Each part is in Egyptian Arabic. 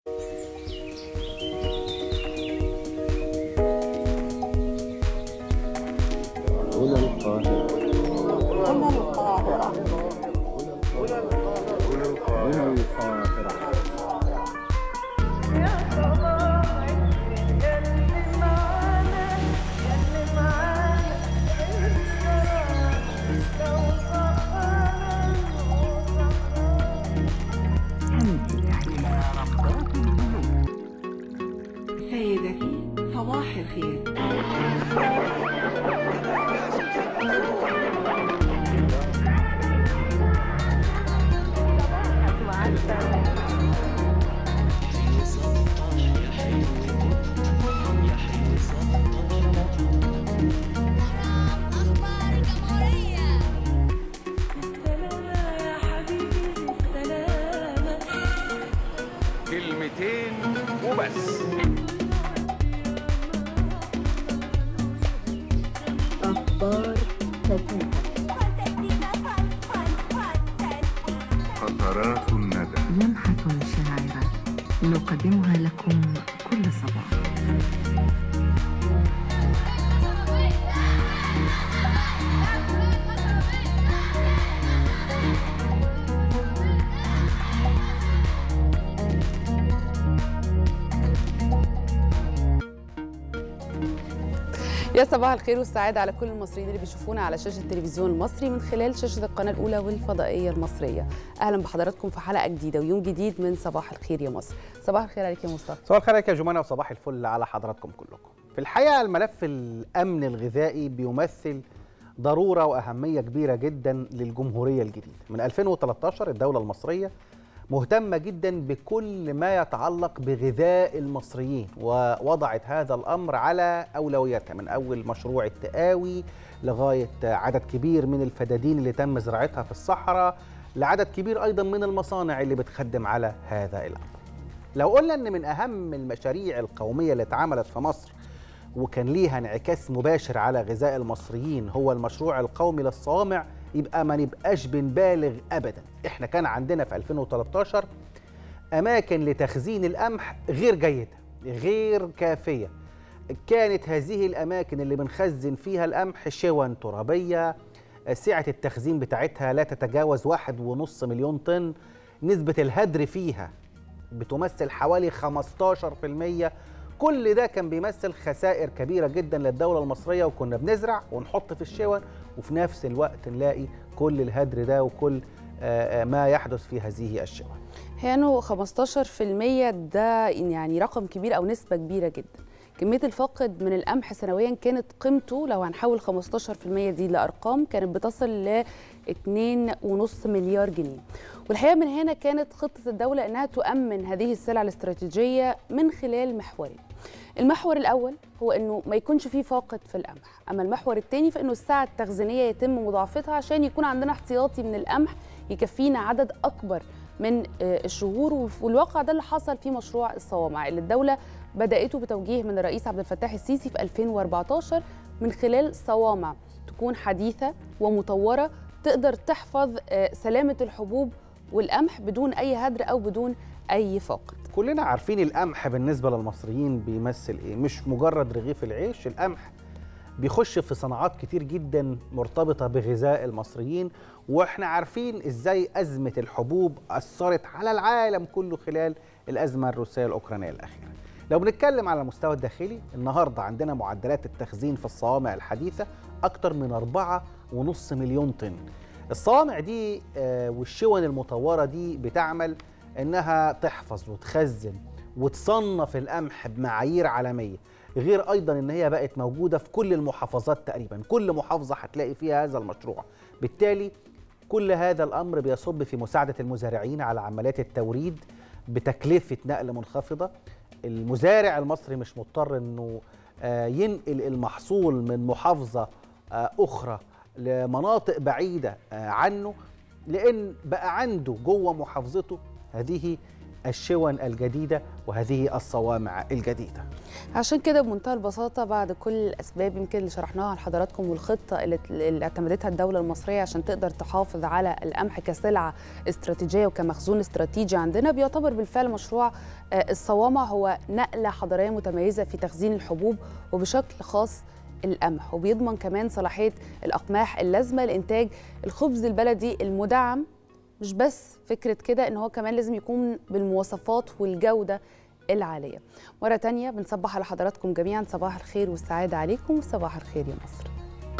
هنا القاهرة هنا القاهرة هنا القاهرة سيدتي صباح الخير أخبار الجمهورية كلمتين وبس قطرات الندى لمحة شاعرة نقدمها لكم كل صباح يا صباح الخير والسعادة على كل المصريين اللي بيشوفونا على شاشة التلفزيون المصري من خلال شاشة القناة الأولى والفضائية المصرية أهلا بحضراتكم في حلقة جديدة ويوم جديد من صباح الخير يا مصر صباح الخير عليك يا مصطفى صباح الخير عليك يا جمانة وصباح الفل على حضراتكم كلكم في الحقيقة الملف الأمن الغذائي بيمثل ضرورة وأهمية كبيرة جدا للجمهورية الجديدة من 2013 الدولة المصرية مهتمة جدا بكل ما يتعلق بغذاء المصريين ووضعت هذا الأمر على أولوياتها من أول مشروع التقاوي لغاية عدد كبير من الفدادين اللي تم زراعتها في الصحراء لعدد كبير أيضا من المصانع اللي بتخدم على هذا الأمر لو قلنا ان من اهم المشاريع القوميه اللي اتعملت في مصر وكان ليها انعكاس مباشر على غذاء المصريين هو المشروع القومي للصوامع يبقى ما نبقاش بنبالغ ابدا احنا كان عندنا في 2013 اماكن لتخزين القمح غير جيده غير كافيه كانت هذه الاماكن اللي بنخزن فيها القمح شون ترابيه سعه التخزين بتاعتها لا تتجاوز واحد ونص مليون طن نسبه الهدر فيها بتمثل حوالي 15% كل ده كان بيمثل خسائر كبيرة جدا للدولة المصرية وكنا بنزرع ونحط في الشون وفي نفس الوقت نلاقي كل الهدر ده وكل آه، آه، ما يحدث في هذه الشون هي انه 15% ده يعني رقم كبير او نسبه كبيره جدا كميه الفاقد من القمح سنويا كانت قيمته لو هنحول 15% دي لارقام كانت بتصل ل 2.5 مليار جنيه والحقيقه من هنا كانت خطه الدوله انها تؤمن هذه السلع الاستراتيجيه من خلال محورين المحور الاول هو انه ما يكونش فيه فاقد في القمح اما المحور الثاني فانه السعه التخزينيه يتم مضاعفتها عشان يكون عندنا احتياطي من القمح يكفينا عدد اكبر من آه، الشهور والواقع ده اللي حصل في مشروع الصوامع اللي الدوله بداته بتوجيه من الرئيس عبد الفتاح السيسي في 2014 من خلال صوامع تكون حديثه ومطوره تقدر تحفظ آه، سلامه الحبوب والقمح بدون اي هدر او بدون اي فاقد كلنا عارفين القمح بالنسبة للمصريين بيمثل ايه مش مجرد رغيف العيش القمح بيخش في صناعات كتير جدا مرتبطة بغذاء المصريين واحنا عارفين ازاي أزمة الحبوب أثرت على العالم كله خلال الأزمة الروسية الأوكرانية الأخيرة لو بنتكلم على المستوى الداخلي النهاردة عندنا معدلات التخزين في الصوامع الحديثة أكتر من أربعة ونص مليون طن الصوامع دي آه، والشون المطورة دي بتعمل إنها تحفظ وتخزن وتصنف القمح بمعايير عالمية غير ايضا ان هي بقت موجوده في كل المحافظات تقريبا كل محافظه هتلاقي فيها هذا المشروع بالتالي كل هذا الامر بيصب في مساعده المزارعين على عمليات التوريد بتكلفه نقل منخفضه المزارع المصري مش مضطر انه آه، ينقل المحصول من محافظه آه، اخرى لمناطق بعيده آه، عنه لان بقى عنده جوه محافظته هذه الشون الجديده وهذه الصوامع الجديده عشان كده بمنتهى البساطة بعد كل الأسباب يمكن اللي شرحناها لحضراتكم والخطة اللي, اللي اعتمدتها الدولة المصرية عشان تقدر تحافظ على القمح كسلعة استراتيجية وكمخزون استراتيجي عندنا بيعتبر بالفعل مشروع آه، الصوامع هو نقلة حضارية متميزة في تخزين الحبوب وبشكل خاص القمح وبيضمن كمان صلاحية الأقماح اللازمة لإنتاج الخبز البلدي المدعم مش بس فكرة كده إن هو كمان لازم يكون بالمواصفات والجودة العالية مرة تانية بنصبح على حضراتكم جميعا صباح الخير والسعادة عليكم وصباح الخير يا مصر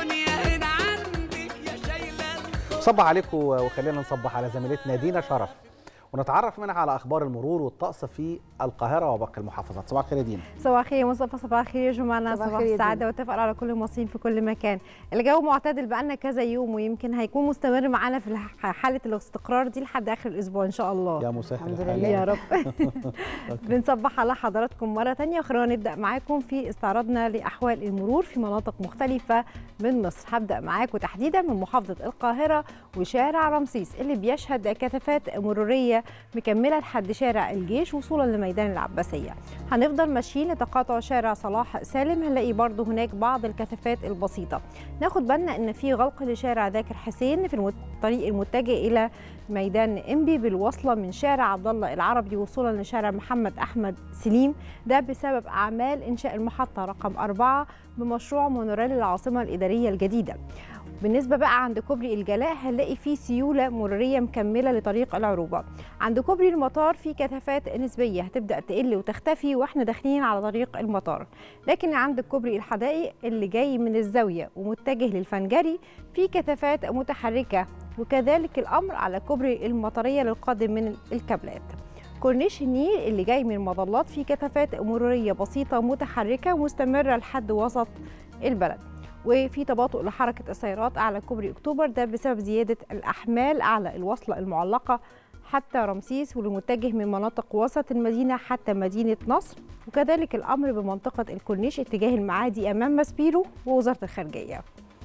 صبح عليكم وخلينا نصبح على زميلتنا دينا شرف ونتعرف منها على اخبار المرور والطقس في القاهره وباقي المحافظات صباح الخير يا دينا صباح الخير يا مصطفى صباح الخير يا جمانة صباح صباح الخير يا السعادة دينا. والتفاؤل على كل المصريين في كل مكان الجو معتدل بقالنا كذا يوم ويمكن هيكون مستمر معانا في الح- حالة الاستقرار دي لحد آخر الأسبوع إن شاء الله يا مسهل الحمد الحال. لله. يا رب بنصبح على حضراتكم مرة تانية وخلونا نبدأ معاكم في استعراضنا لأحوال المرور في مناطق مختلفة من مصر هبدأ معاكم تحديدا من محافظة القاهرة وشارع رمسيس اللي بيشهد كثافات مرورية مكملة لحد شارع الجيش وصولا لميدان العباسية هنفضل ماشيين لتقاطع شارع صلاح سالم هنلاقي برضو هناك بعض الكثافات البسيطة ناخد بالنا ان في غلق لشارع ذاكر حسين في المت- الطريق المتجه الى ميدان انبي بالوصله من شارع عبد الله العربي وصولا لشارع محمد احمد سليم ده بسبب اعمال انشاء المحطه رقم أربعة بمشروع مونوريل العاصمه الاداريه الجديده بالنسبة بقى عند كوبري الجلاء هنلاقي فيه سيولة مرورية مكملة لطريق العروبة عند كوبري المطار في كثافات نسبية هتبدأ تقل وتختفي واحنا داخلين على طريق المطار لكن عند كوبري الحدائق اللي جاي من الزاوية ومتجه للفنجري في كثافات متحركة وكذلك الأمر على كوبري المطرية للقادم من الكابلات كورنيش النيل اللي جاي من المظلات في كثافات مرورية بسيطة متحركة مستمرة لحد وسط البلد وفي تباطؤ لحركة السيارات على كوبري أكتوبر ده بسبب زيادة الأحمال على الوصلة المعلقة حتى رمسيس والمتجه من مناطق وسط المدينة حتى مدينة نصر وكذلك الأمر بمنطقة الكورنيش اتجاه المعادي أمام ماسبيرو ووزارة الخارجية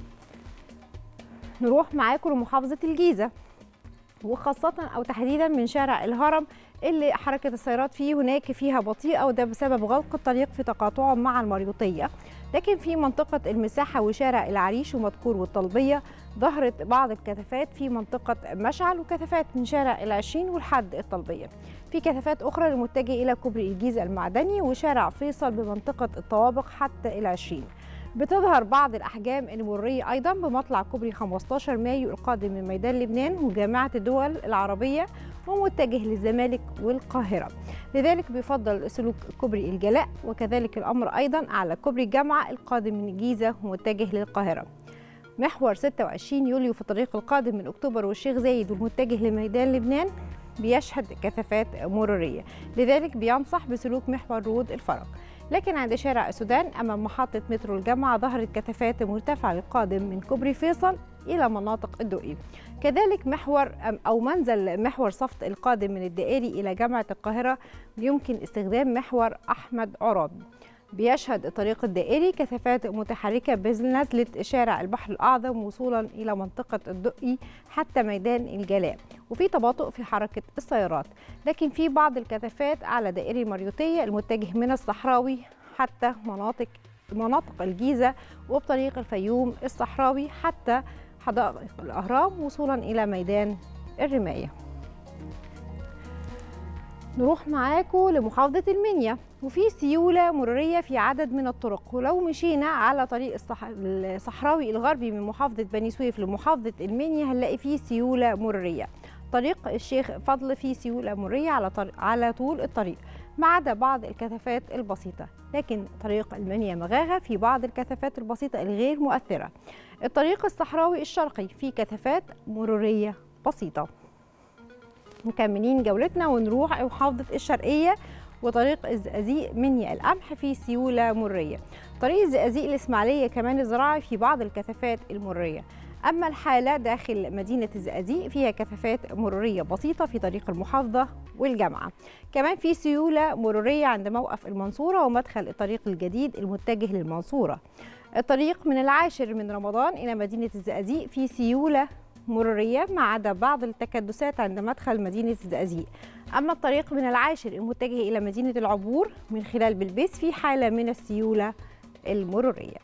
نروح معاكم لمحافظة الجيزة وخاصة أو تحديدا من شارع الهرم اللي حركة السيارات فيه هناك فيها بطيئة وده بسبب غلق الطريق في تقاطعه مع المريوطية لكن في منطقة المساحة وشارع العريش ومذكور والطلبية ظهرت بعض الكثافات في منطقة مشعل وكثافات من شارع العشرين والحد الطلبية في كثافات أخرى المتجه إلى كوبري الجيزة المعدني وشارع فيصل بمنطقة الطوابق حتى العشرين بتظهر بعض الأحجام المرورية أيضا بمطلع كوبري 15 مايو القادم من ميدان لبنان وجامعة الدول العربية ومتجه للزمالك والقاهرة لذلك بيفضل سلوك كوبري الجلاء وكذلك الأمر أيضا على كوبري الجامعة القادم من الجيزة ومتجه للقاهرة محور 26 يوليو في الطريق القادم من أكتوبر والشيخ زايد والمتجه لميدان لبنان بيشهد كثافات مرورية لذلك بينصح بسلوك محور رود الفرج لكن عند شارع السودان أمام محطة مترو الجامعة ظهرت كثافات مرتفعة للقادم من كوبري فيصل إلى مناطق الدقي كذلك محور أم- أو منزل محور صفت القادم من الدائري إلى جامعة القاهرة يمكن استخدام محور أحمد عرابي بيشهد الطريق الدائري كثافات متحركة بنزلة شارع البحر الأعظم وصولا إلى منطقة الدقي حتى ميدان الجلاء وفي تباطؤ في حركة السيارات لكن في بعض الكثافات على دائري مريوطية المتجه من الصحراوي حتى مناطق مناطق الجيزة وبطريق الفيوم الصحراوي حتى حدائق الأهرام وصولا إلى ميدان الرماية نروح معاكم لمحافظة المنيا وفي سيولة مرورية في عدد من الطرق ولو مشينا على طريق الصح... الصحراوي الغربي من محافظة بني سويف لمحافظة المنيا هنلاقي فيه سيولة مرورية طريق الشيخ فضل فيه سيولة مرورية على, طر... على طول الطريق ما عدا بعض الكثافات البسيطة لكن طريق المنيا مغاغة في بعض الكثافات البسيطة الغير مؤثرة الطريق الصحراوي الشرقي فيه كثافات مرورية بسيطة مكملين جولتنا ونروح محافظة الشرقية وطريق الزقازيق منيا القمح في سيولة مرية طريق الزقازيق الإسماعيلية كمان الزراعي في بعض الكثافات المرية أما الحالة داخل مدينة الزقازيق فيها كثافات مرورية بسيطة في طريق المحافظة والجامعة كمان في سيولة مرورية عند موقف المنصورة ومدخل الطريق الجديد المتجه للمنصورة الطريق من العاشر من رمضان إلى مدينة الزقازيق في سيولة مرورية ما عدا بعض التكدسات عند مدخل مدينة الزقازيق أما الطريق من العاشر المتجه إلى مدينة العبور من خلال بلبيس في حالة من السيولة المرورية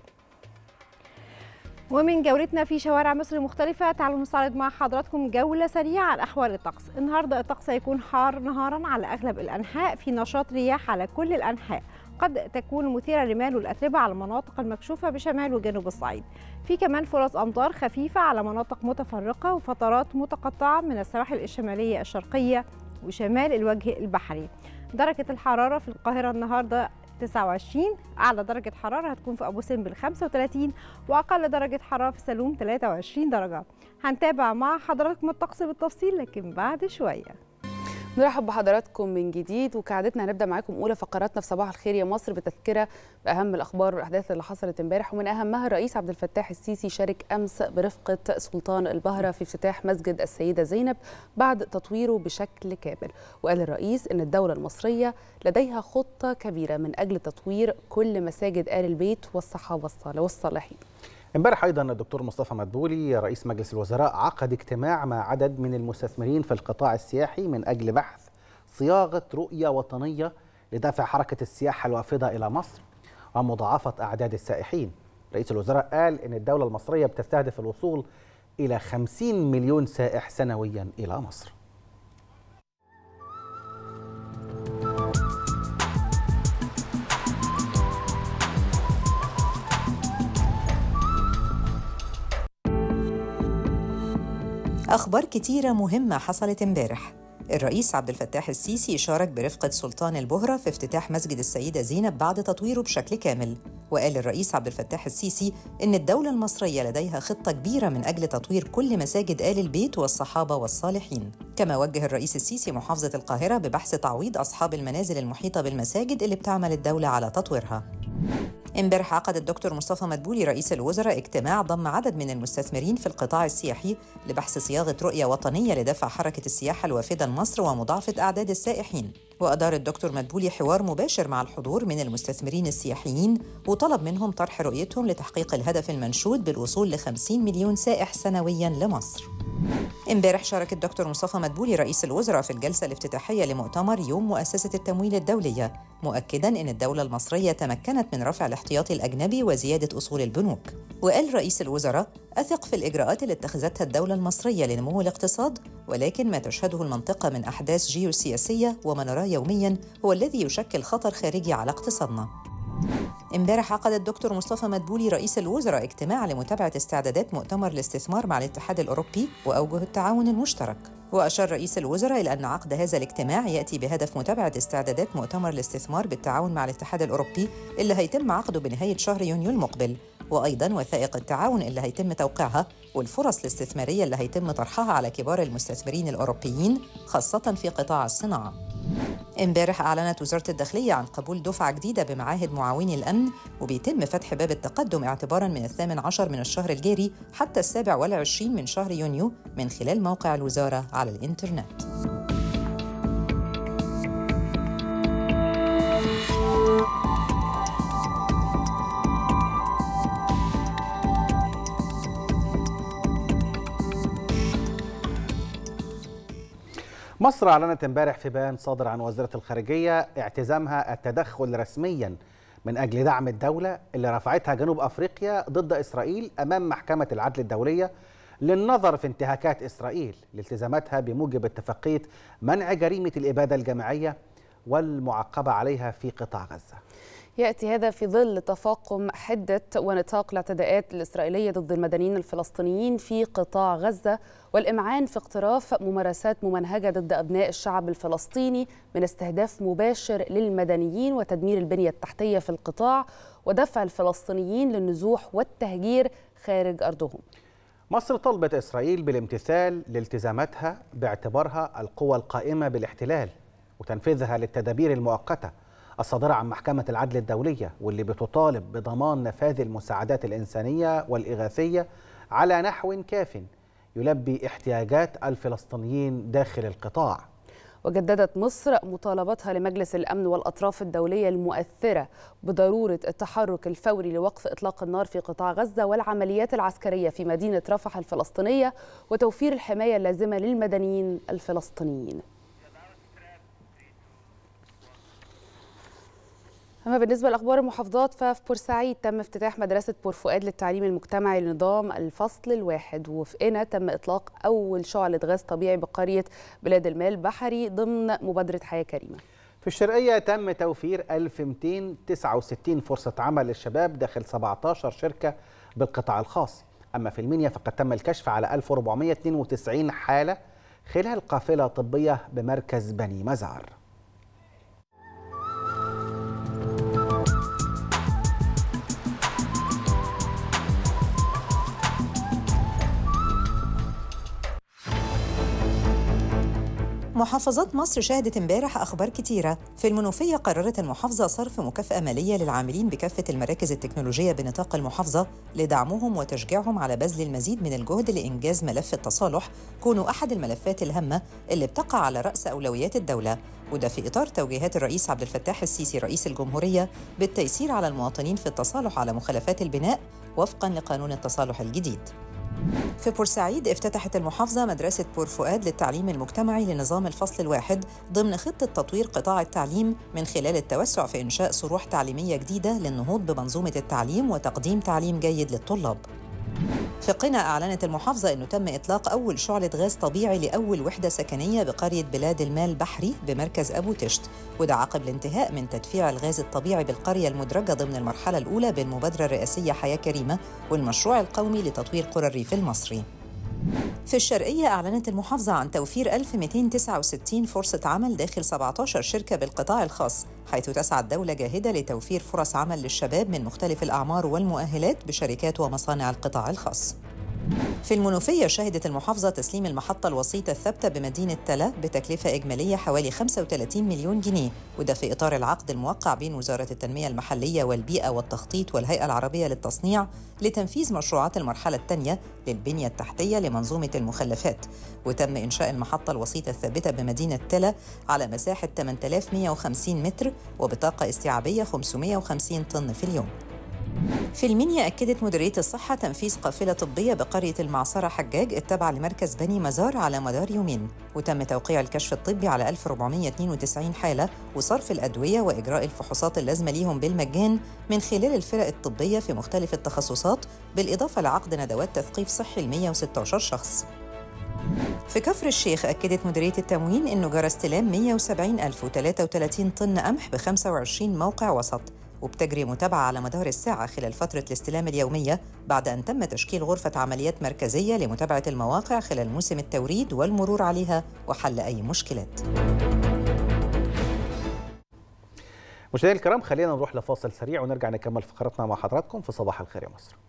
ومن جولتنا في شوارع مصر مختلفة تعالوا نستعرض مع حضراتكم جولة سريعة عن أحوال الطقس النهاردة الطقس هيكون حار نهارا على أغلب الأنحاء في نشاط رياح على كل الأنحاء قد تكون مثيرة لمال والأتربة على المناطق المكشوفة بشمال وجنوب الصعيد في كمان فرص أمطار خفيفة على مناطق متفرقة وفترات متقطعة من السواحل الشمالية الشرقية وشمال الوجه البحري درجة الحرارة في القاهرة النهاردة 29 أعلى درجة حرارة هتكون في أبو سمبل 35 وأقل درجة حرارة في سلوم 23 درجة هنتابع مع حضراتكم الطقس بالتفصيل لكن بعد شوية نرحب بحضراتكم من جديد وكعادتنا هنبدا معاكم اولى فقراتنا في صباح الخير يا مصر بتذكره باهم الاخبار والاحداث اللي حصلت امبارح ومن اهمها الرئيس عبد الفتاح السيسي شارك امس برفقه سلطان البهره في افتتاح مسجد السيده زينب بعد تطويره بشكل كامل وقال الرئيس ان الدوله المصريه لديها خطه كبيره من اجل تطوير كل مساجد ال البيت والصحابه الصالح والصالحين امبارح ايضا الدكتور مصطفى مدبولي رئيس مجلس الوزراء عقد اجتماع مع عدد من المستثمرين في القطاع السياحي من اجل بحث صياغه رؤيه وطنيه لدفع حركه السياحه الوافده الى مصر ومضاعفه اعداد السائحين. رئيس الوزراء قال ان الدوله المصريه بتستهدف الوصول الى 50 مليون سائح سنويا الى مصر. أخبار كتيرة مهمة حصلت امبارح الرئيس عبد الفتاح السيسي شارك برفقة سلطان البهرة في افتتاح مسجد السيدة زينب بعد تطويره بشكل كامل وقال الرئيس عبد الفتاح السيسي إن الدولة المصرية لديها خطة كبيرة من أجل تطوير كل مساجد آل البيت والصحابة والصالحين كما وجه الرئيس السيسي محافظة القاهرة ببحث تعويض أصحاب المنازل المحيطة بالمساجد اللي بتعمل الدولة على تطويرها امبارح عقد الدكتور مصطفى مدبولي رئيس الوزراء اجتماع ضم عدد من المستثمرين في القطاع السياحي لبحث صياغه رؤيه وطنيه لدفع حركه السياحه الوافده لمصر ومضاعفه اعداد السائحين وادار الدكتور مدبولي حوار مباشر مع الحضور من المستثمرين السياحيين وطلب منهم طرح رؤيتهم لتحقيق الهدف المنشود بالوصول ل 50 مليون سائح سنويا لمصر امبارح شارك الدكتور مصطفى مدبولي رئيس الوزراء في الجلسة الافتتاحية لمؤتمر يوم مؤسسة التمويل الدولية مؤكدا أن الدولة المصرية تمكنت من رفع الاحتياطي الأجنبي وزيادة أصول البنوك وقال رئيس الوزراء أثق في الإجراءات اللي اتخذتها الدولة المصرية لنمو الاقتصاد ولكن ما تشهده المنطقة من أحداث جيوسياسية وما نراه يوميا هو الذي يشكل خطر خارجي على اقتصادنا امبارح عقد الدكتور مصطفى مدبولي رئيس الوزراء اجتماع لمتابعة استعدادات مؤتمر الاستثمار مع الاتحاد الأوروبي وأوجه التعاون المشترك وأشار رئيس الوزراء إلى أن عقد هذا الاجتماع يأتي بهدف متابعة استعدادات مؤتمر الاستثمار بالتعاون مع الاتحاد الأوروبي اللي هيتم عقده بنهاية شهر يونيو المقبل وأيضا وثائق التعاون اللي هيتم توقيعها والفرص الاستثمارية اللي هيتم طرحها على كبار المستثمرين الأوروبيين خاصة في قطاع الصناعة امبارح أعلنت وزارة الداخلية عن قبول دفعة جديدة بمعاهد معاوني الأمن وبيتم فتح باب التقدم اعتبارا من الثامن عشر من الشهر الجاري حتى السابع والعشرين من شهر يونيو من خلال موقع الوزارة على الإنترنت مصر أعلنت امبارح في بيان صادر عن وزارة الخارجية اعتزامها التدخل رسميا من أجل دعم الدولة اللي رفعتها جنوب أفريقيا ضد إسرائيل أمام محكمة العدل الدولية للنظر في انتهاكات إسرائيل لالتزاماتها بموجب اتفاقية منع جريمة الإبادة الجماعية والمعقبة عليها في قطاع غزة ياتي هذا في ظل تفاقم حده ونطاق الاعتداءات الاسرائيليه ضد المدنيين الفلسطينيين في قطاع غزه والامعان في اقتراف ممارسات ممنهجه ضد ابناء الشعب الفلسطيني من استهداف مباشر للمدنيين وتدمير البنيه التحتيه في القطاع ودفع الفلسطينيين للنزوح والتهجير خارج ارضهم. مصر طلبت اسرائيل بالامتثال لالتزاماتها باعتبارها القوى القائمه بالاحتلال وتنفيذها للتدابير المؤقته الصادرة عن محكمة العدل الدولية واللي بتطالب بضمان نفاذ المساعدات الإنسانية والإغاثية على نحو كاف يلبي احتياجات الفلسطينيين داخل القطاع وجددت مصر مطالبتها لمجلس الأمن والأطراف الدولية المؤثرة بضرورة التحرك الفوري لوقف إطلاق النار في قطاع غزة والعمليات العسكرية في مدينة رفح الفلسطينية وتوفير الحماية اللازمة للمدنيين الفلسطينيين أما بالنسبة لأخبار المحافظات ففي بورسعيد تم افتتاح مدرسة بورفؤاد للتعليم المجتمعي لنظام الفصل الواحد وفي قنا تم إطلاق أول شعلة غاز طبيعي بقرية بلاد المال بحري ضمن مبادرة حياة كريمة في الشرقية تم توفير 1269 فرصة عمل للشباب داخل 17 شركة بالقطاع الخاص أما في المنيا فقد تم الكشف على 1492 حالة خلال قافلة طبية بمركز بني مزار محافظات مصر شهدت امبارح أخبار كتيرة في المنوفية قررت المحافظة صرف مكافأة مالية للعاملين بكافة المراكز التكنولوجية بنطاق المحافظة لدعمهم وتشجيعهم على بذل المزيد من الجهد لإنجاز ملف التصالح كونه أحد الملفات الهامة اللي بتقع على رأس أولويات الدولة وده في إطار توجيهات الرئيس عبد الفتاح السيسي رئيس الجمهورية بالتيسير على المواطنين في التصالح على مخالفات البناء وفقاً لقانون التصالح الجديد في بورسعيد افتتحت المحافظة مدرسة بور فؤاد للتعليم المجتمعي لنظام الفصل الواحد ضمن خطة تطوير قطاع التعليم من خلال التوسع في إنشاء صروح تعليمية جديدة للنهوض بمنظومة التعليم وتقديم تعليم جيد للطلاب. في قنا أعلنت المحافظة أنه تم إطلاق أول شعلة غاز طبيعي لأول وحدة سكنية بقرية بلاد المال بحري بمركز أبو تشت وده عقب الانتهاء من تدفيع الغاز الطبيعي بالقرية المدرجة ضمن المرحلة الأولى بالمبادرة الرئاسية حياة كريمة والمشروع القومي لتطوير قرى الريف المصري في الشرقية أعلنت المحافظة عن توفير 1269 فرصة عمل داخل 17 شركة بالقطاع الخاص حيث تسعى الدولة جاهدة لتوفير فرص عمل للشباب من مختلف الأعمار والمؤهلات بشركات ومصانع القطاع الخاص في المنوفية شهدت المحافظة تسليم المحطة الوسيطة الثابتة بمدينة تلا بتكلفة إجمالية حوالي 35 مليون جنيه وده في إطار العقد الموقع بين وزارة التنمية المحلية والبيئة والتخطيط والهيئة العربية للتصنيع لتنفيذ مشروعات المرحلة الثانية للبنية التحتية لمنظومة المخلفات وتم إنشاء المحطة الوسيطة الثابتة بمدينة تلا على مساحة 8150 متر وبطاقة استيعابية 550 طن في اليوم في المنيا أكدت مديرية الصحة تنفيذ قافلة طبية بقرية المعصرة حجاج التابعة لمركز بني مزار على مدار يومين وتم توقيع الكشف الطبي على 1492 حالة وصرف الأدوية وإجراء الفحوصات اللازمة ليهم بالمجان من خلال الفرق الطبية في مختلف التخصصات بالإضافة لعقد ندوات تثقيف صحي ل 116 شخص في كفر الشيخ أكدت مديرية التموين أنه جرى استلام 170,033 طن قمح ب 25 موقع وسط وبتجري متابعة على مدار الساعة خلال فترة الاستلام اليومية بعد أن تم تشكيل غرفة عمليات مركزية لمتابعة المواقع خلال موسم التوريد والمرور عليها وحل أي مشكلات مشاهدينا الكرام خلينا نروح لفاصل سريع ونرجع نكمل فقراتنا مع حضراتكم في صباح الخير يا مصر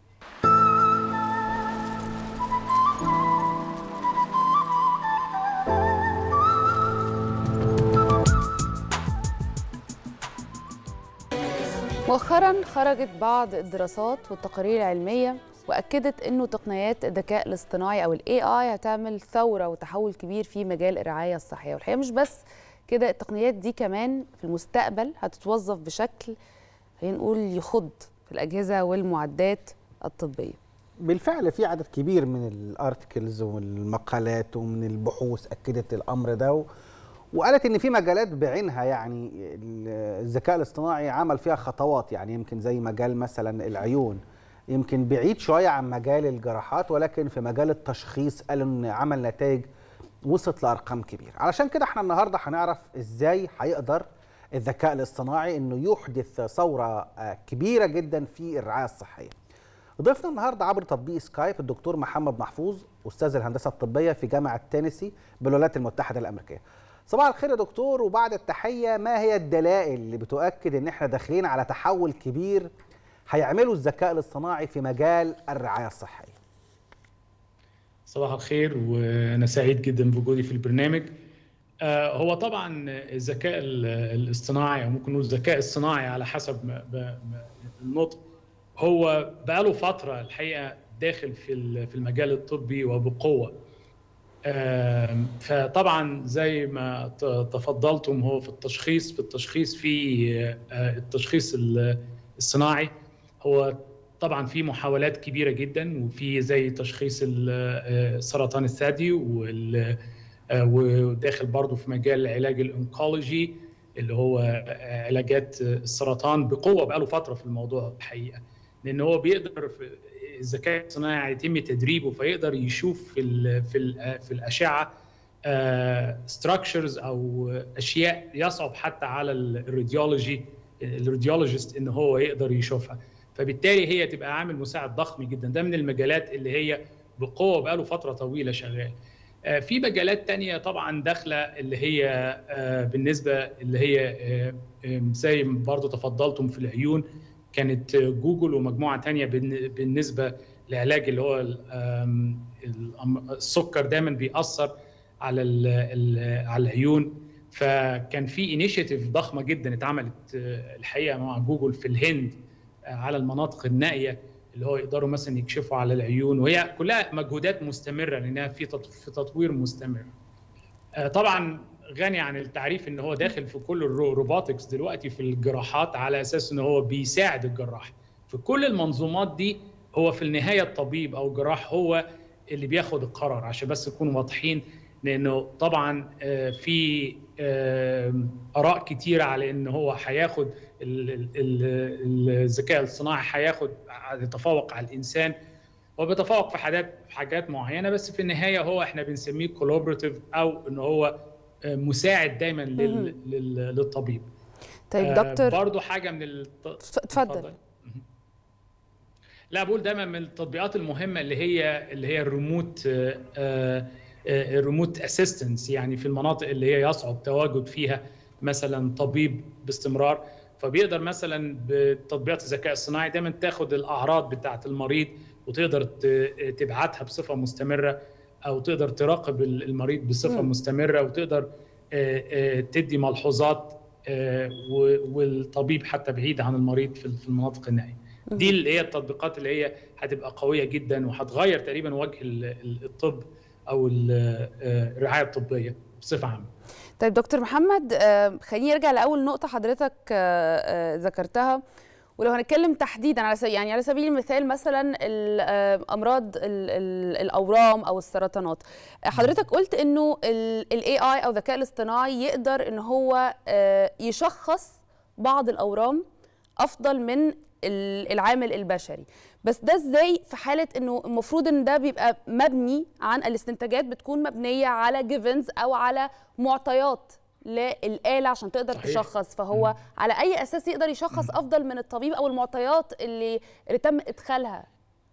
مؤخرا خرجت بعض الدراسات والتقارير العلميه واكدت انه تقنيات الذكاء الاصطناعي او الاي اي هتعمل ثوره وتحول كبير في مجال الرعايه الصحيه والحقيقه مش بس كده التقنيات دي كمان في المستقبل هتتوظف بشكل خلينا نقول يخض في الاجهزه والمعدات الطبيه بالفعل في عدد كبير من الارتكلز والمقالات ومن البحوث اكدت الامر ده و... وقالت ان في مجالات بعينها يعني الذكاء الاصطناعي عمل فيها خطوات يعني يمكن زي مجال مثلا العيون يمكن بعيد شويه عن مجال الجراحات ولكن في مجال التشخيص قالوا ان عمل نتائج وصلت لارقام كبيره علشان كده احنا النهارده هنعرف ازاي هيقدر الذكاء الاصطناعي انه يحدث ثوره كبيره جدا في الرعايه الصحيه ضيفنا النهارده عبر تطبيق سكايب الدكتور محمد محفوظ استاذ الهندسه الطبيه في جامعه تينيسي بالولايات المتحده الامريكيه صباح الخير يا دكتور وبعد التحيه ما هي الدلائل اللي بتؤكد ان احنا داخلين على تحول كبير هيعمله الذكاء الاصطناعي في مجال الرعايه الصحيه صباح الخير وانا سعيد جدا بوجودي في البرنامج آه هو طبعا الذكاء الاصطناعي او ممكن نقول الذكاء الصناعي على حسب النطق هو بقاله فتره الحقيقه داخل في في المجال الطبي وبقوه آم، فطبعا زي ما ت- تفضلتم هو في التشخيص في التشخيص في آه، التشخيص ال- الصناعي هو طبعا في محاولات كبيره جدا وفي زي تشخيص ال- آه، السرطان الثدي وال- آه، وداخل برضه في مجال العلاج الانكولوجي اللي هو آه، علاجات السرطان بقوه بقاله فتره في الموضوع الحقيقه لان هو بيقدر في الذكاء الصناعي يتم تدريبه فيقدر يشوف في ال في ال في الاشعه ستراكشرز او اشياء يصعب حتى على الراديولوجي الراديولوجيست ان هو يقدر يشوفها فبالتالي هي تبقى عامل مساعد ضخم جدا ده من المجالات اللي هي بقوه بقاله فتره طويله شغال آه، في مجالات تانية طبعا داخله اللي هي آه، بالنسبه اللي هي آه، آه، زي ما برضو تفضلتم في العيون كانت جوجل ومجموعه تانية بالن- بالنسبه لعلاج اللي هو ال- آم، الأم- السكر دايما بيأثر على ال- ال- على العيون فكان في انيشيتيف ضخمه جدا اتعملت آه، الحقيقه مع جوجل في الهند آه، على المناطق النائيه اللي هو يقدروا مثلا يكشفوا على العيون وهي كلها مجهودات مستمره لانها في تط- في تطوير مستمر. آه، طبعا غني عن التعريف ان هو داخل في كل الروبوتكس دلوقتي في الجراحات على اساس ان هو بيساعد الجراح. في كل المنظومات دي هو في النهايه الطبيب او الجراح هو اللي بياخد القرار عشان بس نكون واضحين لانه طبعا آه، في آه، اراء كتيره على ان هو هياخد ال- ال- ال- الذكاء الصناعي هياخد يتفوق على الانسان هو بيتفوق في حاجات في حاجات معينه بس في النهايه هو احنا بنسميه كولابوريتيف او ان هو آه، مساعد دايما لل- لل- للطبيب طيب آه، دكتور برضو حاجه من الت... اتفضل لا بقول دايما من التطبيقات المهمه اللي هي اللي هي الريموت آه، آه، آه، الريموت اسيستنس يعني في المناطق اللي هي يصعب تواجد فيها مثلا طبيب باستمرار فبيقدر مثلا بتطبيقات الذكاء الصناعي دايما تاخد الاعراض بتاعه المريض وتقدر ت- تبعتها بصفه مستمره او تقدر تراقب المريض بصفه مم. مستمره وتقدر آه، آه، تدي ملحوظات آه، و- والطبيب حتى بعيد عن المريض في في المناطق النائيه دي اللي هي التطبيقات اللي هي هتبقى قويه جدا وهتغير تقريبا وجه ال- ال- الطب او ال- آه، الرعايه الطبيه بصفه عامه طيب دكتور محمد آه، خليني ارجع لاول نقطه حضرتك آه، آه، ذكرتها ولو هنتكلم تحديدا على سبيل يعني على سبيل المثال مثلا الامراض الاورام او السرطانات حضرتك قلت انه الاي اي او الذكاء الاصطناعي يقدر ان هو آه، يشخص بعض الاورام افضل من ال- العامل البشري بس ده ازاي في حاله انه المفروض ان ده بيبقى مبني عن الاستنتاجات بتكون مبنيه على جيفنز او على معطيات للآلة عشان تقدر صحيح. تشخص فهو على أي أساس يقدر يشخص أفضل من الطبيب أو المعطيات اللي, اللي تم إدخالها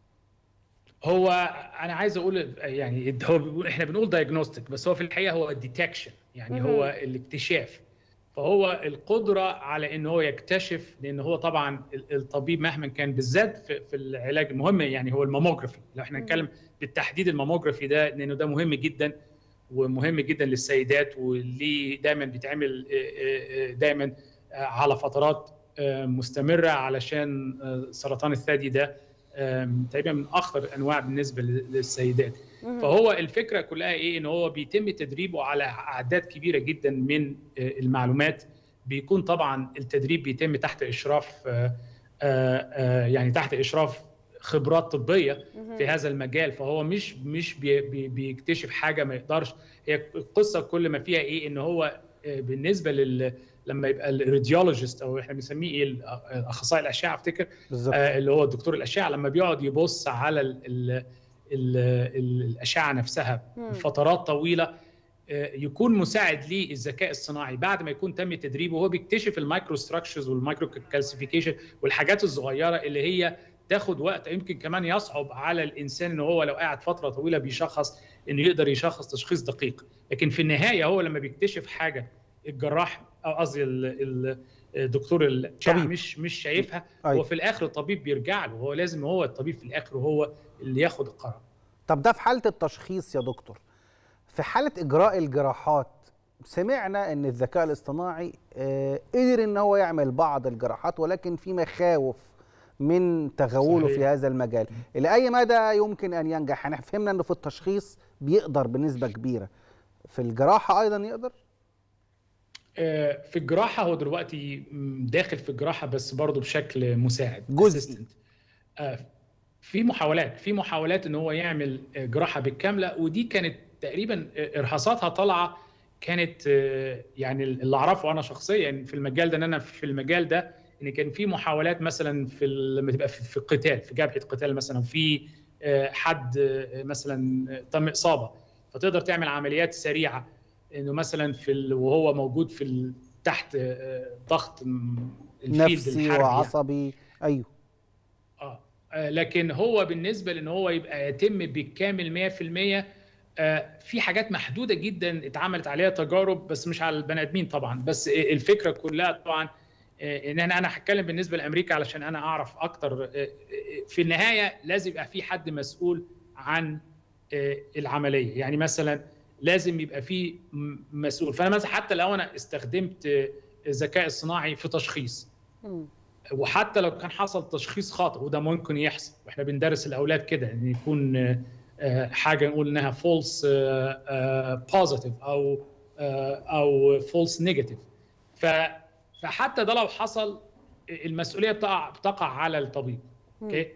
هو انا عايز اقول يعني هو بيقول- احنا بنقول دايجنوستيك بس هو في الحقيقه هو الديتكشن يعني مهم. هو الاكتشاف فهو القدره على ان هو يكتشف لان هو طبعا ال- الطبيب مهما كان بالذات في, في العلاج المهم يعني هو الماموجرافي لو احنا مم. نتكلم بالتحديد الماموجرافي ده لانه ده مهم جدا ومهم جدا للسيدات واللي دايما بيتعمل آه، آه، آه، دايما آه، على فترات آه، مستمره علشان آه، سرطان الثدي ده آم، تقريبا من اخطر الانواع بالنسبه لل- للسيدات مهم. فهو الفكره كلها ايه ان هو بيتم تدريبه على اعداد كبيره جدا من آه، المعلومات بيكون طبعا التدريب بيتم تحت اشراف آه، آه، آه، يعني تحت اشراف خبرات طبيه مهم. في هذا المجال فهو مش مش بي بي بيكتشف حاجه ما يقدرش هي القصه كل ما فيها ايه ان هو آه، بالنسبه لل لما يبقى الراديولوجيست او احنا بنسميه ايه ال- اخصائي الاشعه افتكر بالظبط آه، اللي هو دكتور الاشعه لما بيقعد يبص على ال ال ال ال الاشعه نفسها مم. فترات طويله آه، يكون مساعد ليه الذكاء الصناعي بعد ما يكون تم تدريبه وهو بيكتشف المايكرو ستراكشرز والمايكرو كالسيفيكيشن والحاجات الصغيره اللي هي تاخد وقت يمكن كمان يصعب على الانسان ان هو لو قاعد فتره طويله بيشخص انه يقدر يشخص تشخيص دقيق لكن في النهايه هو لما بيكتشف حاجه الجراح او قصدي ال- ال- الدكتور الاشعه طبيب. مش مش شايفها أيوة. هو في الاخر الطبيب بيرجع له هو لازم هو الطبيب في الاخر هو اللي ياخد القرار طب ده في حاله التشخيص يا دكتور في حاله اجراء الجراحات سمعنا ان الذكاء الاصطناعي آه، قدر ان هو يعمل بعض الجراحات ولكن في مخاوف من تغوله صحيح. في هذا المجال الى اي مدى يمكن ان ينجح احنا فهمنا انه في التشخيص بيقدر بنسبه كبيره في الجراحه ايضا يقدر آه، في الجراحه هو دلوقتي م، داخل في الجراحه بس برضه بشكل مساعد جزئي. assistant. آه، في محاولات في محاولات ان هو يعمل آه، جراحه بالكامله ودي كانت تقريبا آه، ارهاصاتها طالعه كانت آه، يعني اللي اعرفه انا شخصيا في المجال ده ان انا في المجال ده ان كان في محاولات مثلا في ال- لما تبقى في في القتال في جبهه قتال مثلا في آه، حد آه، مثلا آه، تم اصابه فتقدر تعمل عمليات سريعه انه مثلا في ال... وهو موجود في ال... تحت آه، ضغط م- الفيلد نفسي الحربي يعني. وعصبي ايوه آه. آه، لكن هو بالنسبه لان هو يبقى يتم بالكامل 100% آه، في حاجات محدوده جدا اتعملت عليها تجارب بس مش على البني ادمين طبعا بس الفكره كلها طبعا آه، ان انا انا هتكلم بالنسبه لامريكا علشان انا اعرف اكتر آه، آه، في النهايه لازم يبقى في حد مسؤول عن آه، العمليه يعني مثلا لازم يبقى في م- مسؤول فانا مثلا حتى لو انا استخدمت آه، الذكاء الصناعي في تشخيص مم. وحتى لو كان حصل تشخيص خاطئ وده ممكن يحصل واحنا بندرس الاولاد كده ان يكون آه، آه، حاجه نقول انها فولس بوزيتيف او آه، او فولس نيجاتيف فحتى ده لو حصل المسؤوليه بتقع بتقع على الطبيب اوكي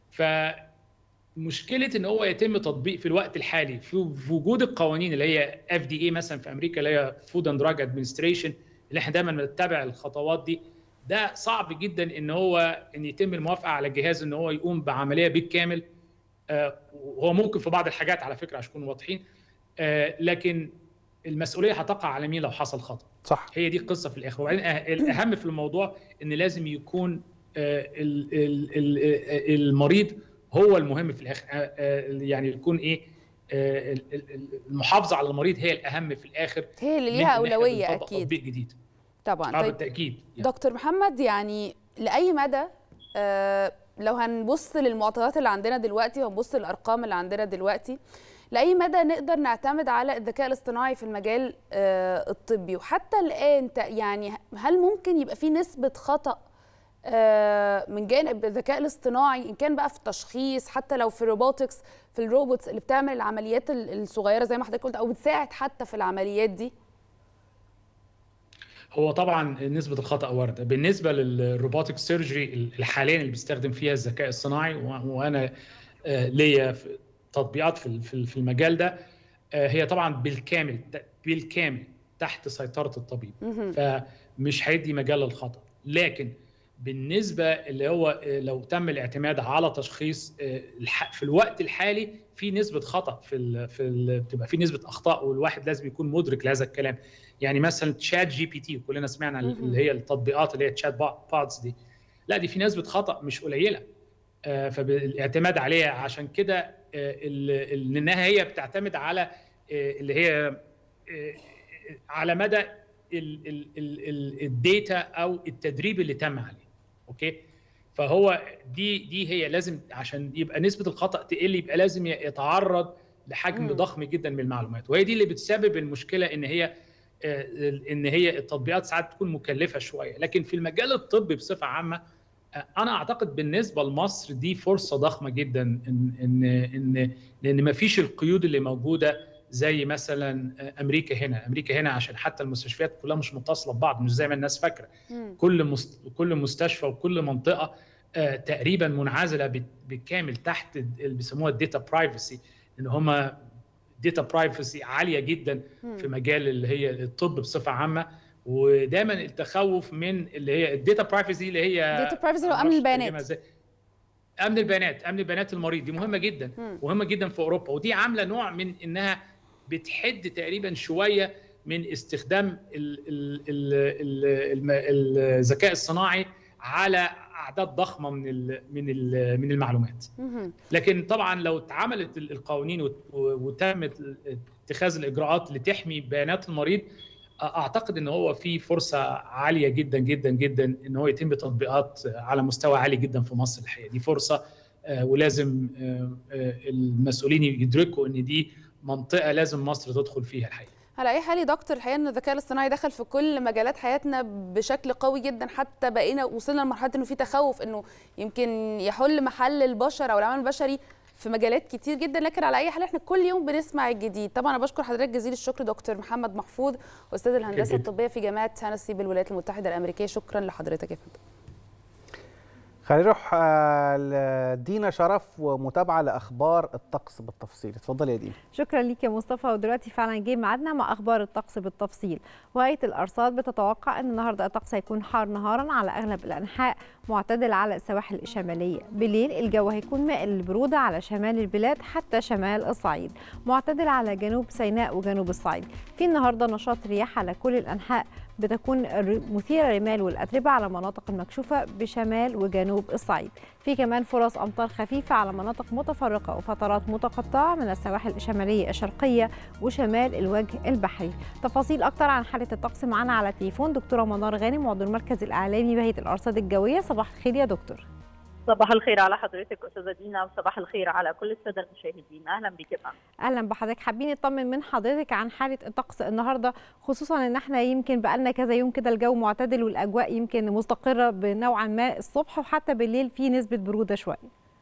فمشكله ان هو يتم تطبيق في الوقت الحالي في في وجود القوانين اللي هي اف دي اي مثلا في امريكا اللي هي فود اند دراج ادمنستريشن اللي احنا دايما بنتبع الخطوات دي ده صعب جدا ان هو ان يتم الموافقه على الجهاز ان هو يقوم بعمليه بالكامل آه، وهو ممكن في بعض الحاجات على فكره عشان نكون واضحين آه، لكن المسؤوليه هتقع على مين لو حصل خطا صح هي دي القصه في الاخر وبعدين أه- الاهم في الموضوع ان لازم يكون آه، ال- ال- ال- آه، المريض هو المهم في الاخر آه، آه، يعني يكون ايه آه، ال- ال- ال- المحافظه على المريض هي الاهم في الاخر هي اللي من ليها إن إحنا اولويه بنطبق اكيد تطبيق جديد طبعا اه طيب بالتاكيد دكتور محمد يعني لاي مدى آه، لو هنبص للمعطيات اللي عندنا دلوقتي وهنبص للارقام اللي عندنا دلوقتي لاي مدى نقدر نعتمد على الذكاء الاصطناعي في المجال آه، الطبي وحتى الان ت- يعني هل ممكن يبقى في نسبه خطا آه، من جانب الذكاء الاصطناعي ان كان بقى في التشخيص حتى لو في الروبوتكس في الروبوتس اللي بتعمل العمليات ال- الصغيره زي ما حضرتك قلت او بتساعد حتى في العمليات دي هو طبعا نسبة الخطأ واردة بالنسبة للروبوتك سيرجري الحاليا اللي بيستخدم فيها الذكاء الصناعي و- وأنا آه، ليا في تطبيقات في ال- في ال- في المجال ده آه، هي طبعا بالكامل بالكامل تحت سيطرة الطبيب مهم. فمش هيدي مجال للخطأ لكن بالنسبة اللي هو آه، لو تم الاعتماد على تشخيص آه، الح- في الوقت الحالي في نسبة خطأ في ال في ال بتبقى في نسبة أخطاء والواحد لازم يكون مدرك لهذا الكلام يعني مثلا تشات جي بي تي كلنا سمعنا مهم. اللي هي التطبيقات اللي هي تشات بادز دي لا دي في نسبة خطأ مش قليلة آه، فالاعتماد عليها عشان كده آه، ال- ال- لانها هي بتعتمد على آه، اللي هي آه، على مدى ال- ال- ال- ال- الداتا او التدريب اللي تم عليه اوكي فهو دي دي هي لازم عشان يبقى نسبه الخطا تقل يبقى لازم يتعرض لحجم مم. ضخم جدا من المعلومات وهي دي اللي بتسبب المشكله ان هي آه، ان هي التطبيقات ساعات تكون مكلفه شويه لكن في المجال الطبي بصفه عامه آه، انا اعتقد بالنسبه لمصر دي فرصه ضخمه جدا ان ان ان لان ما فيش القيود اللي موجوده زي مثلا آه، امريكا هنا امريكا هنا عشان حتى المستشفيات كلها مش متصله ببعض مش زي ما الناس فاكره مم. كل مست... كل مستشفى وكل منطقه آه، تقريبا منعزله بال- بالكامل تحت اللي بيسموها الداتا برايفسي ان هم داتا برايفسي عاليه جدا مم. في مجال اللي هي الطب بصفه عامه ودايما التخوف من اللي هي الداتا برايفسي اللي هي Data privacy هو أمن معرفش البيانات. أترجمها إزاي. امن البيانات امن بيانات المريض دي مهمه جدا مم. مهمه جدا في اوروبا ودي عامله نوع من انها بتحد تقريبا شويه من استخدام ال- ال- ال- ال- الم- الذكاء الصناعي على اعداد ضخمه من ال- من ال- من المعلومات مهم. لكن طبعا لو اتعملت ال- القوانين وت- وتمت اتخاذ الاجراءات لتحمي بيانات المريض اعتقد ان هو في فرصه عاليه جدا جدا جدا ان هو يتم تطبيقات على مستوى عالي جدا في مصر الحقيقه دي فرصه آه، ولازم آه، آه، المسؤولين يدركوا ان دي منطقه لازم مصر تدخل فيها الحقيقه على اي حال يا دكتور الحقيقه ان الذكاء الاصطناعي دخل في كل مجالات حياتنا بشكل قوي جدا حتى بقينا وصلنا لمرحله انه في تخوف انه يمكن يحل محل البشر او العمل البشري في مجالات كتير جدا لكن على اي حال احنا كل يوم بنسمع الجديد طبعا انا بشكر حضرتك جزيل الشكر دكتور محمد محفوظ استاذ الهندسه جدا. الطبيه في جامعه تينيسي بالولايات المتحده الامريكيه شكرا لحضرتك يا فندم خلينا نروح آه، لدينا شرف ومتابعه لاخبار الطقس بالتفصيل اتفضلي يا دينا شكرا ليك يا مصطفى ودلوقتي فعلا جه ميعادنا مع اخبار الطقس بالتفصيل وهيئه الارصاد بتتوقع ان النهارده الطقس هيكون حار نهارا على اغلب الانحاء معتدل على السواحل الشماليه بالليل الجو هيكون مائل للبروده على شمال البلاد حتى شمال الصعيد معتدل على جنوب سيناء وجنوب الصعيد في النهارده نشاط رياح على كل الانحاء بتكون الر- مثيرة للرمال والأتربة على المناطق المكشوفة بشمال وجنوب الصعيد في كمان فرص أمطار خفيفة على مناطق متفرقة وفترات متقطعة من السواحل الشمالية الشرقية وشمال الوجه البحري تفاصيل أكتر عن حالة الطقس معنا على التليفون دكتورة منار غانم عضو المركز الإعلامي بهيئة الأرصاد الجوية صباح الخير يا دكتور صباح الخير على حضرتك استاذه دينا وصباح الخير على كل الساده المشاهدين اهلا بك يا فندم اهلا بحضرتك حابين نطمن من حضرتك عن حاله الطقس النهارده خصوصا ان احنا يمكن بقالنا كذا يوم كده الجو معتدل والاجواء يمكن مستقره بنوعا ما الصبح وحتى بالليل في نسبه بروده شويه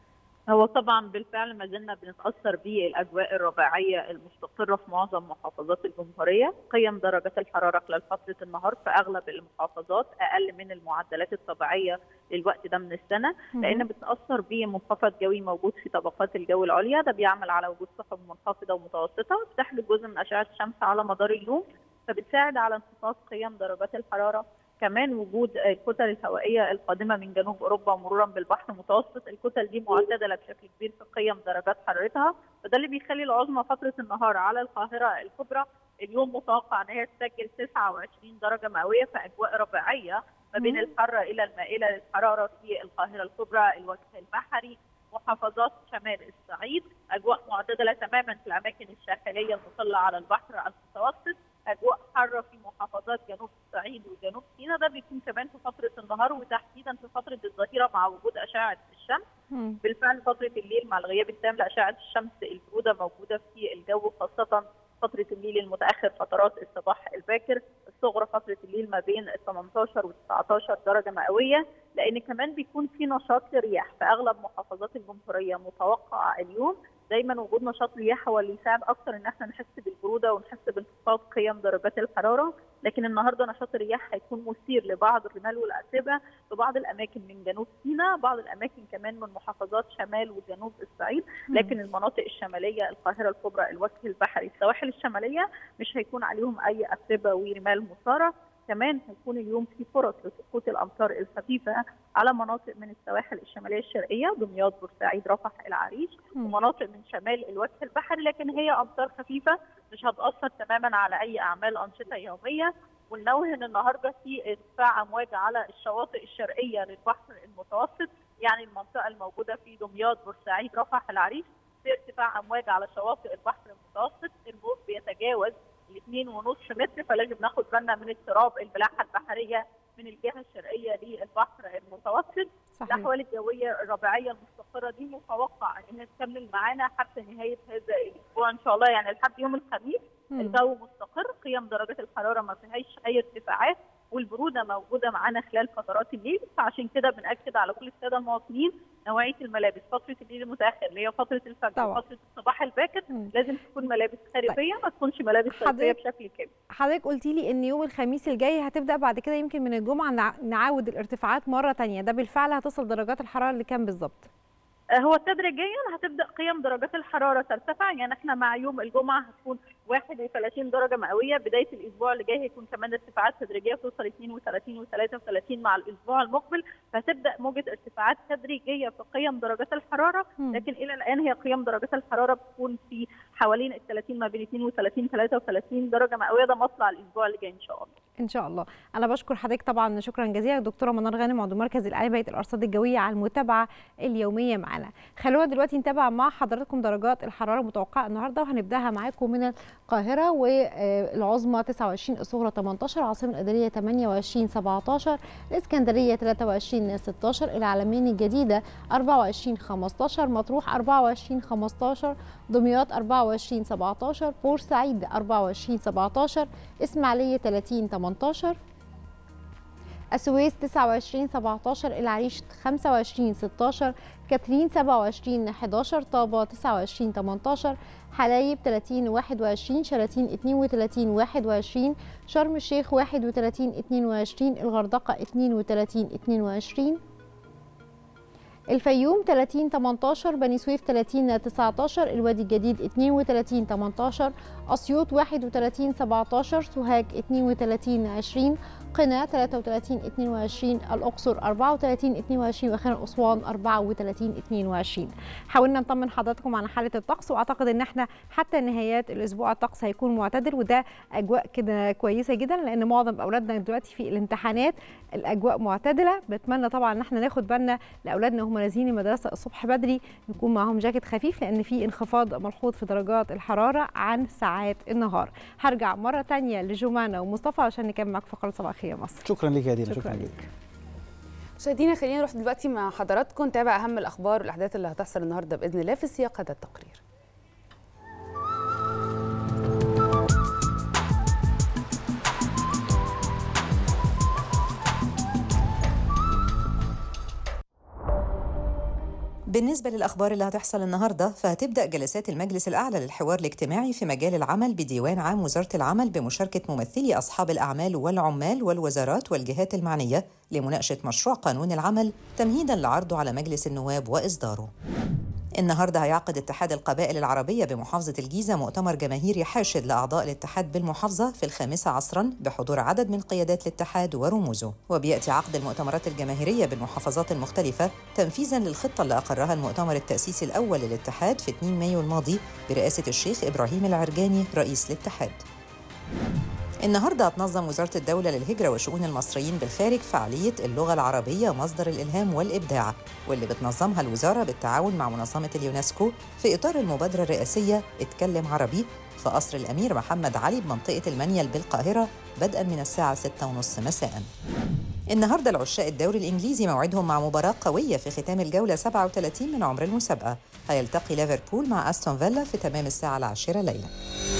هو طبعا بالفعل ما زلنا بنتاثر بالاجواء الرباعيه المستقره في معظم محافظات الجمهوريه قيم درجات الحراره خلال فتره النهار في اغلب المحافظات اقل من المعدلات الطبيعيه للوقت ده من السنه لان بتاثر بمنخفض جوي موجود في طبقات الجو العليا ده بيعمل على وجود سحب منخفضه ومتوسطه بتحجب جزء من اشعه الشمس على مدار اليوم فبتساعد على انخفاض قيم درجات الحراره كمان وجود الكتل الهوائيه القادمه من جنوب اوروبا مرورا بالبحر المتوسط الكتل دي معتدله بشكل كبير في قيم درجات حرارتها فده اللي بيخلي العظمى فتره النهار على القاهره الكبرى اليوم متوقع ان هي تسجل 29 درجه مئويه في اجواء ربيعيه ما بين الحاره الى المائله للحراره في القاهره الكبرى الوجه البحري محافظات شمال الصعيد اجواء معتدله تماما في الاماكن الساحليه المطله على البحر المتوسط اجواء حاره في محافظات جنوب الصعيد وجنوب سيناء ده بيكون كمان في فتره النهار وتحديدا في فتره الظهيره مع وجود اشعه الشمس بالفعل فتره الليل مع الغياب التام لاشعه الشمس البروده موجوده في الجو خاصه فتره الليل المتاخر فترات الصباح الباكر الصغرى فتره الليل ما بين ال 18 و 19 درجه مئويه لان كمان بيكون في نشاط للرياح في اغلب محافظات الجمهوريه متوقع اليوم دايما وجود نشاط رياح هو اللي يساعد اكثر ان احنا نحس بالبروده ونحس بانخفاض قيم درجات الحراره لكن النهارده نشاط الرياح هيكون مثير لبعض الرمال والاتربه في بعض الاماكن من جنوب سيناء بعض الاماكن كمان من محافظات شمال وجنوب الصعيد لكن المناطق الشماليه القاهره الكبرى الوجه البحري السواحل الشماليه مش هيكون عليهم اي اتربه ورمال مثاره كمان هيكون اليوم في فرص لسقوط الامطار الخفيفه على مناطق من السواحل الشماليه الشرقيه دمياط بورسعيد رفح العريش ومناطق من شمال الوجه البحري لكن هي امطار خفيفه مش هتاثر تماما على اي اعمال انشطه يوميه وننوه ان النهارده في ارتفاع امواج على الشواطئ الشرقيه للبحر المتوسط يعني المنطقه الموجوده في دمياط بورسعيد رفح العريش في ارتفاع امواج على شواطئ البحر المتوسط الموج بيتجاوز الاثنين ونص متر فلازم ناخد بالنا من اضطراب الملاحه البحريه من الجهه الشرقيه للبحر المتوسط صحيح. الاحوال الجويه الربيعيه المستقره دي متوقع ان هي تكمل معانا حتى نهايه هذا الاسبوع ان شاء الله يعني لحد يوم الخميس مم. الجو مستقر قيم درجات الحراره ما فيهاش اي ارتفاعات والبروده موجوده معانا خلال فترات الليل فعشان كده بناكد على كل الساده المواطنين نوعيه الملابس فتره الليل المتاخر اللي هي فتره الفجر طبعا. وفتره الصباح الباكر مم. لازم تكون ملابس خريفيه ما تكونش ملابس صيفيه حضرتك- بشكل كامل حضرتك قلتي لي ان يوم الخميس الجاي هتبدا بعد كده يمكن من الجمعه نع- نعاود الارتفاعات مره تانية ده بالفعل هتصل درجات الحراره لكام بالظبط آه، هو تدريجيا هتبدا قيم درجات الحراره ترتفع يعني احنا مع يوم الجمعه هتكون 31 درجه مئويه بدايه الاسبوع اللي جاي هيكون كمان ارتفاعات تدريجيه توصل 32 و33 مع الاسبوع المقبل فهتبدا موجه ارتفاعات تدريجيه في قيم درجات الحراره مم. لكن الى الان هي قيم درجات الحراره بتكون في حوالين ال 30 ما بين 32 33 درجه مئويه ده مطلع الاسبوع اللي جاي ان شاء الله ان شاء الله انا بشكر حضرتك طبعا شكرا جزيلا دكتوره منار غانم عضو مركز الاعلام بهيئه الارصاد الجويه على المتابعه اليوميه معنا خلونا دلوقتي نتابع مع حضراتكم درجات الحراره المتوقعه النهارده وهنبداها معاكم من القاهره والعظمى 29 الصغرى 18 العاصمه الاداريه 28 17 الاسكندريه 23 16 العلمين الجديده 24 15 مطروح 24 15 دمياط 24 17 بورسعيد 24 17 اسماعيليه 30 18 السويس 29 17 العريش 25 16 كاترين 27 11 طابة 29 18 حلايب 30 21 شلاتين 32 21 شرم الشيخ 31 22 الغردقة 32 22 الفيوم 30 18 بني سويف 30 19 الوادي الجديد 32 18 اسيوط 31 17 سوهاج 32 20 قنا 33 22 الاقصر 34 22 واخيرا اسوان 34 22 حاولنا نطمن حضراتكم على حاله الطقس واعتقد ان احنا حتى نهايات الاسبوع الطقس هيكون معتدل وده اجواء كده كويسه جدا لان معظم اولادنا دلوقتي في الامتحانات الاجواء معتدله بتمنى طبعا ان احنا ناخد بالنا لاولادنا وهم نازلين المدرسه الصبح بدري يكون معاهم جاكيت خفيف لان في انخفاض ملحوظ في درجات الحراره عن ساعات النهار هرجع مره تانية لجمانه ومصطفى عشان نكمل معاك فقره صباح الخير يا مصر شكرا لك يا دينا شكراً شكرا لك. لك مشاهدينا خلينا نروح دلوقتي مع حضراتكم نتابع اهم الاخبار والاحداث اللي هتحصل النهارده باذن الله في سياق هذا التقرير بالنسبة للأخبار اللي هتحصل النهاردة فهتبدأ جلسات المجلس الأعلى للحوار الاجتماعي في مجال العمل بديوان عام وزارة العمل بمشاركة ممثلي أصحاب الأعمال والعمال والوزارات والجهات المعنية لمناقشة مشروع قانون العمل تمهيداً لعرضه على مجلس النواب وإصداره. النهارده هيعقد اتحاد القبائل العربية بمحافظة الجيزة مؤتمر جماهيري حاشد لأعضاء الاتحاد بالمحافظة في الخامسة عصرا بحضور عدد من قيادات الاتحاد ورموزه وبيأتي عقد المؤتمرات الجماهيرية بالمحافظات المختلفة تنفيذا للخطة اللي أقرها المؤتمر التأسيسي الأول للاتحاد في 2 مايو الماضي برئاسة الشيخ إبراهيم العرجاني رئيس الاتحاد النهارده هتنظم وزاره الدوله للهجره وشؤون المصريين بالخارج فعاليه اللغه العربيه مصدر الالهام والابداع واللي بتنظمها الوزاره بالتعاون مع منظمه اليونسكو في اطار المبادره الرئاسيه اتكلم عربي في قصر الامير محمد علي بمنطقه المنيل بالقاهره بدءا من الساعه 6:30 مساء. النهارده العشاق الدوري الانجليزي موعدهم مع مباراه قويه في ختام الجوله 37 من عمر المسابقه هيلتقي ليفربول مع استون فيلا في تمام الساعه العاشره ليلا.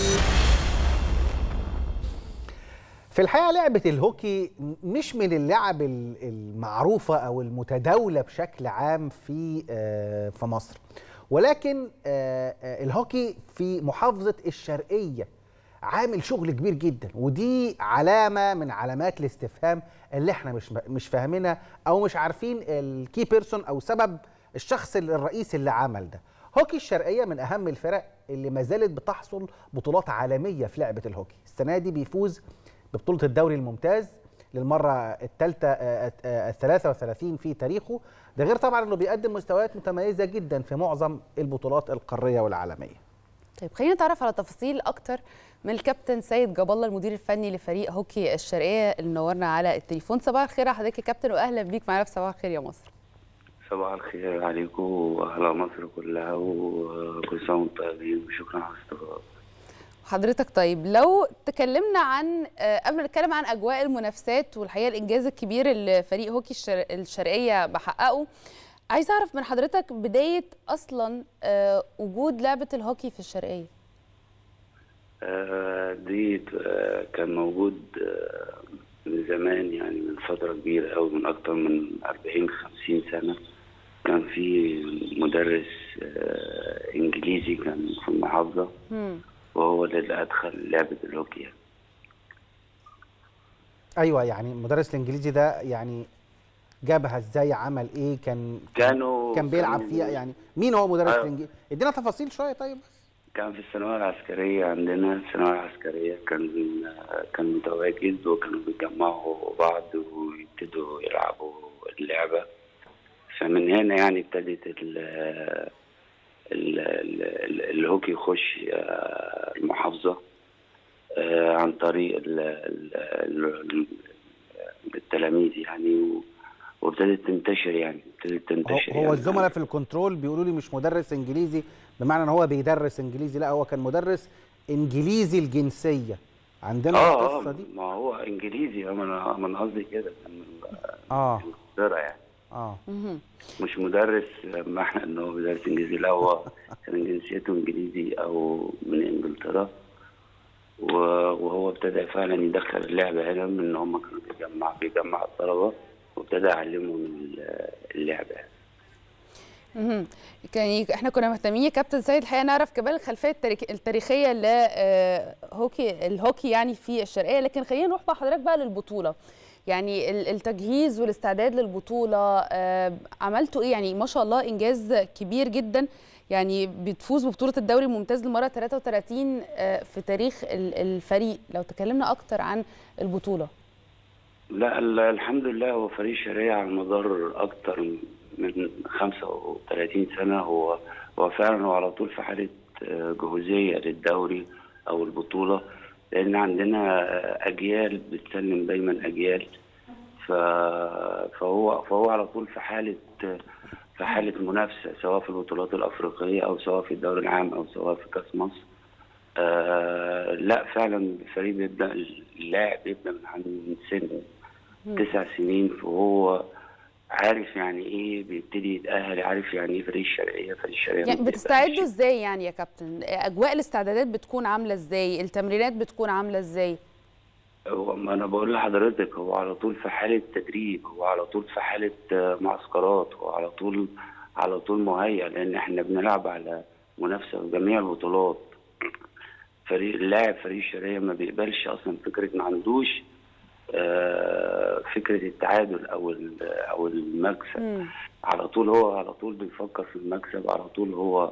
في الحقيقه لعبه الهوكي مش من اللعب ال- المعروفه او المتداوله بشكل عام في آه، في مصر ولكن آه، آه، الهوكي في محافظه الشرقيه عامل شغل كبير جدا ودي علامه من علامات الاستفهام اللي احنا مش مش فاهمينها او مش عارفين الكي بيرسون او سبب الشخص الرئيسي اللي عمل ده هوكي الشرقيه من اهم الفرق اللي ما زالت بتحصل بطولات عالميه في لعبه الهوكي السنه دي بيفوز ببطوله الدوري الممتاز للمره الثالثه ال 33 في تاريخه ده غير طبعا انه بيقدم مستويات متميزه جدا في معظم البطولات القاريه والعالميه طيب خلينا نتعرف على تفاصيل اكتر من الكابتن سيد جاب الله المدير الفني لفريق هوكي الشرقيه اللي نورنا على التليفون صباح الخير على حضرتك يا كابتن واهلا بيك معانا في صباح الخير يا مصر صباح الخير عليكم واهلا مصر كلها وكل سنه وانتم طيبين وشكرا على الاستضافه حضرتك طيب لو تكلمنا عن آه، قبل ما نتكلم عن اجواء المنافسات والحقيقه الانجاز الكبير اللي فريق هوكي الشر- الشرقيه بحققه عايز اعرف من حضرتك بدايه اصلا آه، وجود لعبه الهوكي في الشرقيه آه، دي آه، كان موجود آه، من زمان يعني من فتره كبيره قوي من اكتر من 40 50 سنه كان في مدرس آه، انجليزي كان في المحافظه مم. وهو اللي ادخل لعبه الهوكي يعني. ايوه يعني المدرس الانجليزي ده يعني جابها ازاي عمل ايه كان كانوا كان بيلعب كانوا- فيها يعني مين هو مدرس أيوة. الانجليزي ادينا تفاصيل شويه طيب كان في الثانوية العسكرية عندنا الثانوية العسكرية كان كان متواجد وكانوا بيجمعوا بعض ويبتدوا يلعبوا اللعبة فمن هنا يعني ابتدت ال ال ال ال الهوكي يخش آه، المحافظة آه، عن طريق ال ال ال التلاميذ يعني و- وابتدت تنتشر يعني ابتدت هو, تنتشر هو يعني الزملاء في الكنترول بيقولوا لي مش مدرس انجليزي بمعنى ان هو بيدرس انجليزي لا هو كان مدرس انجليزي الجنسيه عندنا اه القصه اه دي ما هو انجليزي اه ما انا ما أنا قصدي كده كان من اه انجلترا يعني اه مش مدرس ما احنا ان هو بيدرس انجليزي لا هو كان جنسيته انجليزي او من انجلترا و- وهو ابتدى فعلا يدخل اللعبه هنا من ان هم كانوا جمع بيجمع الطلبه وابتدى يعلمهم ال- اللعبه مهم. يعني احنا كنا مهتمين يا كابتن سيد الحقيقه نعرف كمان الخلفيه التاريخ- التاريخيه لهوكي الهوكي يعني في الشرقيه لكن خلينا نروح مع حضرتك بقى للبطوله يعني ال- التجهيز والاستعداد للبطوله آه، عملتوا ايه يعني ما شاء الله انجاز كبير جدا يعني بتفوز ببطوله الدوري الممتاز للمره 33 آه، في تاريخ ال- الفريق لو تكلمنا اكتر عن البطوله لا ال- الحمد لله هو فريق شرقية على مدار أكتر من 35 سنة هو هو فعلا هو على طول في حالة آه، جهوزية للدوري أو البطولة لأن عندنا آه، أجيال بتسلم دايما أجيال ف- فهو فهو على طول في حالة في حالة منافسة سواء في البطولات الأفريقية أو سواء في الدوري العام أو سواء في كأس مصر آه لا فعلا الفريق بيبدأ اللاعب بيبدأ من عند سن تسع سنين فهو عارف يعني ايه بيبتدي يتأهل عارف يعني ايه فريق الشرقية فريق الشرقية يعني ما بتستعدوا ازاي يعني يا كابتن اجواء الاستعدادات بتكون عامله ازاي التمرينات بتكون عامله ازاي هو ما انا بقول لحضرتك هو على طول في حاله تدريب هو على طول في حاله آه، معسكرات هو على طول على طول مهيأ لان احنا بنلعب على منافسه في جميع البطولات فريق اللاعب فريق الشرقيه ما بيقبلش اصلا فكره ما عندوش آه، فكره التعادل او ال- او المكسب على طول هو على طول بيفكر في المكسب على طول هو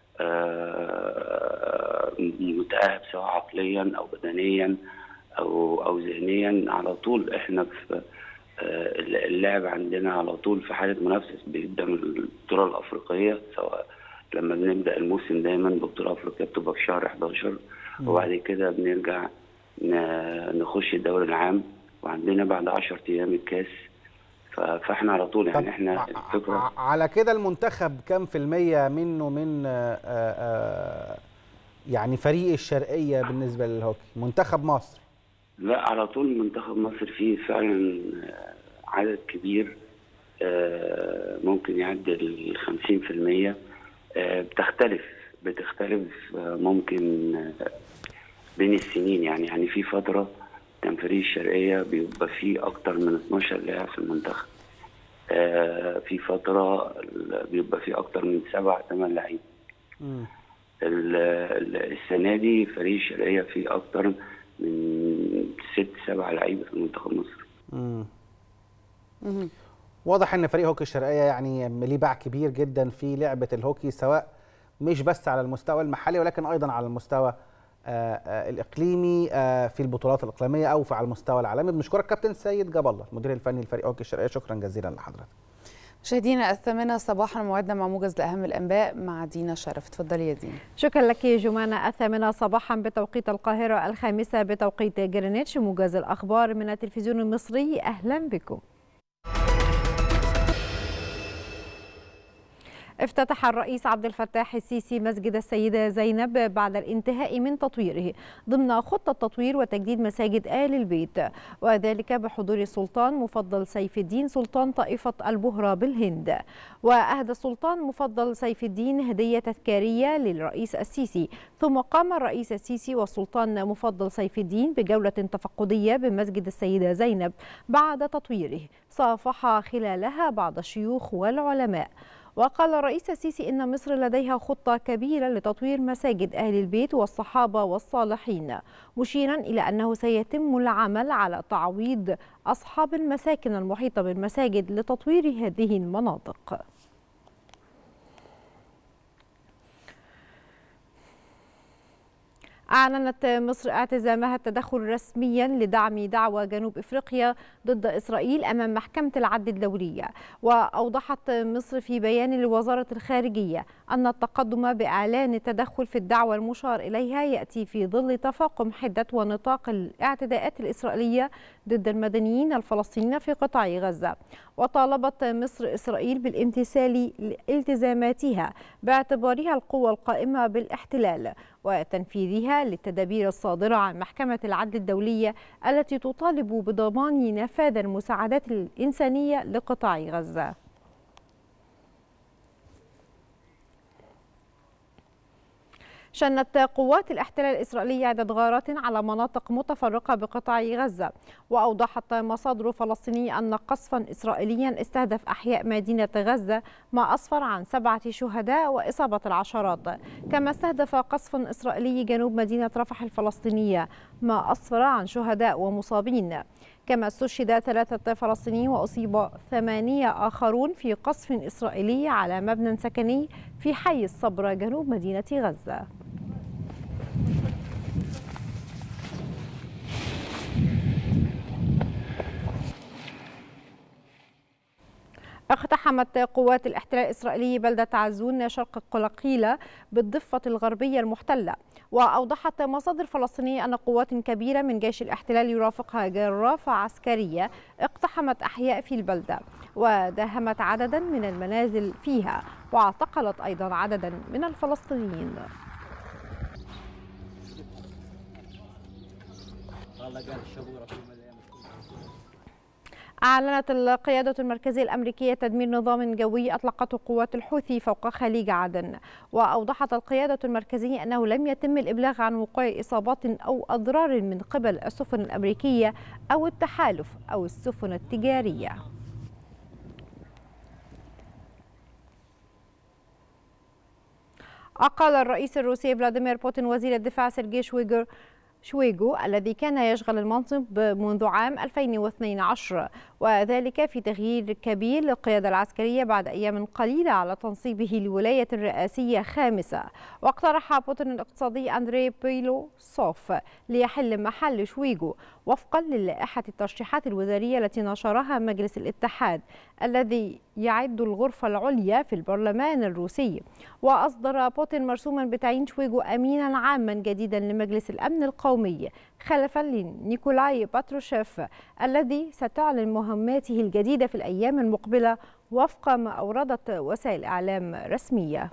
آه، متأهب سواء عقليا او بدنيا او او ذهنيا على طول احنا في آه، اللاعب عندنا على طول في حاله منافسه بيبدا من البطوله الافريقيه سواء لما بنبدا الموسم دايما البطوله الافريقيه بتبقى في شهر 11 وبعد كده بنرجع ن- نخش الدوري العام وعندنا بعد 10 ايام الكاس ف- فاحنا على طول يعني احنا الفكره ع- على كده المنتخب كام في المية منه من آه، آه، يعني فريق الشرقية بالنسبة للهوكي منتخب مصر لا على طول منتخب مصر فيه فعلا آه، عدد كبير آه، ممكن يعدي ال 50% آه، بتختلف بتختلف آه، ممكن آه، بين السنين يعني يعني في فترة كان فريق الشرقية بيبقى فيه أكتر من 12 لاعب في المنتخب آه، في فترة ال- بيبقى فيه أكتر من سبع ثمان لعيبة مم. ال- ال- السنة دي فريق الشرقية فيه أكتر من ست سبع لعيبة في منتخب مصر مم. واضح ان فريق هوكي الشرقيه يعني ليه باع كبير جدا في لعبه الهوكي سواء مش بس على المستوى المحلي ولكن ايضا على المستوى آه، آه، الاقليمي آه، في البطولات الاقليميه او في على المستوى العالمي بنشكرك كابتن سيد جاب الله المدير الفني لفريق هوكي الشرقيه شكرا جزيلا لحضرتك مشاهدينا الثامنة صباحا موعدنا مع موجز لأهم الأنباء مع دينا شرف اتفضلي يا دينا شكرا لك جمانة الثامنة صباحا بتوقيت القاهرة الخامسة بتوقيت جرينتش موجز الأخبار من التلفزيون المصري أهلا بكم افتتح الرئيس عبد الفتاح السيسي مسجد السيدة زينب بعد الانتهاء من تطويره ضمن خطة تطوير وتجديد مساجد آل البيت وذلك بحضور السلطان مفضل سيف الدين سلطان طائفة البهرة بالهند وأهدى السلطان مفضل سيف الدين هدية تذكارية للرئيس السيسي ثم قام الرئيس السيسي والسلطان مفضل سيف الدين بجولة تفقدية بمسجد السيدة زينب بعد تطويره صافح خلالها بعض الشيوخ والعلماء وقال الرئيس السيسي إن مصر لديها خطة كبيرة لتطوير مساجد أهل البيت والصحابة والصالحين مشيرا إلى أنه سيتم العمل على تعويض أصحاب المساكن المحيطة بالمساجد لتطوير هذه المناطق أعلنت مصر اعتزامها التدخل رسميا لدعم دعوى جنوب إفريقيا ضد إسرائيل أمام محكمة العدل الدولية وأوضحت مصر في بيان لوزارة الخارجية أن التقدم بإعلان التدخل في الدعوى المشار إليها يأتي في ظل تفاقم حدة ونطاق الاعتداءات الإسرائيلية ضد المدنيين الفلسطينيين في قطاع غزة وطالبت مصر إسرائيل بالامتثال لالتزاماتها باعتبارها القوة القائمة بالاحتلال وتنفيذها للتدابير الصادرة عن محكمة العدل الدولية التي تطالب بضمان نفاذ المساعدات الإنسانية لقطاع غزة شنت قوات الاحتلال الإسرائيلية عدة غارات على مناطق متفرقة بقطاع غزة وأوضحت مصادر فلسطينية أن قصفا إسرائيليا استهدف أحياء مدينة غزة ما أسفر عن سبعة شهداء وإصابة العشرات كما استهدف قصف إسرائيلي جنوب مدينة رفح الفلسطينية ما أسفر عن شهداء ومصابين كما استشهد ثلاثة فلسطينيين وأصيب ثمانية آخرون في قصف إسرائيلي على مبنى سكني في حي الصبرة جنوب مدينة غزة اقتحمت قوات الاحتلال الإسرائيلي بلدة عزون شرق قلقيلة بالضفة الغربية المحتلة وأوضحت مصادر فلسطينية أن قوات كبيرة من جيش الاحتلال يرافقها جرافة عسكرية اقتحمت أحياء في البلدة وداهمت عددا من المنازل فيها واعتقلت أيضا عددا من الفلسطينيين أعلنت القيادة المركزية الأمريكية تدمير نظام جوي أطلقته قوات الحوثي فوق خليج عدن وأوضحت القيادة المركزية أنه لم يتم الإبلاغ عن وقوع إصابات أو أضرار من قبل السفن الأمريكية أو التحالف أو السفن التجارية أقال الرئيس الروسي فلاديمير بوتين وزير الدفاع سيرجي شويغر شويغو الذي كان يشغل المنصب منذ عام 2012 وذلك في تغيير كبير للقيادة العسكرية بعد أيام قليلة على تنصيبه لولاية رئاسية خامسة واقترح بوتين الاقتصادي أندري بيلوسوف ليحل محل شويغو وفقا للائحة الترشيحات الوزارية التي نشرها مجلس الاتحاد الذي يعد الغرفة العليا في البرلمان الروسي وأصدر بوتين مرسوما بتعيين شويغو أمينا عاما جديدا لمجلس الأمن القومي خلفا لنيكولاي باتروشيف الذي ستعلن مهماته الجديدة في الأيام المقبلة وفق ما أوردت وسائل إعلام رسمية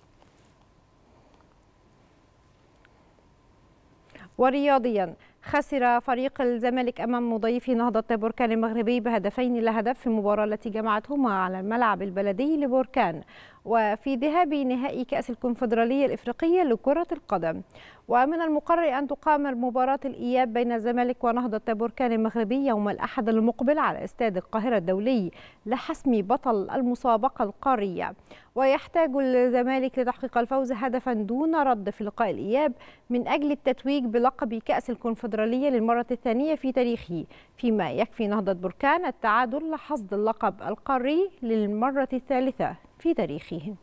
ورياضيا خسر فريق الزمالك امام مضيفي نهضه بركان المغربي بهدفين لا هدف في المباراه التي جمعتهما على الملعب البلدي لبركان وفي ذهاب نهائي كاس الكونفدراليه الافريقيه لكره القدم ومن المقرر ان تقامر مباراه الاياب بين الزمالك ونهضه بركان المغربي يوم الاحد المقبل على استاد القاهره الدولي لحسم بطل المسابقه القاريه ويحتاج الزمالك لتحقيق الفوز هدفا دون رد في لقاء الاياب من اجل التتويج بلقب كاس الكونفدراليه للمره الثانيه في تاريخه فيما يكفي نهضه بركان التعادل لحصد اللقب القاري للمره الثالثه في تاريخه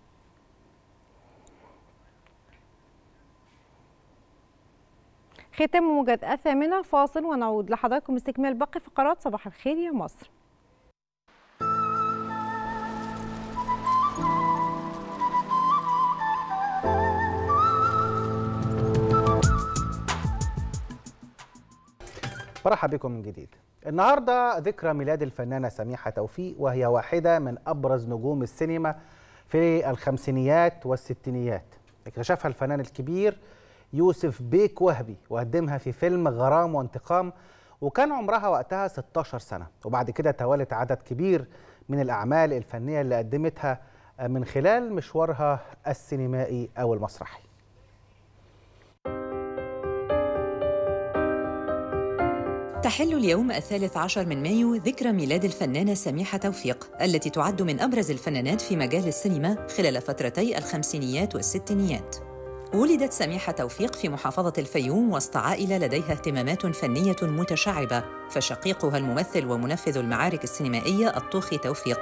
ختام موجز الثامنة فاصل ونعود لحضراتكم استكمال باقي فقرات صباح الخير يا مصر مرحبا بكم من جديد النهارده ذكرى ميلاد الفنانة سميحة توفيق وهي واحدة من أبرز نجوم السينما في الخمسينيات والستينيات اكتشفها الفنان الكبير يوسف بيك وهبي وقدمها في فيلم غرام وانتقام وكان عمرها وقتها 16 سنة وبعد كده توالت عدد كبير من الأعمال الفنية اللي قدمتها من خلال مشوارها السينمائي أو المسرحي تحل اليوم الثالث عشر من مايو ذكرى ميلاد الفنانة سميحة توفيق التي تعد من أبرز الفنانات في مجال السينما خلال فترتي الخمسينيات والستينيات ولدت سميحة توفيق في محافظة الفيوم وسط عائلة لديها اهتمامات فنية متشعبة فشقيقها الممثل ومنفذ المعارك السينمائية الطوخي توفيق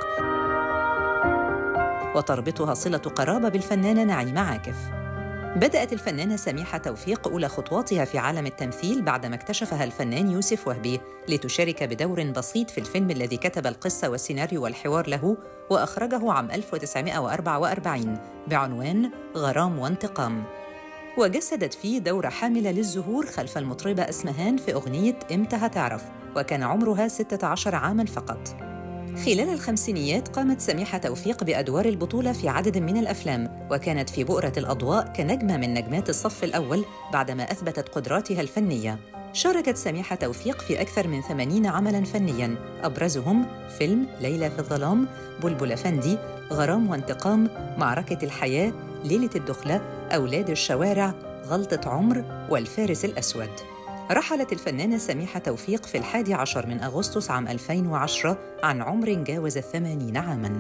وتربطها صلة قرابة بالفنانة نعيمة عاكف بدأت الفنانة سميحة توفيق أولى خطواتها في عالم التمثيل بعدما اكتشفها الفنان يوسف وهبي لتشارك بدور بسيط في الفيلم الذي كتب القصة والسيناريو والحوار له وأخرجه عام 1944 بعنوان غرام وانتقام وجسدت فيه دور حاملة للزهور خلف المطربة أسمهان في أغنية إمتى هتعرف وكان عمرها 16 عاماً فقط خلال الخمسينيات قامت سميحة توفيق بأدوار البطولة في عدد من الأفلام وكانت في بؤرة الأضواء كنجمة من نجمات الصف الأول بعدما أثبتت قدراتها الفنية شاركت سميحة توفيق في أكثر من 80 عملاً فنياً أبرزهم فيلم ليلى في الظلام بلبل أفندي غرام وانتقام معركة الحياة ليلة الدخلة أولاد الشوارع غلطة عمر والفارس الأسود رحلت الفنانة سميحة توفيق في الحادي عشر من أغسطس عام 2010 عن عمر جاوز الثمانين عاماً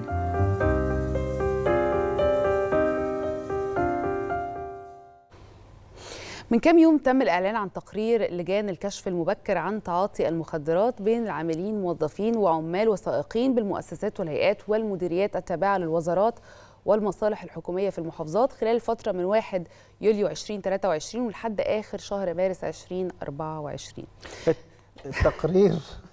من كام يوم تم الإعلان عن تقرير لجان الكشف المبكر عن تعاطي المخدرات بين العاملين موظفين وعمال وسائقين بالمؤسسات والهيئات والمديريات التابعة للوزارات والمصالح الحكومية في المحافظات خلال الفترة من 1 يوليو 2023 ولحد آخر شهر مارس 2024 التقرير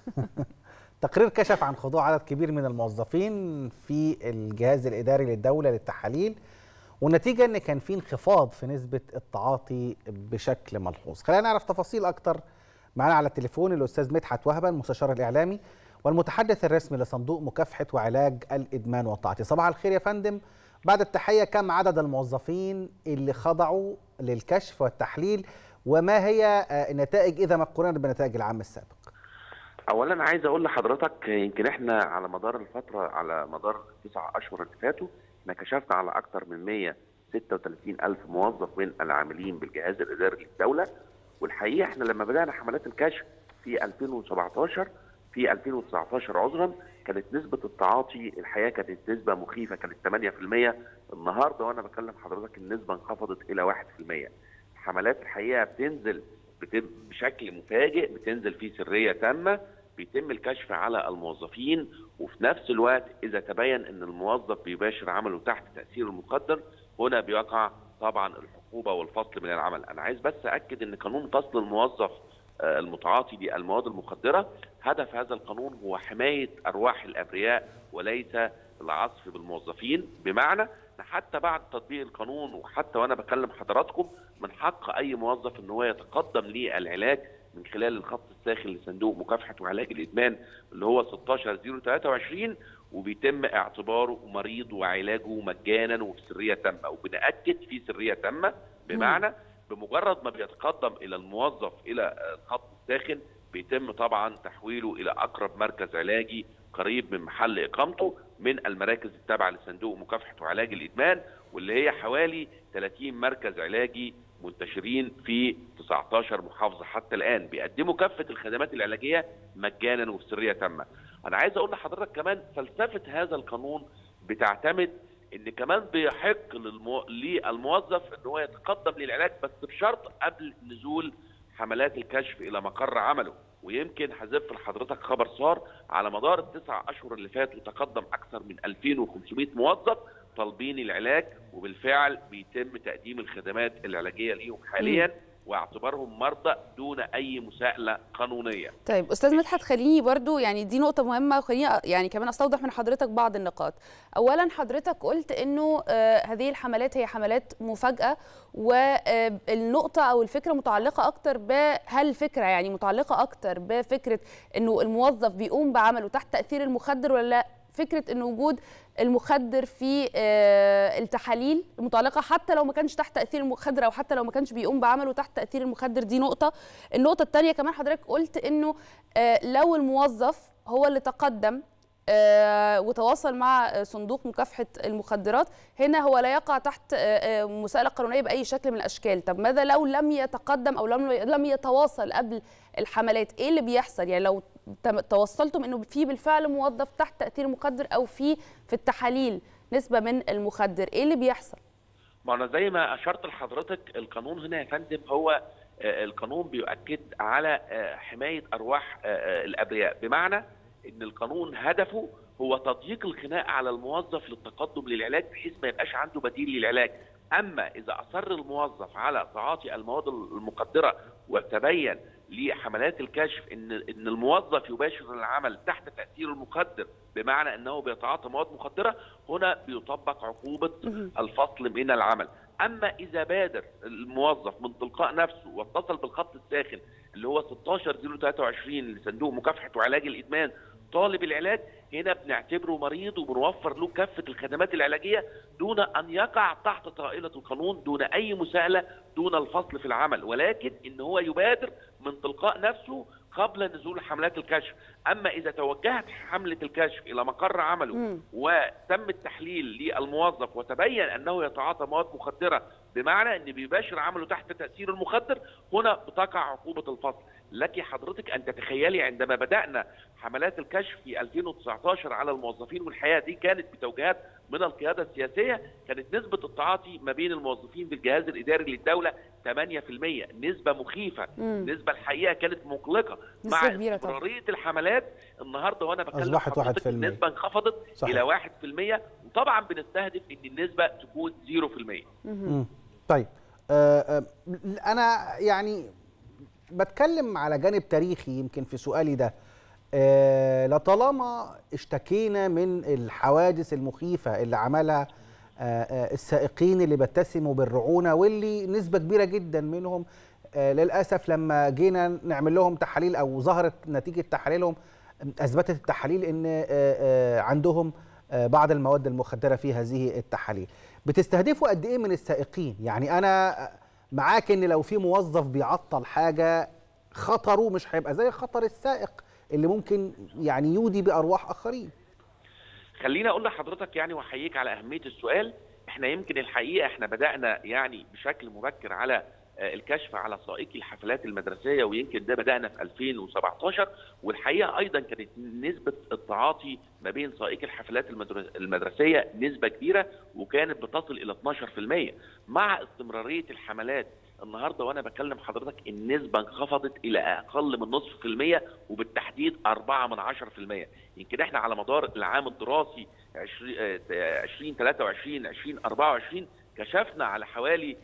تقرير كشف عن خضوع عدد كبير من الموظفين في الجهاز الإداري للدولة للتحاليل والنتيجة ان كان في انخفاض في نسبة التعاطي بشكل ملحوظ خلينا نعرف تفاصيل اكتر معنا على التليفون الاستاذ مدحت وهبه المستشار الاعلامي والمتحدث الرسمي لصندوق مكافحة وعلاج الادمان والتعاطي صباح الخير يا فندم بعد التحية كم عدد الموظفين اللي خضعوا للكشف والتحليل وما هي النتائج اذا ما قارنا بالنتائج العام السابق اولا عايز اقول لحضرتك يمكن احنا على مدار الفتره على مدار التسع اشهر اللي فاتوا احنا كشفنا على اكثر من 136 الف موظف من العاملين بالجهاز الاداري للدوله والحقيقه احنا لما بدانا حملات الكشف في 2017 في 2019 عذرا كانت نسبه التعاطي الحقيقه كانت نسبه مخيفه كانت 8% النهارده وانا بكلم حضرتك النسبه انخفضت الى 1% حملات الحقيقه بتنزل بشكل مفاجئ بتنزل في سريه تامه بيتم الكشف على الموظفين وفي نفس الوقت اذا تبين ان الموظف بيباشر عمله تحت تاثير المخدر هنا بيقع طبعا العقوبه والفصل من العمل انا عايز بس اكد ان قانون فصل الموظف المتعاطي بالمواد المخدره هدف هذا القانون هو حمايه ارواح الابرياء وليس العصف بالموظفين بمعنى حتى بعد تطبيق القانون وحتى وانا بكلم حضراتكم من حق اي موظف ان هو يتقدم للعلاج من خلال الخط الساخن لصندوق مكافحه وعلاج الادمان اللي هو 16023 وبيتم اعتباره مريض وعلاجه مجانا وفي سريه تامه وبناكد في سريه تامه بمعنى بمجرد ما بيتقدم الى الموظف الى الخط الساخن بيتم طبعا تحويله الى اقرب مركز علاجي قريب من محل اقامته من المراكز التابعه لصندوق مكافحه وعلاج الادمان واللي هي حوالي 30 مركز علاجي منتشرين في 19 محافظه حتى الان بيقدموا كافه الخدمات العلاجيه مجانا وفي سريه تامه. انا عايز اقول لحضرتك كمان فلسفه هذا القانون بتعتمد ان كمان بيحق للمو... للموظف ان هو يتقدم للعلاج بس بشرط قبل نزول حملات الكشف الى مقر عمله ويمكن هزف لحضرتك خبر صار على مدار التسع اشهر اللي فاتوا تقدم اكثر من 2500 موظف طالبين العلاج وبالفعل بيتم تقديم الخدمات العلاجيه ليهم حاليا واعتبارهم مرضى دون اي مساءله قانونيه. طيب استاذ مدحت خليني برضو يعني دي نقطه مهمه وخليني يعني كمان استوضح من حضرتك بعض النقاط. اولا حضرتك قلت انه آه هذه الحملات هي حملات مفاجاه والنقطه او الفكره متعلقه اكتر بهل الفكره يعني متعلقه اكتر بفكره انه الموظف بيقوم بعمله تحت تاثير المخدر ولا لا فكره ان وجود المخدر في التحاليل المتعلقه حتى لو ما كانش تحت تاثير المخدر او حتى لو ما كانش بيقوم بعمله تحت تاثير المخدر دي نقطه النقطه الثانيه كمان حضرتك قلت انه لو الموظف هو اللي تقدم وتواصل مع صندوق مكافحه المخدرات هنا هو لا يقع تحت مساءله قانونيه باي شكل من الاشكال طب ماذا لو لم يتقدم او لم لم يتواصل قبل الحملات ايه اللي بيحصل يعني لو توصلتم انه في بالفعل موظف تحت تاثير مخدر او في في التحاليل نسبه من المخدر ايه اللي بيحصل ما انا زي ما اشرت لحضرتك القانون هنا يا فندم هو القانون بيؤكد على حمايه ارواح الابرياء بمعنى ان القانون هدفه هو تضييق الخناق على الموظف للتقدم للعلاج بحيث ما يبقاش عنده بديل للعلاج اما اذا اصر الموظف على تعاطي المواد المخدره وتبين لحملات الكشف ان ان الموظف يباشر العمل تحت تاثير المخدر بمعنى انه بيتعاطى مواد مخدره هنا بيطبق عقوبه الفصل من العمل اما اذا بادر الموظف من تلقاء نفسه واتصل بالخط الساخن اللي هو 16023 لصندوق مكافحه وعلاج الادمان طالب العلاج هنا بنعتبره مريض وبنوفر له كافه الخدمات العلاجيه دون ان يقع تحت طائله القانون دون اي مساءله دون الفصل في العمل ولكن ان هو يبادر من تلقاء نفسه قبل نزول حملات الكشف اما اذا توجهت حمله الكشف الى مقر عمله مم. وتم التحليل للموظف وتبين انه يتعاطى مواد مخدره بمعنى ان بيباشر عمله تحت تاثير المخدر هنا بتقع عقوبه الفصل لك حضرتك ان تتخيلي عندما بدانا حملات الكشف في 2019 على الموظفين والحياه دي كانت بتوجيهات من القياده السياسيه كانت نسبه التعاطي ما بين الموظفين بالجهاز الاداري للدوله 8% نسبه مخيفه مم. نسبه الحقيقه كانت مقلقه نسبة مع كبيرة طبعا. استمراريه الحملات النهارده وانا بكلم أصبحت حضرتك 1%. النسبه انخفضت صحيح. الى 1% وطبعا بنستهدف ان النسبه تكون 0% مم. طيب آه، آه، انا يعني بتكلم على جانب تاريخي يمكن في سؤالي ده آه، لطالما اشتكينا من الحوادث المخيفه اللي عملها آه، آه، السائقين اللي بيتسموا بالرعونه واللي نسبه كبيره جدا منهم آه، للاسف لما جينا نعمل لهم تحاليل او ظهرت نتيجه تحاليلهم اثبتت التحاليل ان آه، آه، عندهم آه، بعض المواد المخدره في هذه التحاليل بتستهدفوا قد ايه من السائقين يعني انا معاك ان لو في موظف بيعطل حاجه خطره مش هيبقى زي خطر السائق اللي ممكن يعني يودي بارواح اخرين خليني اقول لحضرتك يعني واحييك على اهميه السؤال احنا يمكن الحقيقه احنا بدانا يعني بشكل مبكر على آه، الكشف على سائقي الحفلات المدرسيه ويمكن ده بدانا في 2017 والحقيقه ايضا كانت نسبه التعاطي ما بين سائقي الحفلات المدر- المدرسيه نسبه كبيره وكانت بتصل الى 12% مع استمراريه الحملات النهارده وانا بكلم حضرتك النسبه انخفضت الى اقل من نصف في المية وبالتحديد 4 من 10% يمكن احنا على مدار العام الدراسي 20 آه، 2023 2024 كشفنا على حوالي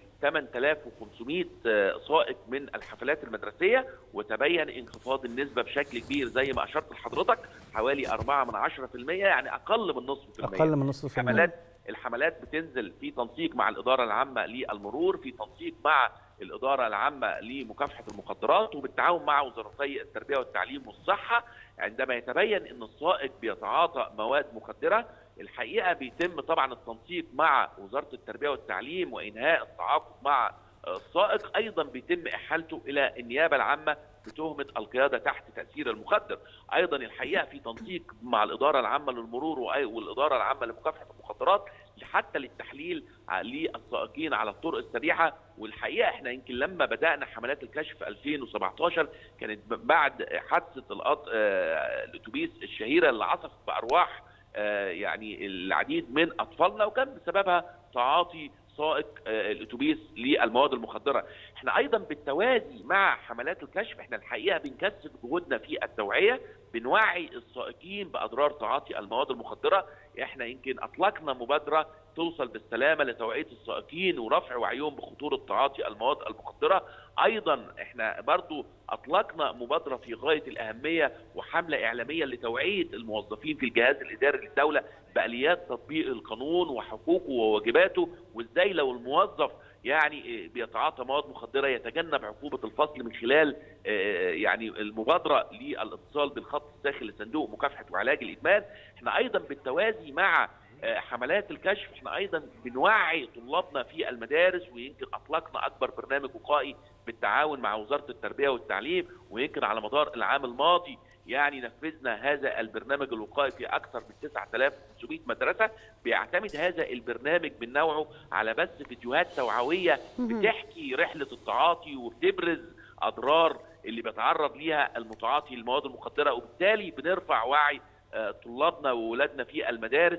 8500 آه، سائق من الحفلات المدرسيه وتبين انخفاض النسبه بشكل كبير زي ما اشرت لحضرتك حوالي 4 من 10% يعني اقل من نصف في المية اقل من نصف في المية. الحملات الحملات بتنزل في تنسيق مع الاداره العامه للمرور في تنسيق مع الاداره العامه لمكافحه المخدرات وبالتعاون مع وزارتي التربيه والتعليم والصحه عندما يتبين ان السائق بيتعاطى مواد مخدره الحقيقه بيتم طبعا التنسيق مع وزاره التربيه والتعليم وانهاء التعاقد مع السائق ايضا بيتم احالته الى النيابه العامه بتهمه القياده تحت تاثير المخدر ايضا الحقيقه في تنسيق مع الاداره العامه للمرور وأي- والاداره العامه لمكافحه المخدرات حتى للتحليل ع- للسائقين على الطرق السريعه والحقيقه احنا يمكن لما بدانا حملات الكشف في 2017 كانت ب- بعد حادثه القط- آه، الاتوبيس الشهيره اللي عصفت بارواح آه، يعني العديد من اطفالنا وكان بسببها تعاطي سائق آه، الاتوبيس للمواد المخدره احنا ايضا بالتوازي مع حملات الكشف احنا الحقيقه بنكثف جهودنا في التوعيه بنوعي السائقين باضرار تعاطي المواد المخدره احنا يمكن اطلقنا مبادره توصل بالسلامه لتوعيه السائقين ورفع وعيهم بخطوره تعاطي المواد المخدره ايضا احنا برضو اطلقنا مبادره في غايه الاهميه وحمله اعلاميه لتوعيه الموظفين في الجهاز الاداري للدوله باليات تطبيق القانون وحقوقه وواجباته وازاي لو الموظف يعني بيتعاطى مواد مخدره يتجنب عقوبه الفصل من خلال آه، يعني المبادره للاتصال بالخط الساخن لصندوق مكافحه وعلاج الادمان احنا ايضا بالتوازي مع آه، حملات الكشف احنا ايضا بنوعي طلابنا في المدارس ويمكن اطلقنا اكبر برنامج وقائي بالتعاون مع وزاره التربيه والتعليم ويمكن على مدار العام الماضي يعني نفذنا هذا البرنامج الوقائي في اكثر من 9500 مدرسه بيعتمد هذا البرنامج من نوعه على بث فيديوهات توعويه بتحكي رحله التعاطي وبتبرز اضرار اللي بيتعرض ليها المتعاطي للمواد المخدره وبالتالي بنرفع وعي آه، طلابنا واولادنا في المدارس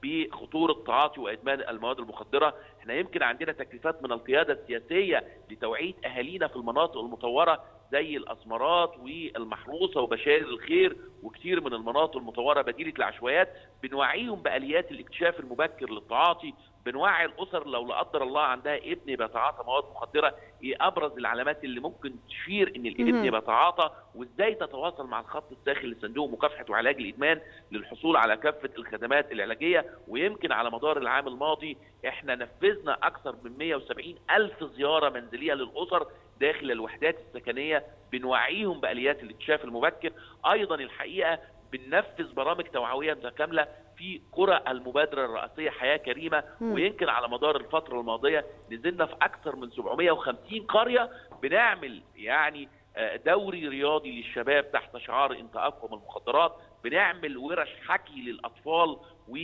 بخطوره تعاطي وادمان المواد المخدره، احنا يمكن عندنا تكليفات من القياده السياسيه لتوعيه اهالينا في المناطق المطوره زي الاسمرات والمحروسه وبشائر الخير وكثير من المناطق المطوره بديله العشوائيات بنوعيهم باليات الاكتشاف المبكر للتعاطي بنوعي الاسر لو لا قدر الله عندها ابن بيتعاطى مواد مخدره ايه ابرز العلامات اللي ممكن تشير ان الابن مهم. بيتعاطى وازاي تتواصل مع الخط الساخن لصندوق مكافحه وعلاج الادمان للحصول على كافه الخدمات العلاجيه ويمكن على مدار العام الماضي احنا نفذنا اكثر من 170 الف زياره منزليه للاسر داخل الوحدات السكنيه بنوعيهم باليات الاكتشاف المبكر ايضا الحقيقه بننفذ برامج توعويه متكامله في قرى المبادره الرئاسيه حياه كريمه مم. ويمكن على مدار الفتره الماضيه نزلنا في اكثر من 750 قريه بنعمل يعني آه، دوري رياضي للشباب تحت شعار انت اقوى من المخدرات بنعمل ورش حكي للاطفال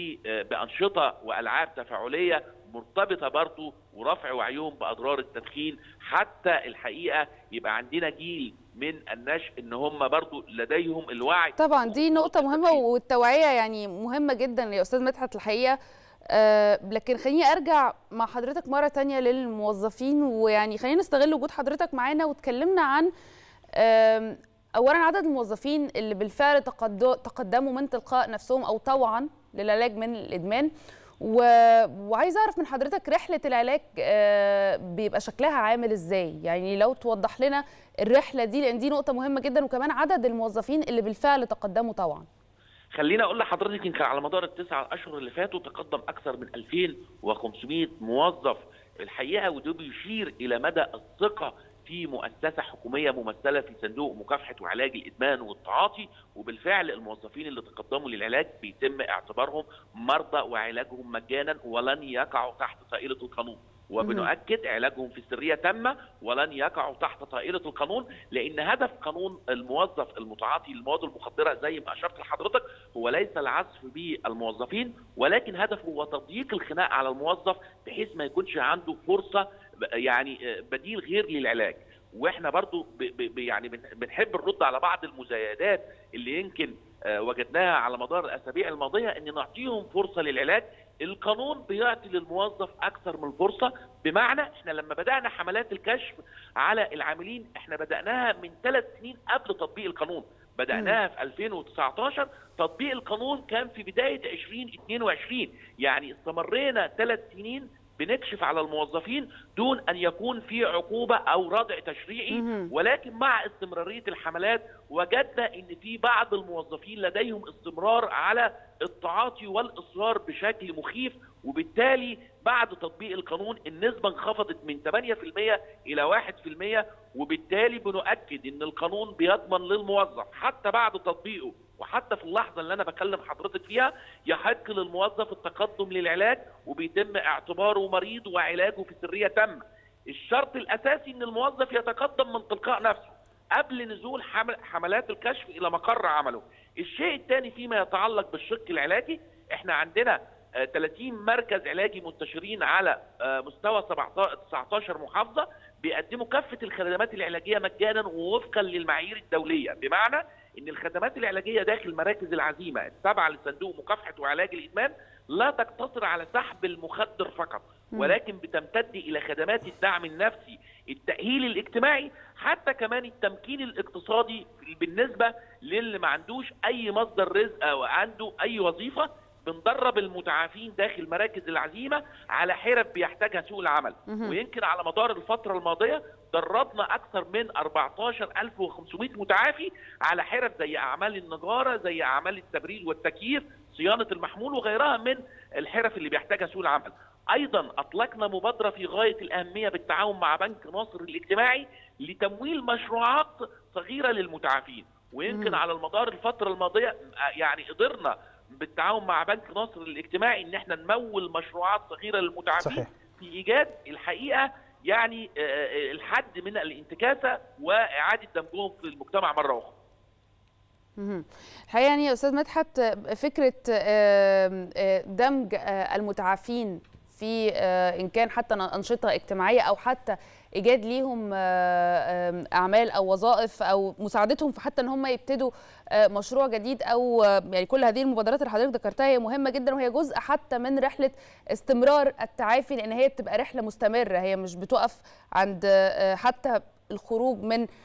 وبانشطه والعاب تفاعليه مرتبطه برضو ورفع وعيهم باضرار التدخين حتى الحقيقه يبقى عندنا جيل من النشء ان هم برضو لديهم الوعي طبعا دي نقطة مهمة والتوعية يعني مهمة جدا يا أستاذ مدحت الحقيقة آه لكن خليني أرجع مع حضرتك مرة تانية للموظفين ويعني خلينا نستغل وجود حضرتك معانا وتكلمنا عن آم، أولا عدد الموظفين اللي بالفعل تقد- تقدموا من تلقاء نفسهم أو طوعا للعلاج من الإدمان و... وعايزه اعرف من حضرتك رحله العلاج آه، بيبقى شكلها عامل ازاي يعني لو توضح لنا الرحله دي لان دي نقطه مهمه جدا وكمان عدد الموظفين اللي بالفعل تقدموا طوعا خليني اقول لحضرتك يمكن على مدار التسع اشهر اللي فاتوا تقدم اكثر من 2500 موظف الحقيقه وده بيشير الى مدى الثقه في مؤسسه حكوميه ممثله في صندوق مكافحه وعلاج الادمان والتعاطي وبالفعل الموظفين اللي تقدموا للعلاج بيتم اعتبارهم مرضى وعلاجهم مجانا ولن يقعوا تحت طائله القانون وبنؤكد علاجهم في سريه تامه ولن يقعوا تحت طائله القانون لان هدف قانون الموظف المتعاطي للمواد المخدره زي ما اشرت لحضرتك هو ليس العزف بالموظفين ولكن هدفه هو تضييق الخناق على الموظف بحيث ما يكونش عنده فرصه يعني بديل غير للعلاج واحنا برضو ب ب يعني بن- بنحب نرد على بعض المزايدات اللي يمكن آه، وجدناها على مدار الاسابيع الماضيه ان نعطيهم فرصه للعلاج القانون بيعطي للموظف اكثر من فرصه بمعنى احنا لما بدانا حملات الكشف على العاملين احنا بداناها من ثلاث سنين قبل تطبيق القانون بدأناها في 2019 تطبيق القانون كان في بداية 2022 يعني استمرينا ثلاث سنين بنكشف على الموظفين دون أن يكون في عقوبة أو ردع تشريعي ولكن مع استمرارية الحملات وجدنا أن في بعض الموظفين لديهم استمرار على التعاطي والإصرار بشكل مخيف وبالتالي بعد تطبيق القانون النسبة انخفضت من 8% إلى 1% وبالتالي بنؤكد أن القانون بيضمن للموظف حتى بعد تطبيقه وحتى في اللحظة اللي أنا بكلم حضرتك فيها يحق للموظف التقدم للعلاج وبيتم اعتباره مريض وعلاجه في سرية تامة الشرط الأساسي أن الموظف يتقدم من تلقاء نفسه قبل نزول حمل حملات الكشف إلى مقر عمله الشيء الثاني فيما يتعلق بالشق العلاجي احنا عندنا آه، 30 مركز علاجي منتشرين على آه، مستوى 17 19 محافظه بيقدموا كافه الخدمات العلاجيه مجانا ووفقا للمعايير الدوليه بمعنى ان الخدمات العلاجيه داخل مراكز العزيمه التابعه لصندوق مكافحه وعلاج الادمان لا تقتصر على سحب المخدر فقط مم. ولكن بتمتد الى خدمات الدعم النفسي التاهيل الاجتماعي حتى كمان التمكين الاقتصادي بالنسبه للي ما عندوش اي مصدر رزق او عنده اي وظيفه بندرب المتعافين داخل مراكز العزيمه على حرف بيحتاجها سوق العمل مهم. ويمكن على مدار الفتره الماضيه دربنا اكثر من 14500 متعافي على حرف زي اعمال النجاره زي اعمال التبريد والتكييف صيانه المحمول وغيرها من الحرف اللي بيحتاجها سوق العمل ايضا اطلقنا مبادره في غايه الاهميه بالتعاون مع بنك ناصر الاجتماعي لتمويل مشروعات صغيره للمتعافين ويمكن مم. على المدار الفتره الماضيه آه، يعني قدرنا بالتعاون مع بنك ناصر الاجتماعي ان احنا نمول مشروعات صغيره للمتعافين صحيح. في ايجاد الحقيقه يعني آه، آه، الحد من الانتكاسه واعاده دمجهم في المجتمع مره اخرى مهم. الحقيقه يعني يا استاذ مدحت آه، فكره آه، آه، دمج آه، المتعافين في آه، ان كان حتى انشطه اجتماعيه او حتى ايجاد ليهم آه، آه، اعمال او وظائف او مساعدتهم في حتى ان هم يبتدوا آه، مشروع جديد او آه، يعني كل هذه المبادرات اللي حضرتك ذكرتها هي مهمه جدا وهي جزء حتى من رحله استمرار التعافي لان هي بتبقى رحله مستمره هي مش بتقف عند آه، حتى الخروج من آه،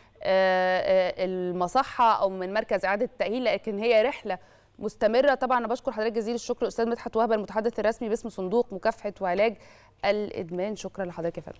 آه، المصحه او من مركز اعاده التاهيل لكن هي رحله مستمره طبعا انا بشكر حضرتك جزيل الشكر استاذ مدحت وهبه المتحدث الرسمي باسم صندوق مكافحه وعلاج الادمان شكرا لحضرتك يا فندم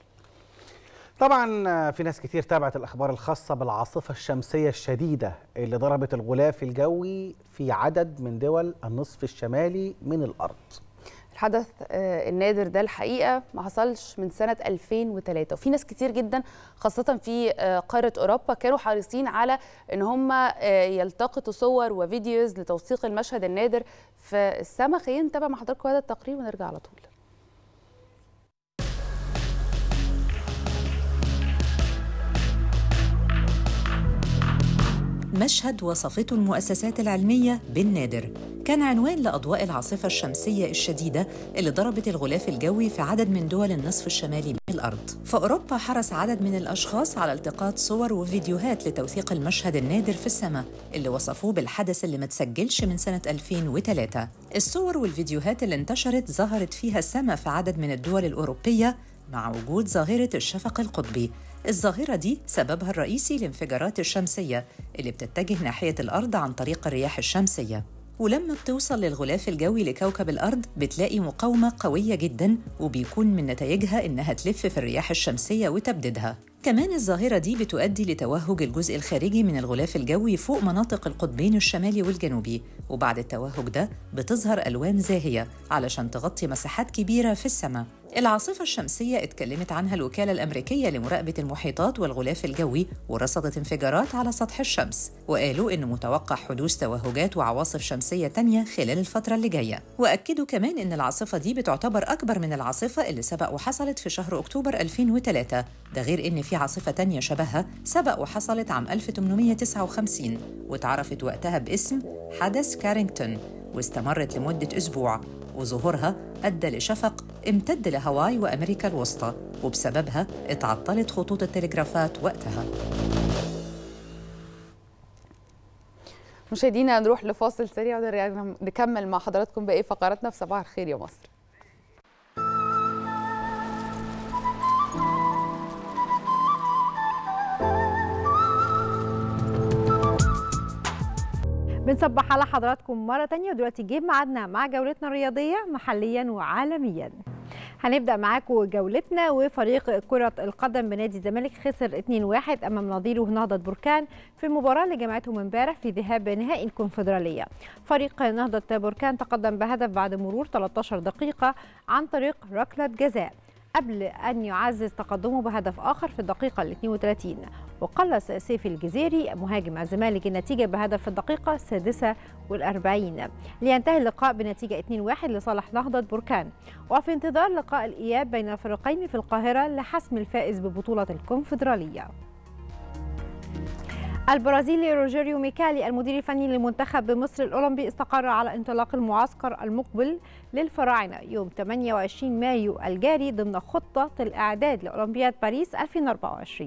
طبعا في ناس كتير تابعت الاخبار الخاصه بالعاصفه الشمسيه الشديده اللي ضربت الغلاف الجوي في عدد من دول النصف الشمالي من الارض الحدث آه، النادر ده الحقيقه ما حصلش من سنه 2003 وفي ناس كتير جدا خاصه في آه، قاره اوروبا كانوا حريصين على ان هم آه، يلتقطوا صور وفيديوز لتوثيق المشهد النادر في السماء خلينا نتابع مع حضراتكم هذا التقرير ونرجع على طول مشهد وصفته المؤسسات العلمية بالنادر كان عنوان لأضواء العاصفة الشمسية الشديدة اللي ضربت الغلاف الجوي في عدد من دول النصف الشمالي من الأرض في أوروبا حرص عدد من الأشخاص على التقاط صور وفيديوهات لتوثيق المشهد النادر في السماء اللي وصفوه بالحدث اللي ما تسجلش من سنة 2003 الصور والفيديوهات اللي انتشرت ظهرت فيها السماء في عدد من الدول الأوروبية مع وجود ظاهرة الشفق القطبي الظاهرة دي سببها الرئيسي الانفجارات الشمسية اللي بتتجه ناحية الأرض عن طريق الرياح الشمسية ولما بتوصل للغلاف الجوي لكوكب الأرض بتلاقي مقاومة قوية جدا وبيكون من نتائجها إنها تلف في الرياح الشمسية وتبددها كمان الظاهرة دي بتؤدي لتوهج الجزء الخارجي من الغلاف الجوي فوق مناطق القطبين الشمالي والجنوبي وبعد التوهج ده بتظهر ألوان زاهية علشان تغطي مساحات كبيرة في السماء العاصفة الشمسية اتكلمت عنها الوكالة الأمريكية لمراقبة المحيطات والغلاف الجوي ورصدت انفجارات على سطح الشمس وقالوا إن متوقع حدوث توهجات وعواصف شمسية تانية خلال الفترة اللي جاية وأكدوا كمان إن العاصفة دي بتعتبر أكبر من العاصفة اللي سبق وحصلت في شهر أكتوبر 2003 ده غير إن في عاصفة تانية شبهها سبق وحصلت عام 1859 واتعرفت وقتها باسم حدث كارينغتون واستمرت لمدة أسبوع وظهورها أدى لشفق امتد لهاواي وأمريكا الوسطى وبسببها اتعطلت خطوط التلغرافات وقتها مشاهدينا نروح لفاصل سريع ونرجع نكمل مع حضراتكم باقي فقراتنا في صباح الخير يا مصر بنصبح على حضراتكم مرة تانية ودلوقتي جه ميعادنا مع جولتنا الرياضية محليا وعالميا هنبدأ معاكم جولتنا وفريق كرة القدم بنادي الزمالك خسر 2-1 أمام نظيره نهضة بركان في المباراة اللي جمعتهم امبارح في ذهاب نهائي الكونفدرالية فريق نهضة بركان تقدم بهدف بعد مرور 13 دقيقة عن طريق ركلة جزاء قبل أن يعزز تقدمه بهدف آخر في الدقيقة ال 32 وقلص سيف الجزيري مهاجم الزمالك النتيجة بهدف في الدقيقة السادسة والأربعين لينتهي اللقاء بنتيجة 2-1 لصالح نهضة بركان وفي انتظار لقاء الإياب بين الفريقين في القاهرة لحسم الفائز ببطولة الكونفدرالية البرازيلي روجيريو ميكالي المدير الفني للمنتخب مصر الأولمبي استقر على انطلاق المعسكر المقبل للفراعنة يوم 28 مايو الجاري ضمن خطة الإعداد لأولمبياد باريس 2024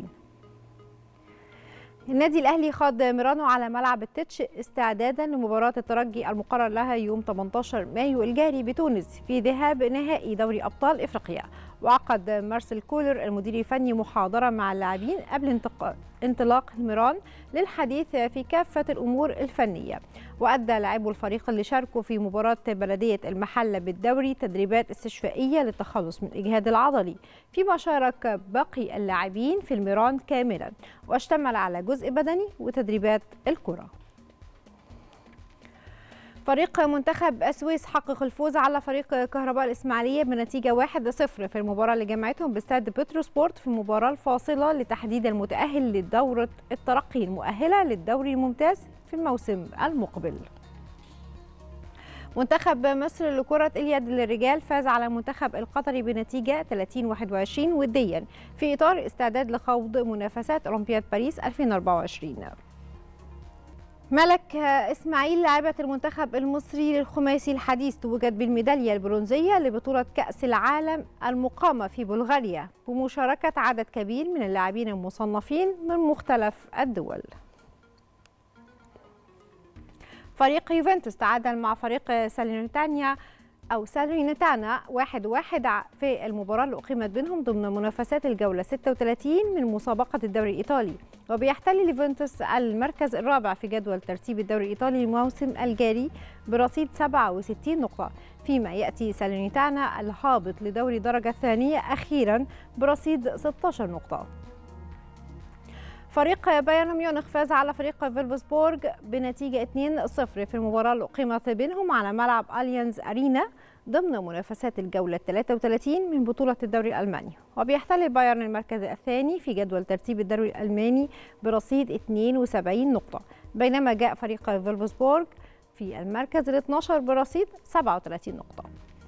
النادي الاهلي خاض ميرانو على ملعب التتش استعدادا لمباراه الترجي المقرر لها يوم 18 مايو الجاري بتونس في ذهاب نهائي دوري ابطال افريقيا وعقد مارسيل كولر المدير الفني محاضره مع اللاعبين قبل انطلاق الميران للحديث في كافه الامور الفنيه وادى لاعبو الفريق اللي شاركوا في مباراه بلديه المحله بالدوري تدريبات استشفائيه للتخلص من الاجهاد العضلي فيما شارك باقي اللاعبين في الميران كاملا واشتمل على جزء بدني وتدريبات الكره فريق منتخب السويس حقق الفوز على فريق كهرباء الإسماعيلية بنتيجة 1-0 في المباراة اللي جمعتهم باستاد بتروسبورت في المباراة الفاصلة لتحديد المتأهل لدورة الترقي المؤهلة للدوري الممتاز في الموسم المقبل. منتخب مصر لكرة اليد للرجال فاز على المنتخب القطري بنتيجة 30-21 وديا في إطار استعداد لخوض منافسات أولمبياد باريس 2024. ملك اسماعيل لاعبة المنتخب المصري للخماسي الحديث توجت بالميدالية البرونزية لبطولة كأس العالم المقامة في بلغاريا بمشاركة عدد كبير من اللاعبين المصنفين من مختلف الدول. فريق يوفنتوس تعادل مع فريق سالينيتانيا أو سالينيتانا واحد واحد في المباراة اللي أقيمت بينهم ضمن منافسات الجولة 36 من مسابقة الدوري الإيطالي وبيحتل ليفنتوس المركز الرابع في جدول ترتيب الدوري الإيطالي الموسم الجاري برصيد 67 نقطة فيما يأتي سالينيتانا الهابط لدوري درجة ثانية أخيرا برصيد 16 نقطة فريق بايرن ميونخ فاز على فريق فيلفسبورغ بنتيجة 2-0 في المباراة اللي أقيمت بينهم على ملعب أليانز أرينا ضمن منافسات الجولة 33 من بطولة الدوري الألماني وبيحتل بايرن المركز الثاني في جدول ترتيب الدوري الألماني برصيد 72 نقطة بينما جاء فريق فيلفسبورغ في المركز ال 12 برصيد 37 نقطة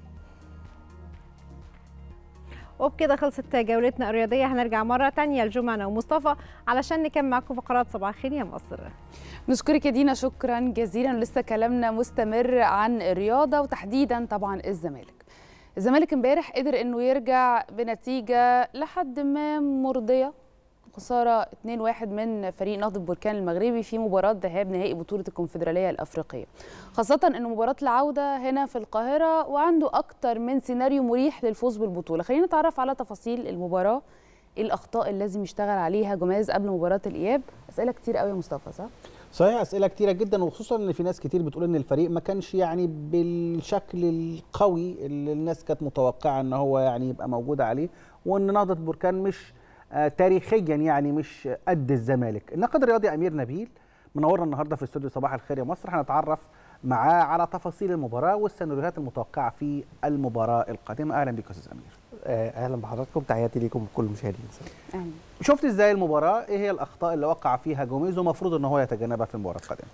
وبكده خلصت جولتنا الرياضية هنرجع مرة تانية لجمعنا ومصطفى علشان نكمل معاكم فقرات صباح الخير يا مصر نشكرك يا دينا شكرا جزيلا ولسه كلامنا مستمر عن الرياضه وتحديدا طبعا الزمالك الزمالك امبارح قدر انه يرجع بنتيجه لحد ما مرضيه خساره 2-1 من فريق نهضه بركان المغربي في مباراه ذهاب نهائي بطوله الكونفدراليه الافريقيه خاصه ان مباراه العوده هنا في القاهره وعنده اكتر من سيناريو مريح للفوز بالبطوله خلينا نتعرف على تفاصيل المباراه ايه الاخطاء اللي لازم يشتغل عليها جماز قبل مباراه الاياب اسئله كتير قوي يا مصطفى صح صحيح اسئله كتيره جدا وخصوصا ان في ناس كتير بتقول ان الفريق ما كانش يعني بالشكل القوي اللي الناس كانت متوقعه ان هو يعني يبقى موجود عليه وان نهضه بركان مش آه تاريخيا يعني مش قد الزمالك الناقد الرياضي امير نبيل منورنا النهارده في استوديو صباح الخير يا مصر هنتعرف معاه على تفاصيل المباراه والسيناريوهات المتوقعه في المباراه القادمه اهلا بك استاذ امير اهلا بحضراتكم تحياتي ليكم كل المشاهدين اهلا شفت ازاي المباراه ايه هي الاخطاء اللي وقع فيها جوميز ومفروض ان هو يتجنبها في المباراه القادمه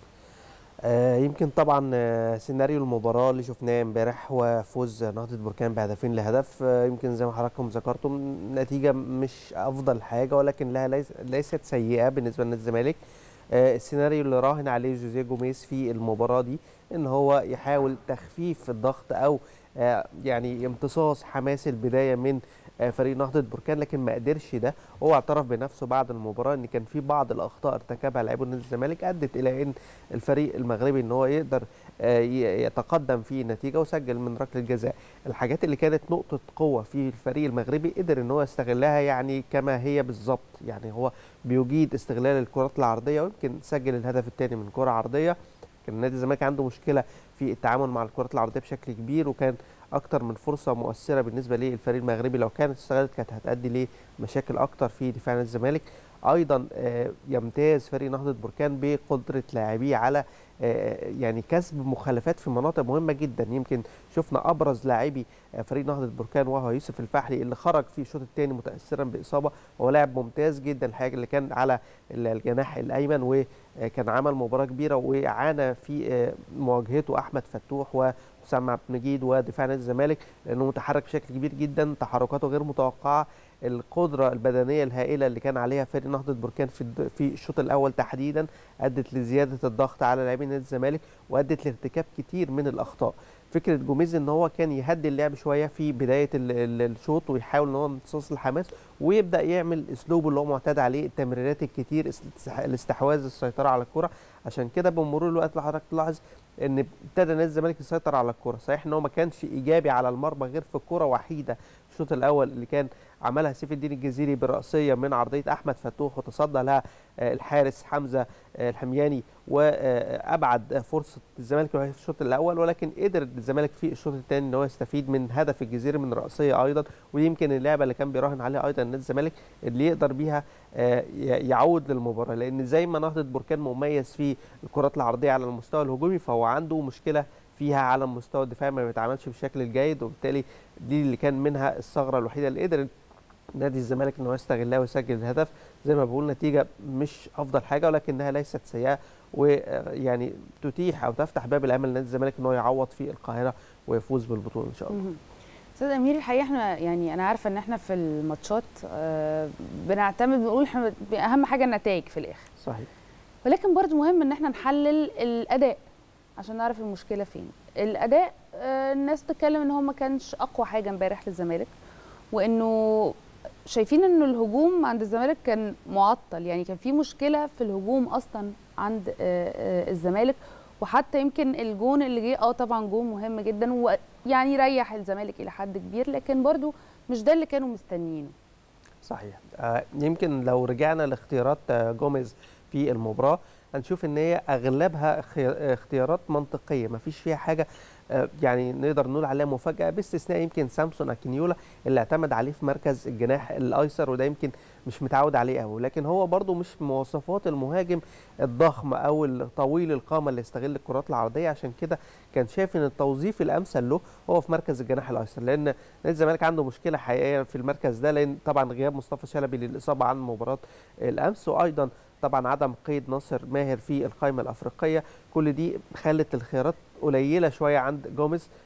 آه يمكن طبعا آه سيناريو المباراه اللي شفناه امبارح هو فوز نهضه بركان بهدفين لهدف آه يمكن زي ما حضراتكم ذكرتم نتيجه مش افضل حاجه ولكن لها ليس ليست سيئه بالنسبه لنادي الزمالك آه السيناريو اللي راهن عليه جوزيه جوميز في المباراه دي ان هو يحاول تخفيف الضغط او آه يعني امتصاص حماس البدايه من فريق نهضه بركان لكن ما قدرش ده هو اعترف بنفسه بعد المباراه ان كان في بعض الاخطاء ارتكبها لاعبو نادي الزمالك ادت الى ان الفريق المغربي ان هو يقدر يتقدم في النتيجه وسجل من ركله جزاء الحاجات اللي كانت نقطه قوه في الفريق المغربي قدر ان هو يستغلها يعني كما هي بالظبط يعني هو بيجيد استغلال الكرات العرضيه ويمكن سجل الهدف الثاني من كره عرضيه كان نادي الزمالك عنده مشكله في التعامل مع الكرات العرضيه بشكل كبير وكان اكتر من فرصه مؤثره بالنسبه للفريق المغربي لو كانت استغلت كانت هتؤدي لمشاكل اكتر في دفاع نادي الزمالك ايضا يمتاز فريق نهضه بركان بقدره لاعبيه على يعني كسب مخالفات في مناطق مهمه جدا يمكن شفنا ابرز لاعبي فريق نهضه بركان وهو يوسف الفحلي اللي خرج في الشوط الثاني متاثرا باصابه وهو لاعب ممتاز جدا الحاجه اللي كان على الجناح الايمن وكان عمل مباراه كبيره وعانى في مواجهته احمد فتوح و حسام عبد المجيد ودفاع نادي الزمالك لانه متحرك بشكل كبير جدا تحركاته غير متوقعه القدره البدنيه الهائله اللي كان عليها فريق نهضه بركان في في الشوط الاول تحديدا ادت لزياده الضغط على لاعبين نادي الزمالك وادت لارتكاب كتير من الاخطاء فكره جوميز ان هو كان يهدي اللعب شويه في بدايه الشوط ويحاول ان هو امتصاص الحماس ويبدا يعمل اسلوبه اللي هو معتاد عليه التمريرات الكتير الاستحواذ السيطره على الكره عشان كده بمرور الوقت حضرتك تلاحظ ان ابتدى نادي الزمالك يسيطر على الكره صحيح ان هو ما كانش ايجابي على المرمى غير في كره وحيده الشوط الاول اللي كان عملها سيف الدين الجزيري براسيه من عرضيه احمد فتوح وتصدى لها الحارس حمزه الحمياني وابعد فرصه الزمالك في الشوط الاول ولكن قدر الزمالك في الشوط الثاني ان هو يستفيد من هدف الجزيري من راسيه ايضا ويمكن اللعبه اللي كان بيراهن عليها ايضا نادي الزمالك اللي يقدر بيها يعود للمباراه لان زي ما نهضه بركان مميز في الكرات العرضيه على المستوى الهجومي فهو عنده مشكله فيها على المستوى الدفاعي ما بيتعاملش بالشكل الجيد وبالتالي دي اللي كان منها الثغره الوحيده اللي قدر نادي الزمالك ان هو يستغلها ويسجل الهدف زي ما بقول نتيجه مش افضل حاجه ولكنها ليست سيئه ويعني تتيح او تفتح باب الامل لنادي الزمالك ان هو يعوض في القاهره ويفوز بالبطوله ان شاء الله. استاذ امير الحقيقه احنا يعني انا عارفه ان احنا في الماتشات آه بنعتمد بنقول احنا اهم حاجه النتائج في الاخر. صحيح. ولكن برضو مهم ان احنا نحلل الاداء عشان نعرف المشكله فين. الاداء آه الناس بتتكلم ان هو ما كانش اقوى حاجه امبارح للزمالك وانه شايفين انه الهجوم عند الزمالك كان معطل يعني كان في مشكله في الهجوم اصلا عند الزمالك وحتى يمكن الجون اللي جه اه طبعا جون مهم جدا ويعني ريح الزمالك الى حد كبير لكن برضو مش ده اللي كانوا مستنيينه صحيح آه يمكن لو رجعنا لاختيارات آه جوميز في المباراه هنشوف ان هي اغلبها اختيارات منطقيه ما فيش فيها حاجه يعني نقدر نقول عليها مفاجاه باستثناء يمكن سامسون اكينيولا اللي اعتمد عليه في مركز الجناح الايسر وده يمكن مش متعود عليه قوي لكن هو برده مش مواصفات المهاجم الضخم او الطويل القامه اللي يستغل الكرات العرضيه عشان كده كان شايف ان التوظيف الامثل له هو في مركز الجناح الايسر لان نادي الزمالك عنده مشكله حقيقيه في المركز ده لان طبعا غياب مصطفى شلبي للاصابه عن مباراه الامس وايضا طبعا عدم قيد ناصر ماهر في القائمه الافريقيه كل دي خلت الخيارات قليله شويه عند جوميز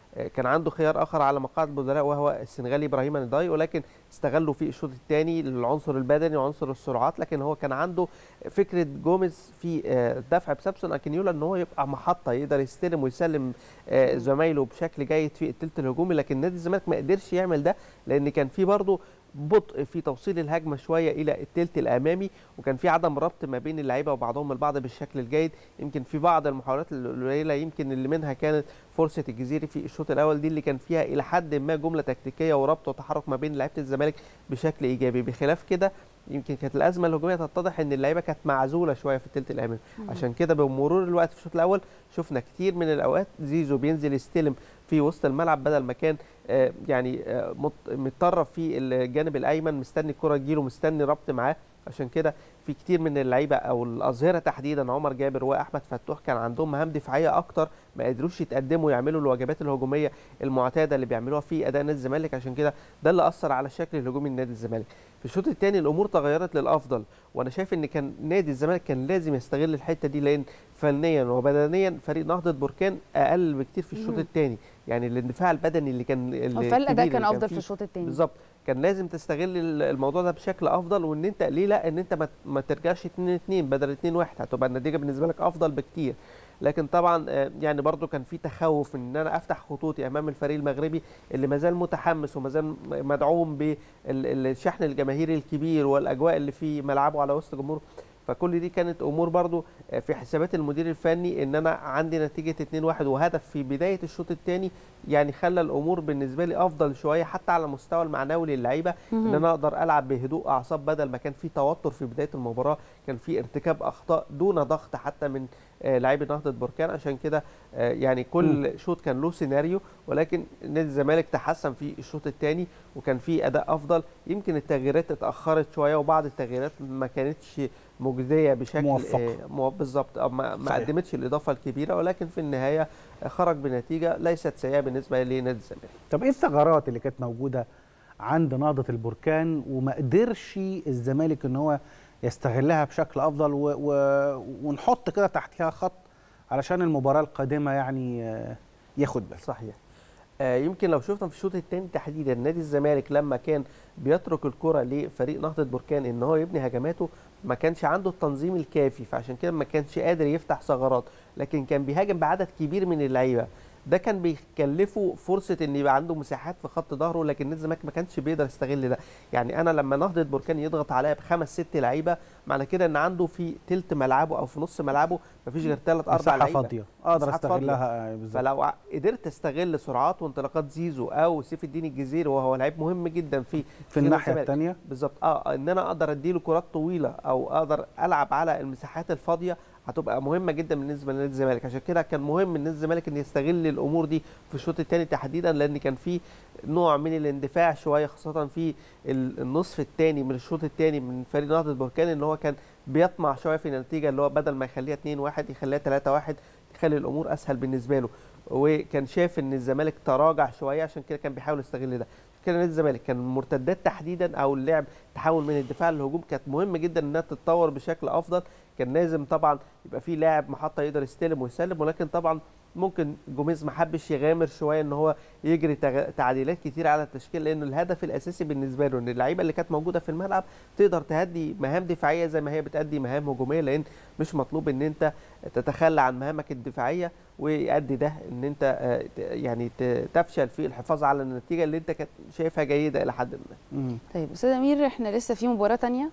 آه، كان عنده خيار اخر على مقاعد البدلاء وهو السنغالي ابراهيم نداي ولكن استغلوا في الشوط الثاني العنصر البدني وعنصر السرعات لكن هو كان عنده فكره جوميز في آه، الدفع بسامسون اكينيولا ان هو يبقى محطه يقدر يستلم ويسلم آه، زمايله بشكل جيد في الثلث الهجومي لكن نادي الزمالك ما قدرش يعمل ده لان كان في برضه بطء في توصيل الهجمه شويه الى الثلث الامامي وكان في عدم ربط ما بين اللعيبه وبعضهم البعض بالشكل الجيد يمكن في بعض المحاولات القليله يمكن اللي منها كانت فرصه الجزيري في الشوط الاول دي اللي كان فيها الى حد ما جمله تكتيكيه وربط وتحرك ما بين لعيبه الزمالك بشكل ايجابي بخلاف كده يمكن كانت الازمه الهجوميه تتضح ان اللعيبه كانت معزوله شويه في الثلث الامامي مم. عشان كده بمرور الوقت في الشوط الاول شفنا كتير من الاوقات زيزو بينزل يستلم في وسط الملعب بدل ما كان آه، يعني آه، مت- متطرف في الجانب الايمن مستني الكره تجيله مستني ربط معاه عشان كده في كتير من اللعيبه او الاظهره تحديدا عمر جابر واحمد فتوح كان عندهم مهام دفاعيه اكتر ما قدروش يتقدموا يعملوا الواجبات الهجوميه المعتاده اللي بيعملوها في اداء نادي الزمالك عشان كده ده اللي اثر على الشكل الهجومي لنادي الزمالك في الشوط الثاني الامور تغيرت للافضل وانا شايف ان كان نادي الزمالك كان لازم يستغل الحته دي لان فنيا وبدنيا فريق نهضه بركان اقل بكتير في الشوط مم. الثاني يعني الاندفاع البدني اللي كان هو فعلا الاداء الكبير كان اللي افضل في فيه الشوط الثاني بالظبط كان لازم تستغل ال- الموضوع ده بشكل افضل وان انت ليه لا ان انت ما, ما ترجعش 2 2 بدل 2 1 هتبقى النتيجه بالنسبه لك افضل بكتير لكن طبعا آه، يعني برضو كان في تخوف ان انا افتح خطوطي امام الفريق المغربي اللي ما زال متحمس وما زال مدعوم بالشحن الجماهيري الكبير والاجواء اللي في ملعبه على وسط جمهوره فكل دي كانت امور برضو آه، في حسابات المدير الفني ان انا عندي نتيجه 2-1 وهدف في بدايه الشوط الثاني يعني خلى الامور بالنسبه لي افضل شويه حتى على المستوى المعنوي للعيبه ان مهم. انا اقدر العب بهدوء اعصاب بدل ما كان في توتر في بدايه المباراه كان في ارتكاب اخطاء دون ضغط حتى من آه، لاعبي نهضه بركان عشان كده آه، يعني كل شوط كان له سيناريو ولكن نادي الزمالك تحسن في الشوط الثاني وكان في اداء افضل يمكن التغييرات اتاخرت شويه وبعض التغييرات ما كانتش مجزيه بشكل موفقة. آه، مو- بالظبط آه، ما, ما صحيح. قدمتش الاضافه الكبيره ولكن في النهايه آه، خرج بنتيجه ليست سيئه بالنسبه لنادي الزمالك طب ايه الثغرات اللي كانت موجوده عند نهضه البركان وما قدرش الزمالك ان هو يستغلها بشكل افضل و... و... ونحط كده تحتها خط علشان المباراه القادمه يعني آه، ياخد باله صحيح آه، يمكن لو شفنا في الشوط الثاني تحديدا نادي الزمالك لما كان بيترك الكره لفريق نهضه بركان ان هو يبني هجماته ما كانش عنده التنظيم الكافي فعشان كده ما كانش قادر يفتح ثغرات لكن كان بيهاجم بعدد كبير من اللعيبه ده كان بيكلفه فرصه ان يبقى عنده مساحات في خط ظهره لكن نادي الزمالك ما كانش بيقدر يستغل ده يعني انا لما نهضه بركان يضغط عليا بخمس ست لعيبه معنى كده ان عنده في تلت ملعبه او في نص ملعبه مفيش غير ثلاث اربع مساحة لعيبه فاضية. أقدر مساحات فاضية. أستغلها، آه، بالظبط. فلو ع- قدرت استغل سرعات وانطلاقات زيزو او سيف الدين الجزيري وهو لعيب مهم جدا في في نادي الناحية الزمالك. التانية؟ بالظبط اه ان انا اقدر اديله كرات طويله او اقدر العب على المساحات الفاضيه هتبقى مهمه جدا بالنسبه لنادي الزمالك عشان كده كان مهم ان نادي الزمالك ان يستغل الامور دي في الشوط الثاني تحديدا لان كان في نوع من الاندفاع شويه خاصه في ال- النصف الثاني من الشوط الثاني من فريق نهضه بركان ان هو كان بيطمع شويه في النتيجه اللي هو بدل ما يخليها 2 1 يخليها 3 1 يخلي الامور اسهل بالنسبه له وكان شايف ان الزمالك تراجع شويه عشان كده كان بيحاول يستغل ده كده نادي الزمالك كان المرتدات تحديدا او اللعب تحول من الدفاع للهجوم كانت مهم جدا انها تتطور بشكل افضل كان لازم طبعا يبقى في لاعب محطه يقدر يستلم ويسلم ولكن طبعا ممكن جوميز ما حبش يغامر شويه ان هو يجري تغ- تعديلات كتير على التشكيل لانه الهدف الاساسي بالنسبه له ان اللعيبه اللي كانت موجوده في الملعب تقدر تهدي مهام دفاعيه زي ما هي بتأدي مهام هجوميه لان مش مطلوب ان انت تتخلى عن مهامك الدفاعيه ويؤدي ده ان انت آه، ت- يعني ت- تفشل في الحفاظ على النتيجه اللي انت كانت شايفها جيده الى حد ما طيب استاذ امير احنا لسه في مباراه تانية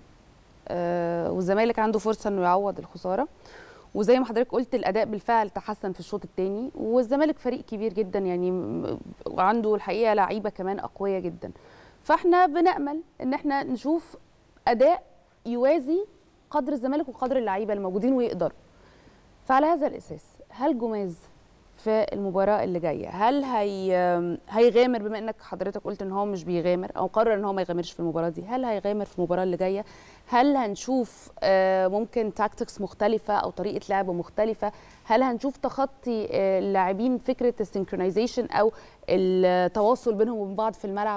آه والزمالك عنده فرصه انه يعوض الخساره وزي ما حضرتك قلت الاداء بالفعل تحسن في الشوط الثاني والزمالك فريق كبير جدا يعني م- وعنده الحقيقه لعيبه كمان اقوياء جدا فاحنا بنامل ان احنا نشوف اداء يوازي قدر الزمالك وقدر اللعيبه الموجودين ويقدروا فعلى هذا الاساس هل جوميز في المباراه اللي جايه هل هي هيغامر بما انك حضرتك قلت ان هو مش بيغامر او قرر ان هو ما يغامرش في المباراه دي هل هيغامر في المباراه اللي جايه هل هنشوف آه، ممكن تاكتكس مختلفه او طريقه لعب مختلفه هل هنشوف تخطي آه، اللاعبين فكره السنكرونايزيشن او التواصل بينهم وبين بعض في الملعب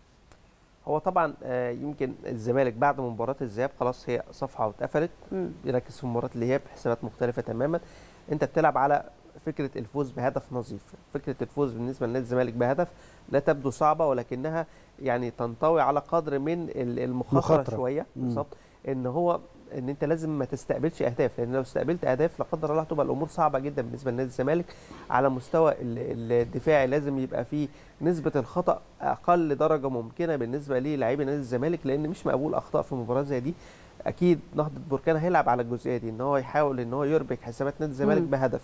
هو طبعا آه، يمكن الزمالك بعد مباراه الذهاب خلاص هي صفحه واتقفلت مم. يركز في مباراه الاياب حسابات مختلفه تماما انت بتلعب على فكره الفوز بهدف نظيف فكره الفوز بالنسبه لنادي الزمالك بهدف لا تبدو صعبه ولكنها يعني تنطوي على قدر من ال- المخاطره مخاطرة. شويه مم. بالظبط ان هو ان انت لازم ما تستقبلش اهداف لان لو استقبلت اهداف لا قدر الله هتبقى الامور صعبه جدا بالنسبه لنادي الزمالك على مستوى ال- الدفاعي لازم يبقى فيه نسبه الخطا اقل درجه ممكنه بالنسبه للاعبي نادي الزمالك لان مش مقبول اخطاء في مباراه زي دي اكيد نهضه بركان هيلعب على الجزئيه دي ان هو يحاول ان هو يربك حسابات نادي الزمالك مم. بهدف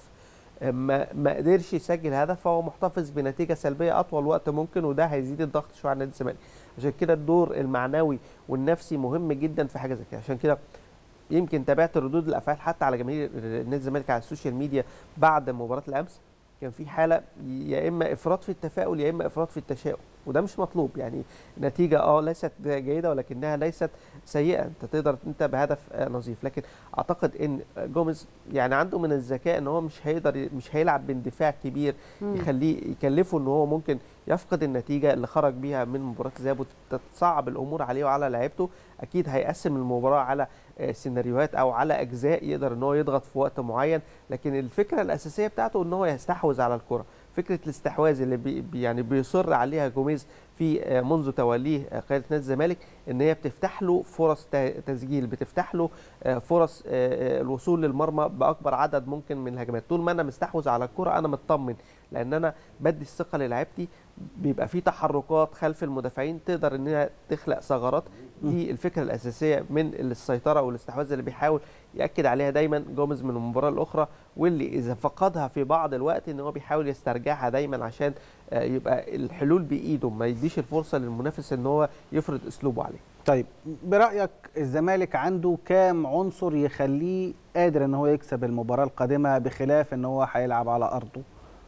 ما ما قدرش يسجل هدف فهو محتفظ بنتيجه سلبيه اطول وقت ممكن وده هيزيد الضغط شويه على نادي الزمالك عشان كده الدور المعنوي والنفسي مهم جدا في حاجه زي كده عشان كده يمكن تابعت ردود الافعال حتى على جماهير نادي الزمالك على السوشيال ميديا بعد مباراه الامس كان في حاله يا اما افراط في التفاؤل يا اما افراط في التشاؤم وده مش مطلوب يعني نتيجه اه ليست جيده ولكنها ليست سيئه انت تقدر انت بهدف آه، نظيف لكن اعتقد ان جوميز يعني عنده من الذكاء ان هو مش هيقدر مش هيلعب باندفاع كبير مم. يخليه يكلفه ان هو ممكن يفقد النتيجه اللي خرج بيها من مباراه الذهاب وتتصعب الامور عليه وعلى لعيبته اكيد هيقسم المباراه على آه، سيناريوهات او على اجزاء يقدر ان هو يضغط في وقت معين لكن الفكره الاساسيه بتاعته ان هو يستحوذ على الكره فكره الاستحواذ اللي بي بي- يعني بيصر عليها جوميز في آه، منذ توليه آه، قياده نادي الزمالك ان هي بتفتح له فرص ت- تسجيل بتفتح له آه، فرص آه، آه، الوصول للمرمى باكبر عدد ممكن من الهجمات طول ما انا مستحوذ على الكره انا مطمن لان انا بدي الثقه للاعيبتي بيبقى في تحركات خلف المدافعين تقدر انها تخلق ثغرات دي الفكره الاساسيه من السيطره والاستحواذ اللي بيحاول ياكد عليها دايما جوميز من المباراه الاخرى واللي اذا فقدها في بعض الوقت ان هو بيحاول يسترجعها دايما عشان آه، يبقى الحلول بايده ما يديش الفرصه للمنافس ان هو يفرض اسلوبه عليه طيب برايك الزمالك عنده كام عنصر يخليه قادر ان هو يكسب المباراه القادمه بخلاف ان هو هيلعب على ارضه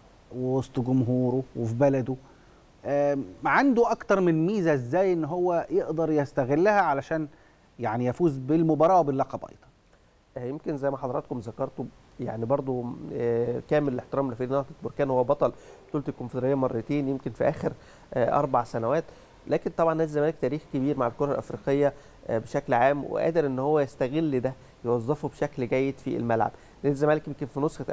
وسط جمهوره وفي بلده آم، عنده اكتر من ميزه ازاي ان هو يقدر يستغلها علشان يعني يفوز بالمباراه وباللقب ايضا آه، يمكن زي ما حضراتكم ذكرتوا يعني برضو آه، كامل الاحترام لفريق نهضه بركان هو بطل بطوله الكونفدراليه مرتين يمكن في اخر آه، اربع سنوات لكن طبعا نادي الزمالك تاريخ كبير مع الكره الافريقيه آه، بشكل عام وقادر ان هو يستغل ده يوظفه بشكل جيد في الملعب نادي الزمالك يمكن في نسخه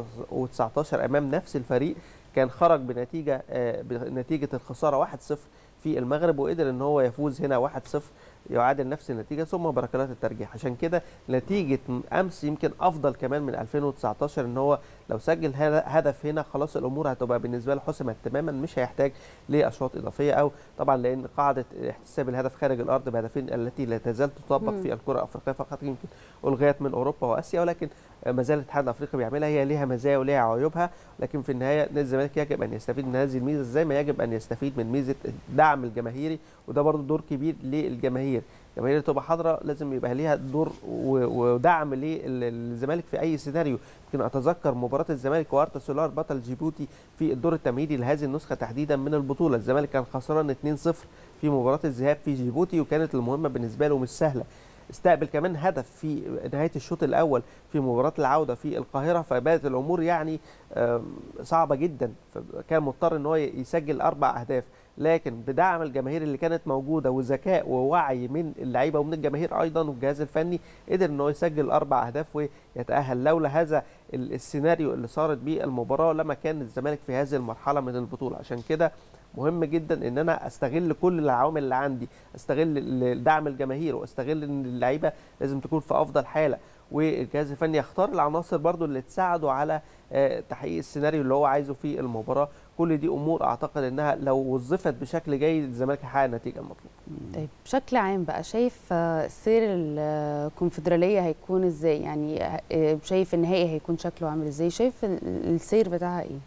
2019 امام نفس الفريق كان خرج بنتيجه آه، بنتيجه الخساره 1-0 في المغرب وقدر ان هو يفوز هنا 1-0 يعادل نفس النتيجه ثم بركلات الترجيح عشان كده نتيجه امس يمكن افضل كمان من 2019 ان هو لو سجل هذا- هدف هنا خلاص الامور هتبقى بالنسبه له حسمت تماما مش هيحتاج لاشواط اضافيه او طبعا لان قاعده احتساب الهدف خارج الارض بهدفين التي لا تزال تطبق مم. في الكره الافريقيه فقط يمكن الغيت من اوروبا واسيا ولكن ما زال الاتحاد الافريقي بيعملها هي ليها مزايا وليها عيوبها لكن في النهايه نادي الزمالك يجب ان يستفيد من هذه الميزه زي ما يجب ان يستفيد من ميزه الدعم الجماهيري وده برضو دور كبير للجماهير الجماهير اللي تبقى حاضره لازم يبقى ليها دور و- ودعم للزمالك في اي سيناريو يمكن اتذكر مباراه الزمالك وارتا سولار بطل جيبوتي في الدور التمهيدي لهذه النسخه تحديدا من البطوله الزمالك كان خسران 2-0 في مباراه الذهاب في جيبوتي وكانت المهمه بالنسبه له مش سهله استقبل كمان هدف في نهايه الشوط الاول في مباراه العوده في القاهره فبدات الامور يعني آم، صعبه جدا فكان مضطر ان هو يسجل اربع اهداف لكن بدعم الجماهير اللي كانت موجوده وذكاء ووعي من اللعيبه ومن الجماهير ايضا والجهاز الفني قدر ان هو يسجل اربع اهداف ويتاهل لولا هذا ال- السيناريو اللي صارت بيه المباراه لما كان الزمالك في هذه المرحله من البطوله عشان كده مهم جدا ان انا استغل كل العوامل اللي عندي استغل ال- دعم الجماهير واستغل ان اللعيبه لازم تكون في افضل حاله والجهاز الفني يختار العناصر برضو اللي تساعده على آه، تحقيق السيناريو اللي هو عايزه في المباراه كل دي امور اعتقد انها لو وظفت بشكل جيد الزمالك هيحقق النتيجه المطلوبه طيب بشكل عام بقى شايف آه، سير الكونفدراليه هيكون ازاي يعني آه، شايف النهائي هيكون شكله عامل ازاي شايف ال- السير بتاعها ايه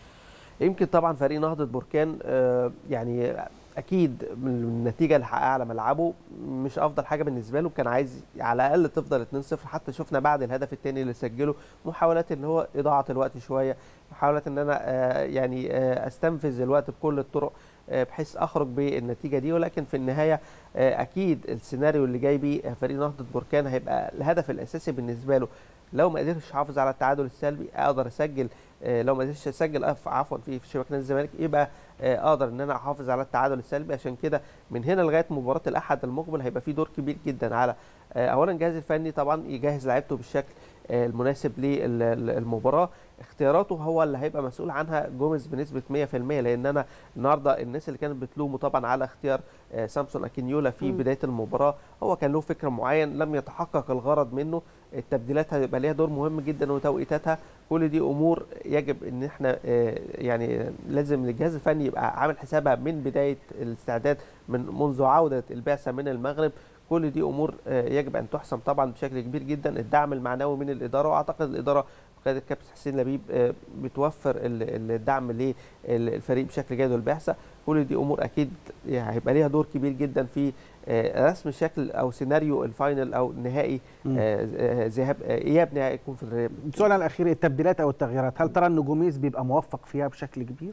يمكن طبعا فريق نهضه بركان آه، يعني اكيد من النتيجه اللي حققها على ملعبه مش افضل حاجه بالنسبه له كان عايز على الاقل تفضل 2-0 حتى شفنا بعد الهدف الثاني اللي سجله محاولات ان هو اضاعه الوقت شويه محاولات ان انا آه، يعني آه، استنفذ الوقت بكل الطرق آه، بحيث اخرج بالنتيجه دي ولكن في النهايه آه، اكيد السيناريو اللي جاي بيه فريق نهضه بركان هيبقى الهدف الاساسي بالنسبه له لو ما قدرتش احافظ على التعادل السلبي اقدر اسجل آه، لو ما قدرتش اسجل أف- عفوا في في شباك نادي الزمالك يبقى آه، اقدر ان انا احافظ على التعادل السلبي عشان كده من هنا لغايه مباراه الاحد المقبل هيبقى في دور كبير جدا على آه، اولا الجهاز الفني طبعا يجهز لعيبته بالشكل آه، المناسب للمباراه اختياراته هو اللي هيبقى مسؤول عنها جوميز بنسبه 100% لان انا النهارده الناس اللي كانت بتلومه طبعا على اختيار آه، سامسون اكينيولا في مم. بدايه المباراه هو كان له فكر معين لم يتحقق الغرض منه التبديلات هيبقى ليها دور مهم جدا وتوقيتاتها كل دي امور يجب ان احنا آه، يعني لازم الجهاز الفني يبقى عامل حسابها من بدايه الاستعداد من منذ عوده البعثه من المغرب كل دي امور آه، يجب ان تحسم طبعا بشكل كبير جدا الدعم المعنوي من الاداره واعتقد الاداره بقياده الكابتن حسين لبيب آه، بتوفر ال- الدعم للفريق بشكل جيد والبعثه كل دي امور اكيد يعني هيبقى ليها دور كبير جدا في آه، رسم شكل او سيناريو الفاينل او النهائي مم. آه، آه، ذهاب آه، اياب نهائي الكونفدراليه السؤال الاخير التبديلات او التغييرات هل ترى ان جوميز بيبقى موفق فيها بشكل كبير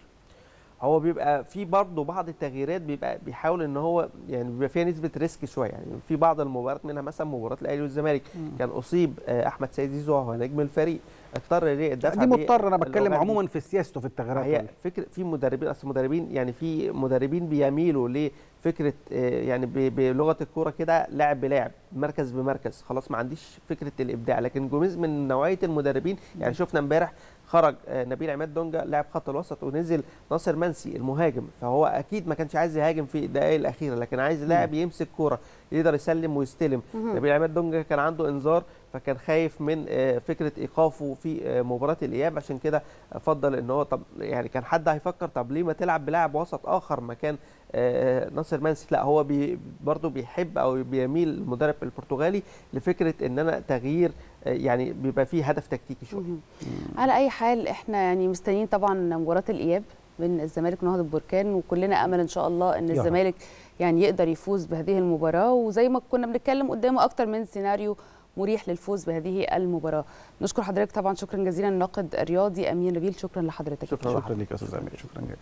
هو بيبقى في برضه بعض التغييرات بيبقى بيحاول ان هو يعني بيبقى فيها نسبه ريسك شويه يعني في بعض المباريات منها مثلا مباراه الاهلي والزمالك كان اصيب آه، احمد سيد زيزو وهو نجم الفريق اضطر ليه الدفع دي مضطر انا بتكلم باللغات دي. عموما في سياسته في التغييرات هي ولا؟ فكره في مدربين اصل مدربين يعني في مدربين بيميلوا لفكره آه، يعني ب- بلغه الكوره كده لاعب بلاعب مركز بمركز خلاص ما عنديش فكره الابداع لكن جوميز من نوعيه المدربين يعني شفنا امبارح خرج آه، نبيل عماد دونجا لاعب خط الوسط ونزل ناصر منسي المهاجم فهو اكيد ما كانش عايز يهاجم في الدقائق الاخيره لكن عايز لاعب يمسك كوره يقدر يسلم ويستلم مهم. نبيل عماد دونجا كان عنده انذار فكان خايف من آه، فكره ايقافه في آه، مباراه الاياب عشان كده فضل ان هو طب يعني كان حد هيفكر طب ليه ما تلعب بلاعب وسط اخر مكان آه، ناصر منسي لا هو بي برضه بيحب او بيميل المدرب البرتغالي لفكره ان انا تغيير آه، يعني بيبقى فيه هدف تكتيكي شويه على اي حال احنا يعني مستنيين طبعا مباراه الاياب بين الزمالك ونهضه بركان وكلنا امل ان شاء الله ان يا رب. الزمالك يعني يقدر يفوز بهذه المباراه وزي ما كنا بنتكلم قدامه اكتر من سيناريو مريح للفوز بهذه المباراه نشكر حضرتك طبعا شكرا جزيلا الناقد الرياضي امين نبيل شكرا لحضرتك شكرا شكرا لك يا استاذ امير شكرا جزيلا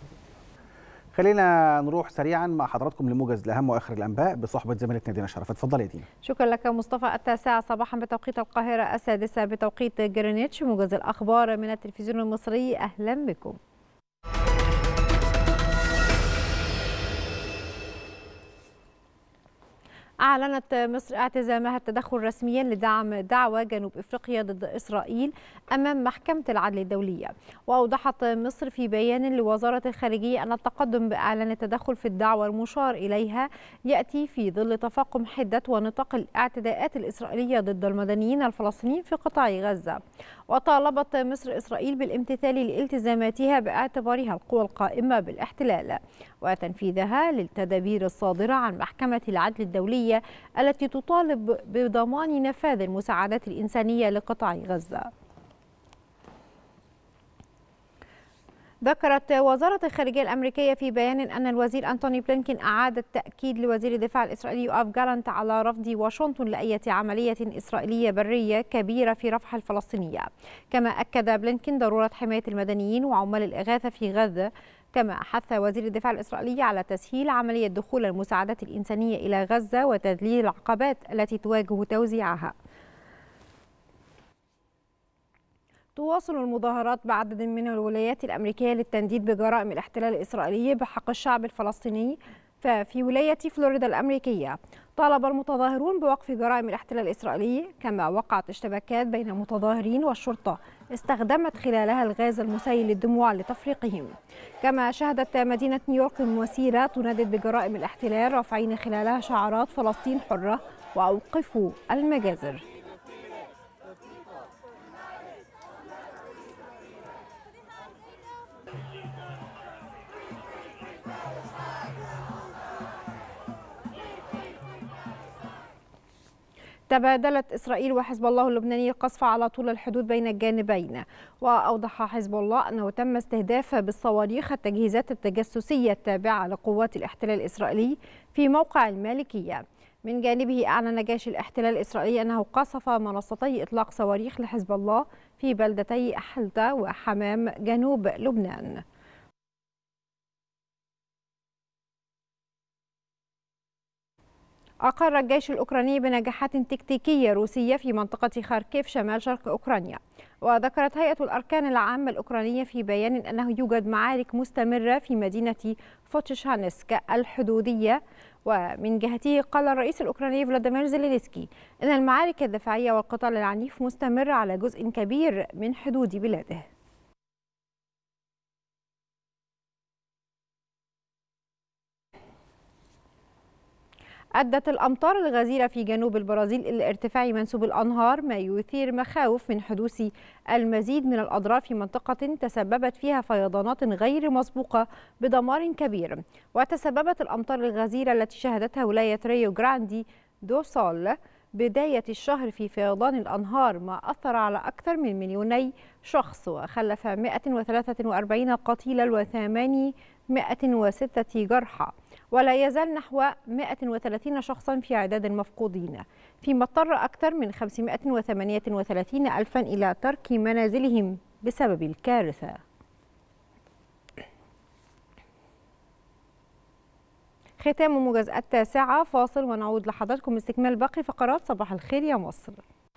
خلينا نروح سريعا مع حضراتكم لموجز لاهم واخر الانباء بصحبه زميلتنا دينا شرف اتفضلي يا دينا شكرا لك مصطفى التاسعة صباحا بتوقيت القاهرة السادسة بتوقيت جرينتش موجز الأخبار من التلفزيون المصري أهلا بكم أعلنت مصر اعتزامها التدخل رسميا لدعم دعوى جنوب إفريقيا ضد إسرائيل أمام محكمة العدل الدولية وأوضحت مصر في بيان لوزارة الخارجية أن التقدم بإعلان التدخل في الدعوى المشار إليها يأتي في ظل تفاقم حدة ونطاق الاعتداءات الإسرائيلية ضد المدنيين الفلسطينيين في قطاع غزة وطالبت مصر إسرائيل بالامتثال لالتزاماتها باعتبارها القوى القائمة بالاحتلال وتنفيذها للتدابير الصادرة عن محكمة العدل الدولية التي تطالب بضمان نفاذ المساعدات الإنسانية لقطاع غزة ذكرت وزارة الخارجية الأمريكية في بيان أن الوزير أنتوني بلينكين أعاد التأكيد لوزير الدفاع الإسرائيلي يوآف جالانت على رفض واشنطن لأي عملية إسرائيلية برية كبيرة في رفح الفلسطينية كما أكد بلينكين ضرورة حماية المدنيين وعمال الإغاثة في غزة كما حث وزير الدفاع الإسرائيلي على تسهيل عملية دخول المساعدات الإنسانية إلى غزة وتذليل العقبات التي تواجه توزيعها تواصل المظاهرات بعدد من الولايات الأمريكية للتنديد بجرائم الاحتلال الإسرائيلي بحق الشعب الفلسطيني ففي ولاية فلوريدا الأمريكية طالب المتظاهرون بوقف جرائم الاحتلال الإسرائيلي كما وقعت اشتباكات بين المتظاهرين والشرطة استخدمت خلالها الغاز المسيل للدموع لتفريقهم كما شهدت مدينة نيويورك مسيرة تندد بجرائم الاحتلال رافعين خلالها شعارات فلسطين حرة وأوقفوا المجازر تبادلت إسرائيل وحزب الله اللبناني القصف على طول الحدود بين الجانبين وأوضح حزب الله أنه تم استهداف بالصواريخ التجهيزات التجسسية التابعة لقوات الاحتلال الإسرائيلي في موقع المالكية من جانبه أعلن جيش الاحتلال الإسرائيلي أنه قصف منصتي إطلاق صواريخ لحزب الله في بلدتي حلتة وحمام جنوب لبنان أقر الجيش الأوكراني بنجاحات تكتيكية روسية في منطقة خاركيف شمال شرق أوكرانيا وذكرت هيئة الأركان العامة الأوكرانية في بيان أنه يوجد معارك مستمرة في مدينة فوتشانسك الحدودية ومن جهته قال الرئيس الأوكراني فلاديمير زيلينسكي إن المعارك الدفاعية والقتال العنيف مستمرة على جزء كبير من حدود بلاده أدت الأمطار الغزيرة في جنوب البرازيل إلى ارتفاع منسوب الأنهار ما يثير مخاوف من حدوث المزيد من الأضرار في منطقة تسببت فيها فيضانات غير مسبوقة بدمار كبير وتسببت الأمطار الغزيرة التي شهدتها ولاية ريو جراندي دو سول بداية الشهر في فيضان الأنهار ما أثر على أكثر من مليوني شخص وخلف 143 قتيلا و806 جرحى ولا يزال نحو 130 شخصا في عداد المفقودين فيما اضطر أكثر من 538 ألفا إلى ترك منازلهم بسبب الكارثة ختام موجز التاسعة فاصل ونعود لحضراتكم استكمال باقي فقرات صباح الخير يا مصر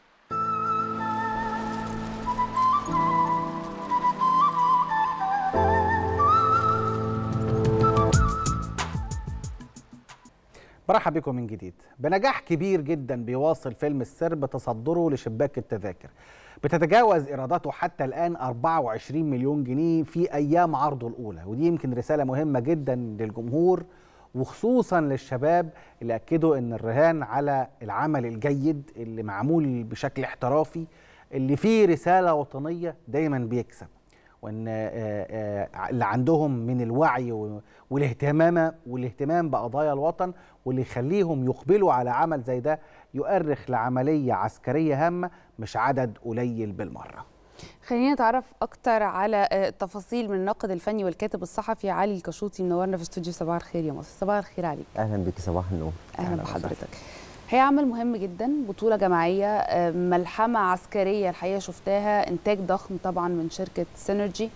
برحب بكم من جديد بنجاح كبير جدا بيواصل فيلم السر بتصدره لشباك التذاكر بتتجاوز ايراداته حتى الان 24 مليون جنيه في ايام عرضه الاولى ودي يمكن رساله مهمه جدا للجمهور وخصوصا للشباب اللي اكدوا ان الرهان على العمل الجيد اللي معمول بشكل احترافي اللي فيه رساله وطنيه دايما بيكسب وان آه، آه، اللي عندهم من الوعي و- والاهتمام والاهتمام بقضايا الوطن واللي يخليهم يقبلوا على عمل زي ده يؤرخ لعمليه عسكريه هامه مش عدد قليل بالمره خلينا نتعرف اكتر على آه، التفاصيل من الناقد الفني والكاتب الصحفي علي الكشوطي منورنا في استوديو صباح الخير يا مصر صباح الخير عليك اهلا بك صباح النور اهلا بحضرتك هي عمل مهم جدا بطوله جماعيه آه، ملحمه عسكريه الحقيقه شفتها انتاج ضخم طبعا من شركه سينرجي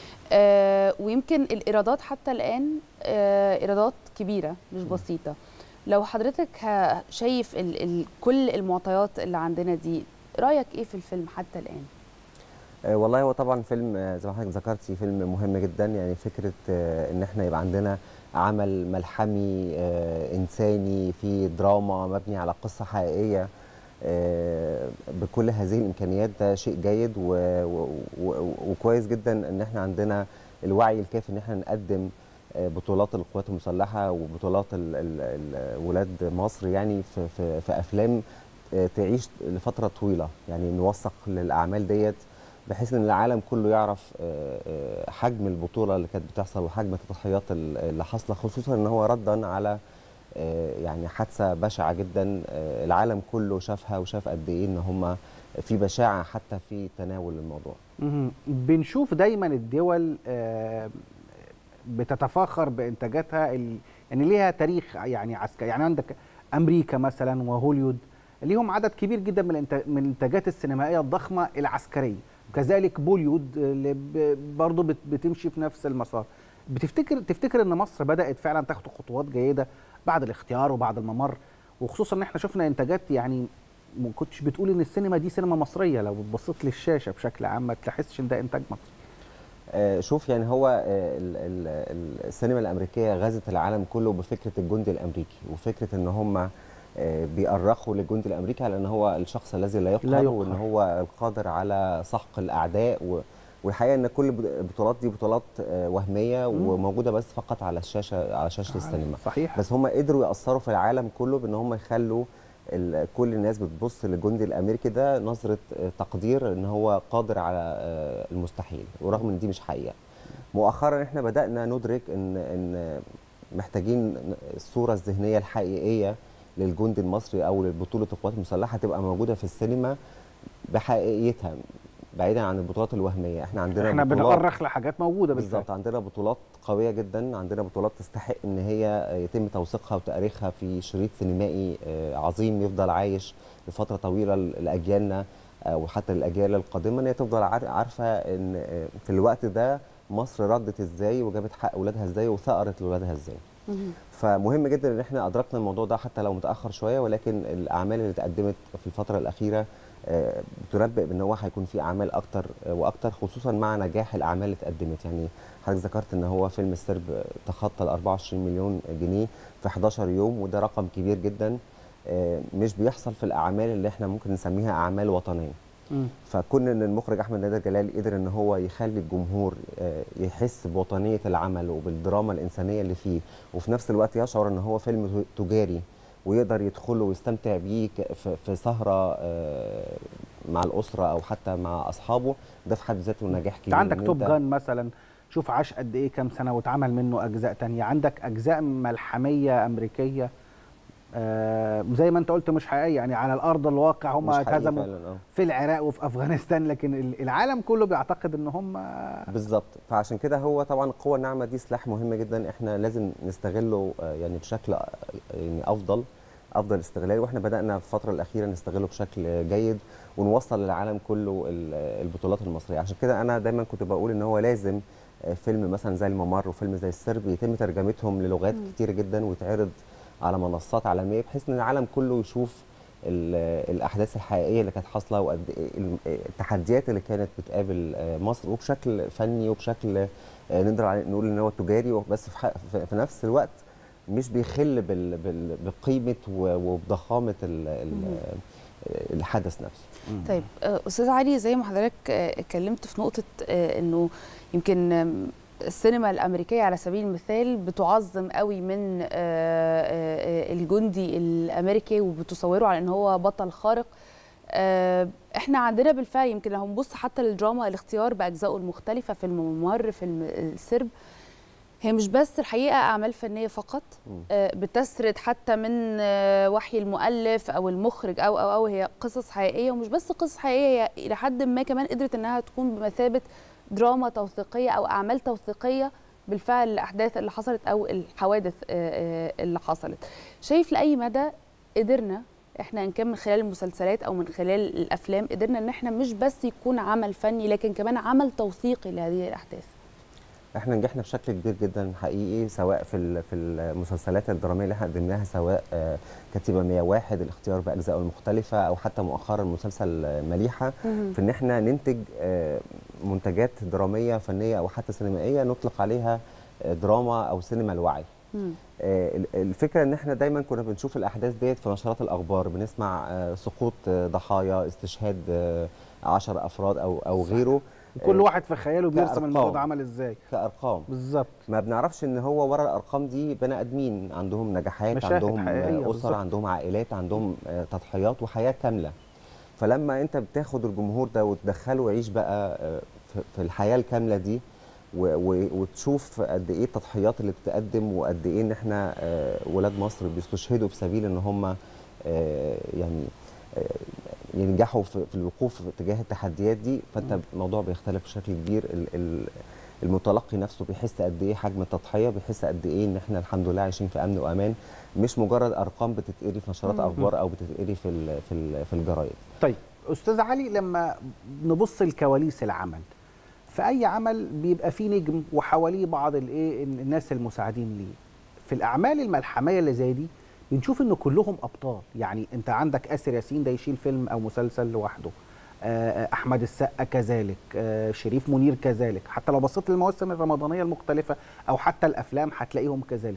آه، ويمكن الايرادات حتى الان آه، ايرادات كبيره مش بسيطه لو حضرتك ه- شايف ال ال كل المعطيات اللي عندنا دي رايك ايه في الفيلم حتى الان آه، والله هو طبعا فيلم آه، زي ما حضرتك ذكرتي فيلم مهم جدا يعني فكره آه، ان احنا يبقى عندنا عمل ملحمي آه، انساني في دراما مبني على قصه حقيقيه آه، بكل هذه الامكانيات ده شيء جيد و- و- و- وكويس جدا ان احنا عندنا الوعي الكافي ان احنا نقدم آه، بطولات القوات المسلحه وبطولات ال- ال- ال- ولاد مصر يعني في في, في افلام آه، تعيش لفتره طويله يعني نوثق للاعمال ديت بحيث ان العالم كله يعرف آه، آه، حجم البطوله اللي كانت بتحصل وحجم التضحيات ال- اللي حاصله خصوصا ان هو ردا على آه، يعني حادثه بشعه جدا آه، العالم كله شافها وشاف قد ايه ان هم في بشاعه حتى في تناول الموضوع مهم. بنشوف دايما الدول آه، بتتفاخر بانتاجاتها ال- يعني ليها تاريخ يعني عسكري يعني عندك امريكا مثلا وهوليود ليهم عدد كبير جدا من الإنت- من الانتاجات السينمائيه الضخمه العسكريه وكذلك بوليود اللي ب- برضه بت- بتمشي في نفس المسار بتفتكر تفتكر ان مصر بدات فعلا تاخد خطوات جيده بعد الاختيار وبعد الممر وخصوصا ان احنا شفنا انتاجات يعني ما كنتش بتقول ان السينما دي سينما مصريه لو بصيت للشاشه بشكل عام ما تحسش ان ده انتاج مصري آه، شوف يعني هو آه، ال- ال- ال- السينما الامريكيه غزت العالم كله بفكره الجندي الامريكي وفكره ان هم آه، بيأرخوا للجندي الامريكي على ان هو الشخص الذي لا يقهر, لا يقهر. وان هو القادر على سحق الاعداء و والحقيقه ان كل البط- البطولات دي بطولات آه، وهميه مم. وموجوده بس فقط على الشاشه على شاشه السينما صحيح بس هم قدروا ياثروا في العالم كله بان هم يخلوا ال- كل الناس بتبص للجندي الامريكي ده نظره آه، تقدير ان هو قادر على آه، المستحيل ورغم ان دي مش حقيقه مؤخرا احنا بدانا ندرك ان ان محتاجين الصوره الذهنيه الحقيقيه للجندي المصري او لبطوله القوات المسلحه تبقى موجوده في السينما بحقيقيتها بعيدا عن البطولات الوهميه احنا عندنا احنا بطولات بنؤرخ لحاجات موجوده بالفعل بالظبط عندنا بطولات قويه جدا عندنا بطولات تستحق ان هي يتم توثيقها وتاريخها في شريط سينمائي آه، عظيم يفضل عايش لفتره طويله لاجيالنا آه، وحتى الاجيال القادمه ان هي تفضل عار- عارفه ان آه، في الوقت ده مصر ردت ازاي وجابت حق اولادها ازاي وثأرت لاولادها ازاي فمهم جدا ان احنا ادركنا الموضوع ده حتى لو متاخر شويه ولكن الاعمال اللي اتقدمت في الفتره الاخيره آه، بتنبئ بان هو هيكون في اعمال اكتر آه، واكتر خصوصا مع نجاح الاعمال اللي اتقدمت يعني حضرتك ذكرت ان هو فيلم السرب تخطى ال 24 مليون جنيه في 11 يوم وده رقم كبير جدا آه، مش بيحصل في الاعمال اللي احنا ممكن نسميها اعمال وطنيه فكون ان المخرج احمد نادر جلال قدر ان هو يخلي الجمهور آه، يحس بوطنيه العمل وبالدراما الانسانيه اللي فيه وفي نفس الوقت يشعر ان هو فيلم تجاري ويقدر يدخله ويستمتع بيه ك- في- في سهره آه، مع الاسره او حتى مع اصحابه ده في حد ذاته نجاح انت كبير عندك إن توب أنت- جان مثلا شوف عاش قد ايه كام سنه واتعمل منه اجزاء تانية عندك اجزاء ملحميه امريكيه آه زي ما انت قلت مش حقيقيه يعني على الارض الواقع هم مش حقيقي اتهزموا فعلاً، آه. في العراق وفي افغانستان لكن ال- العالم كله بيعتقد ان هم بالظبط فعشان كده هو طبعا القوه الناعمه دي سلاح مهم جدا احنا لازم نستغله آه، يعني بشكل آه، يعني افضل افضل استغلال واحنا بدانا في الفتره الاخيره نستغله بشكل جيد ونوصل للعالم كله ال- البطولات المصريه عشان كده انا دايما كنت بقول ان هو لازم آه، فيلم مثلا زي الممر وفيلم زي السرب يتم ترجمتهم للغات مم. كتيره جدا ويتعرض على منصات عالميه بحيث ان العالم كله يشوف ال- الاحداث الحقيقيه اللي كانت حاصله وقد ايه ال- التحديات اللي كانت بتقابل آه، مصر وبشكل فني وبشكل آه، نقدر عليه- نقول ان هو تجاري بس في, ح- في في نفس الوقت مش بيخل بال- بال- بقيمه و- وبضخامه ال- ال- الحدث نفسه طيب آه، استاذ علي زي ما حضرتك آه، اتكلمت في نقطه آه، انه يمكن آم، السينما الامريكيه على سبيل المثال بتعظم قوي من آه، آه، آه، الجندي الامريكي وبتصوره على ان هو بطل خارق آه، احنا عندنا بالفعل يمكن لو هنبص حتى للدراما الاختيار باجزائه المختلفه فيلم ممر فيلم السرب هي مش بس الحقيقه اعمال فنيه فقط آه، بتسرد حتى من آه، وحي المؤلف او المخرج او او او هي قصص حقيقيه ومش بس قصص حقيقيه هي الى حد ما كمان قدرت انها تكون بمثابه دراما توثيقيه او اعمال توثيقيه بالفعل الاحداث اللي حصلت او الحوادث آه، آه، اللي حصلت شايف لاي مدى قدرنا احنا ان كان من خلال المسلسلات او من خلال الافلام قدرنا ان احنا مش بس يكون عمل فني لكن كمان عمل توثيقي لهذه الاحداث احنا نجحنا بشكل كبير جدا حقيقي سواء في ال- في المسلسلات الدراميه اللي احنا قدمناها سواء آه، كتيبه 101 الاختيار باجزائه المختلفه او حتى مؤخرا مسلسل آه، مليحه مهم. في ان احنا ننتج آه، منتجات دراميه فنيه او حتى سينمائيه نطلق عليها آه، دراما او سينما الوعي آه، ال- الفكره ان احنا دايما كنا بنشوف الاحداث ديت في نشرات الاخبار بنسمع آه، سقوط آه، ضحايا استشهاد آه، 10 افراد او او غيره وكل آه، واحد في خياله بيرسم كأرقام. الموضوع ده عمل ازاي كارقام بالظبط ما بنعرفش ان هو ورا الارقام دي بني ادمين عندهم نجاحات مشاهد عندهم حقيقية آه، بالظبط. اسر عندهم عائلات عندهم آه، تضحيات وحياه كامله فلما انت بتاخد الجمهور ده وتدخله يعيش بقى آه، في- في الحياه الكامله دي و- و- وتشوف قد ايه التضحيات اللي بتتقدم وقد ايه ان احنا آه، ولاد مصر بيستشهدوا في سبيل ان هم آه، يعني آه، ينجحوا في في الوقوف تجاه التحديات دي فانت الموضوع بيختلف بشكل كبير ال- ال- المتلقي نفسه بيحس قد ايه حجم التضحيه بيحس قد ايه ان احنا الحمد لله عايشين في امن وامان مش مجرد ارقام بتتقري في نشرات مم. اخبار او بتتقري في ال- في ال- في الجرايد طيب استاذ علي لما نبص لكواليس العمل في اي عمل بيبقى فيه نجم وحواليه بعض الايه الناس المساعدين ليه في الاعمال الملحميه اللي زي دي بنشوف ان كلهم ابطال يعني انت عندك اسر ياسين ده يشيل فيلم او مسلسل لوحده آه، احمد السقا كذلك آه، شريف منير كذلك حتى لو بصيت للمواسم الرمضانيه المختلفه او حتى الافلام هتلاقيهم كذلك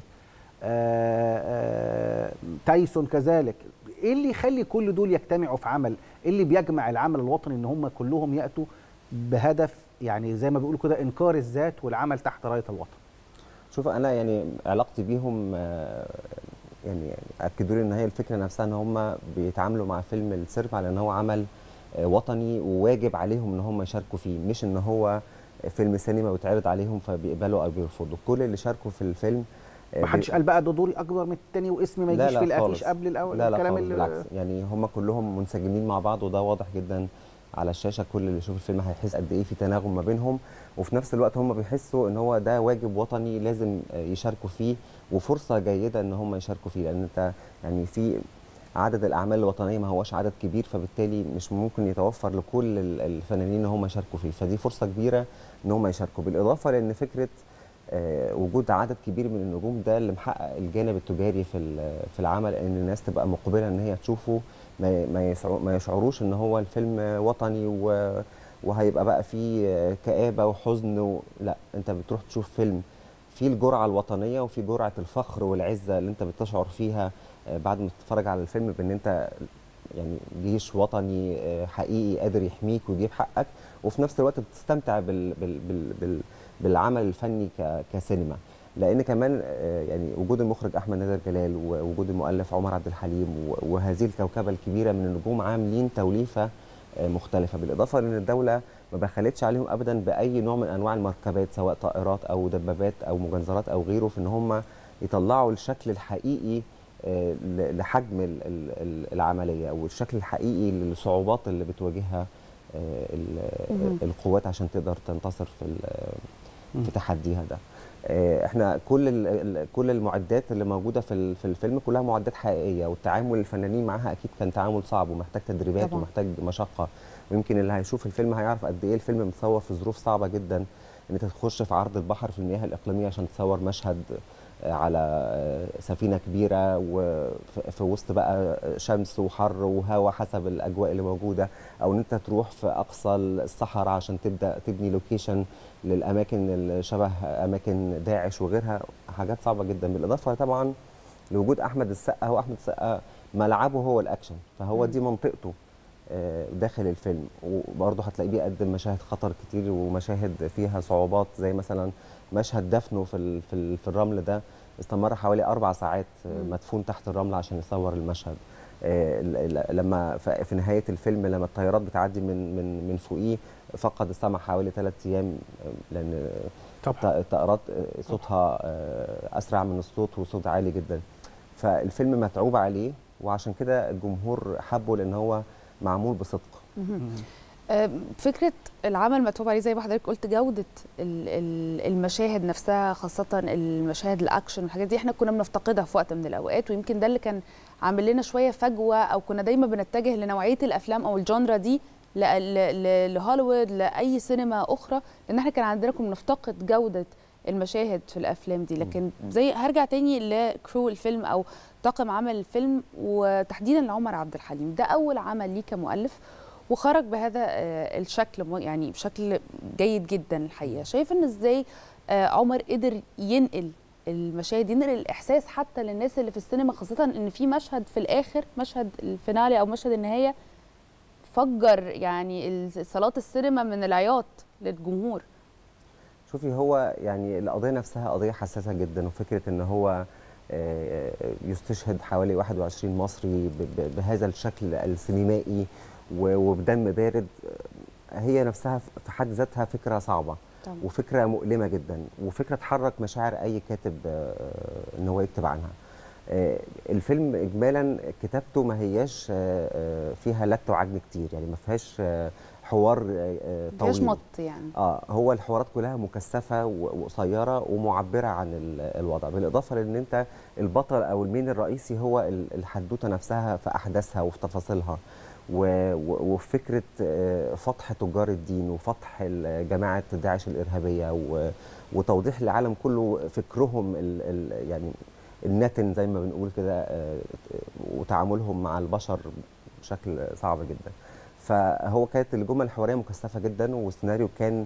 آه، آه، تايسون كذلك ايه اللي يخلي كل دول يجتمعوا في عمل ايه اللي بيجمع العمل الوطني ان هم كلهم ياتوا بهدف يعني زي ما بيقولوا كده انكار الذات والعمل تحت رايه الوطن شوف انا يعني علاقتي بيهم آه، يعني اكدوا لي ان هي الفكره نفسها ان هم بيتعاملوا مع فيلم السرب على ان هو عمل آه، وطني وواجب عليهم ان هم يشاركوا فيه مش ان هو فيلم سينما ويتعرض عليهم فبيقبلوا او بيرفضوا كل اللي شاركوا في الفيلم آه، ما حدش بي- قال بقى ده دوري اكبر من التاني واسمي ما لا يجيش لا في الافيش خالص. قبل الاول لا لا الكلام خالص اللي بالعكس يعني هم كلهم منسجمين مع بعض وده واضح جدا على الشاشه كل اللي يشوف الفيلم هيحس قد ايه في تناغم ما بينهم وفي نفس الوقت هم بيحسوا ان هو ده واجب وطني لازم آه، يشاركوا فيه وفرصه جيده ان هم يشاركوا فيه لان انت يعني في عدد الاعمال الوطنيه ما هوش عدد كبير فبالتالي مش ممكن يتوفر لكل ال- الفنانين ان هم يشاركوا فيه فدي فرصه كبيره ان هم يشاركوا بالاضافه لان فكره آه، وجود عدد كبير من النجوم ده اللي محقق الجانب التجاري في ال- في العمل ان الناس تبقى مقبله ان هي تشوفه ما ما يسعو- ما يشعروش ان هو الفيلم وطني و وهيبقى بقى فيه آه، كآبة وحزن و... لا انت بتروح تشوف فيلم فيه الجرعة الوطنية وفيه جرعة الفخر والعزة اللي انت بتشعر فيها آه، بعد ما تتفرج على الفيلم بان انت يعني جيش وطني آه، حقيقي قادر يحميك ويجيب حقك وفي نفس الوقت بتستمتع بال بال بال بال بالعمل الفني ك- كسينما لان كمان آه، يعني وجود المخرج احمد نادر جلال ووجود المؤلف عمر عبد الحليم و- وهذه الكوكبه الكبيره من النجوم عاملين توليفه آه، مختلفه بالاضافه لان الدوله ما بخلتش عليهم ابدا باي نوع من انواع المركبات سواء طائرات او دبابات او مجنزرات او غيره في ان هم يطلعوا الشكل الحقيقي آه، ل- لحجم ال- ال- ال- العمليه او الشكل الحقيقي للصعوبات اللي بتواجهها آه، ال- مهم. القوات عشان تقدر تنتصر في ال- مم. في تحديها ده آه، احنا كل ال- ال- كل المعدات اللي موجوده في ال- في الفيلم كلها معدات حقيقيه والتعامل الفنانين معاها اكيد كان تعامل صعب ومحتاج تدريبات طبعاً. ومحتاج مشقه ويمكن اللي هيشوف الفيلم هيعرف قد ايه الفيلم متصور في ظروف صعبه جدا ان انت تخش في عرض البحر في المياه الاقليميه عشان تصور مشهد آه، على آه، سفينه كبيره وفي في وسط بقى شمس وحر وهواء حسب الاجواء اللي موجوده او ان انت تروح في اقصى الصحراء عشان تبدا تبني لوكيشن للاماكن اللي شبه اماكن داعش وغيرها حاجات صعبه جدا بالاضافه طبعا لوجود احمد السقا هو احمد السقا ملعبه هو الاكشن فهو مم. دي منطقته آه، داخل الفيلم وبرضه هتلاقيه بيقدم مشاهد خطر كتير ومشاهد فيها صعوبات زي مثلا مشهد دفنه في ال- في ال- في الرمل ده استمر حوالي اربع ساعات آه، مم. مدفون تحت الرمل عشان يصور المشهد آه، ل- ل- لما ف- في نهايه الفيلم لما الطيارات بتعدي من من من فوقيه فقد السمع حوالي ثلاث ايام آه، لان طبعا الطائرات آه، صوتها آه، اسرع من الصوت وصوت عالي جدا فالفيلم متعوب عليه وعشان كده الجمهور حبه لان هو معمول بصدق مهم. آم، فكره العمل متعوب عليه زي ما حضرتك قلت جوده ال- ال- المشاهد نفسها خاصه المشاهد الاكشن والحاجات دي احنا كنا بنفتقدها في وقت من الاوقات ويمكن ده اللي كان عامل لنا شويه فجوه او كنا دايما بنتجه لنوعيه الافلام او الجانرا دي ل- ل- ل- لهوليوود لاي سينما اخرى لان احنا كان عندنا كنا بنفتقد جوده المشاهد في الافلام دي لكن زي هرجع تاني لكرو الفيلم او طاقم عمل الفيلم وتحديدا لعمر عبد الحليم ده اول عمل ليه كمؤلف وخرج بهذا آه، الشكل مو- يعني بشكل جيد جدا الحقيقه شايف ان ازاي آه، عمر قدر ينقل المشاهد ينقل الاحساس حتى للناس اللي في السينما خاصه ان في مشهد في الاخر مشهد الفينالي او مشهد النهايه فجر يعني ال- صالات السينما من العياط للجمهور شوفي هو يعني القضيه نفسها قضيه حساسه جدا وفكره ان هو آه، يستشهد حوالي 21 مصري ب- ب- بهذا الشكل السينمائي و- وبدم بارد آه، هي نفسها في حد ذاتها فكره صعبه طبعاً. وفكره مؤلمه جدا وفكره تحرك مشاعر اي كاتب آه، ان هو يكتب عنها آه، الفيلم اجمالا كتابته ما هياش آه، آه، فيها لت وعجن كتير يعني ما فيهاش آه، حوار آه، آه، مفيهاش طويل مط يعني اه هو الحوارات كلها مكثفه و- وقصيره ومعبره عن ال- الوضع بالاضافه لان انت البطل او المين الرئيسي هو ال- الحدوته نفسها في احداثها وفي تفاصيلها و- و- وفكره آه، فتح تجار الدين وفتح ال- جماعه داعش الارهابيه و- وتوضيح للعالم كله فكرهم ال ال يعني النتن زي ما بنقول كده آه، وتعاملهم مع البشر بشكل صعب جدا فهو كانت الجمل الحواريه مكثفه جدا والسيناريو كان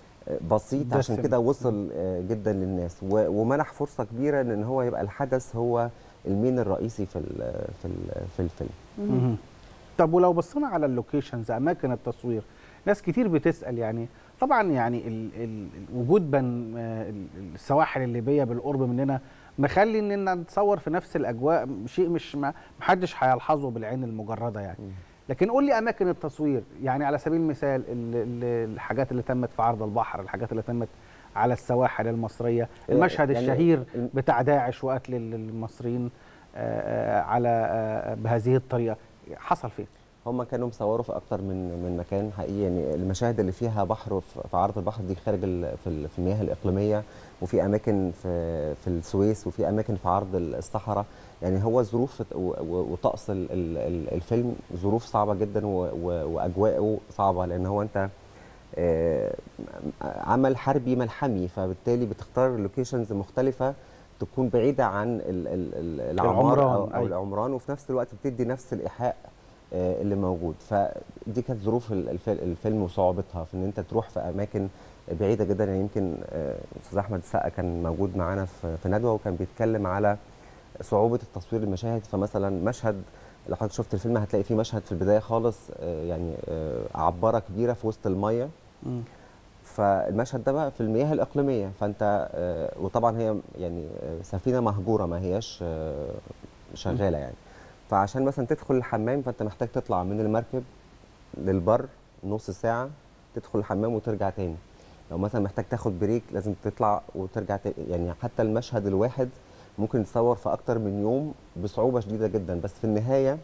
بسيط عشان دسم. كده وصل آه، جدا للناس و- ومنح فرصه كبيره ان هو يبقى الحدث هو المين الرئيسي في ال في ال في الفيلم مهم. طب ولو بصينا على اللوكيشنز اماكن التصوير ناس كتير بتسال يعني طبعا يعني ال ال وجود بن آه، ال- السواحل الليبيه بالقرب مننا مخلي اننا نتصور في نفس الاجواء شيء مش ما محدش هيلحظه بالعين المجرده يعني لكن قول لي اماكن التصوير يعني على سبيل المثال ال- ال- الحاجات اللي تمت في عرض البحر الحاجات اللي تمت على السواحل المصريه المشهد يعني الشهير بتاع داعش وقتل المصريين آه، آه، على آه، بهذه الطريقه حصل فين هم كانوا مصوروا في اكتر من من مكان حقيقي يعني المشاهد اللي فيها بحر في في عرض البحر دي خارج ال- في ال- في المياه الاقليميه وفي اماكن في في السويس وفي اماكن في عرض الصحراء يعني هو ظروف و- و- وطقس ال- ال- ال- الفيلم ظروف صعبه جدا و- و- واجواءه صعبه لان هو انت آه، عمل حربي ملحمي فبالتالي بتختار لوكيشنز مختلفه تكون بعيده عن ال- ال- ال- العمار العمران، او, أو أيوة. العمران وفي نفس الوقت بتدي نفس الايحاء آه، اللي موجود فدي كانت ظروف ال- الف- الفيلم وصعوبتها في ان انت تروح في اماكن بعيده جدا يعني يمكن آه، استاذ احمد السقا كان موجود معانا في في ندوه وكان بيتكلم على صعوبه التصوير المشاهد فمثلا مشهد لو حضرتك شفت الفيلم هتلاقي فيه مشهد في البدايه خالص آه، يعني آه، عباره كبيره في وسط الميه فالمشهد ده بقى في المياه الاقليميه فانت آه، وطبعا هي يعني آه، سفينه مهجوره ما هياش آه، شغاله يعني فعشان مثلا تدخل الحمام فانت محتاج تطلع من المركب للبر نص ساعه تدخل الحمام وترجع تاني لو مثلا محتاج تاخد بريك لازم تطلع وترجع تاني يعني حتى المشهد الواحد ممكن يتصور في اكتر من يوم بصعوبه شديده جدا بس في النهايه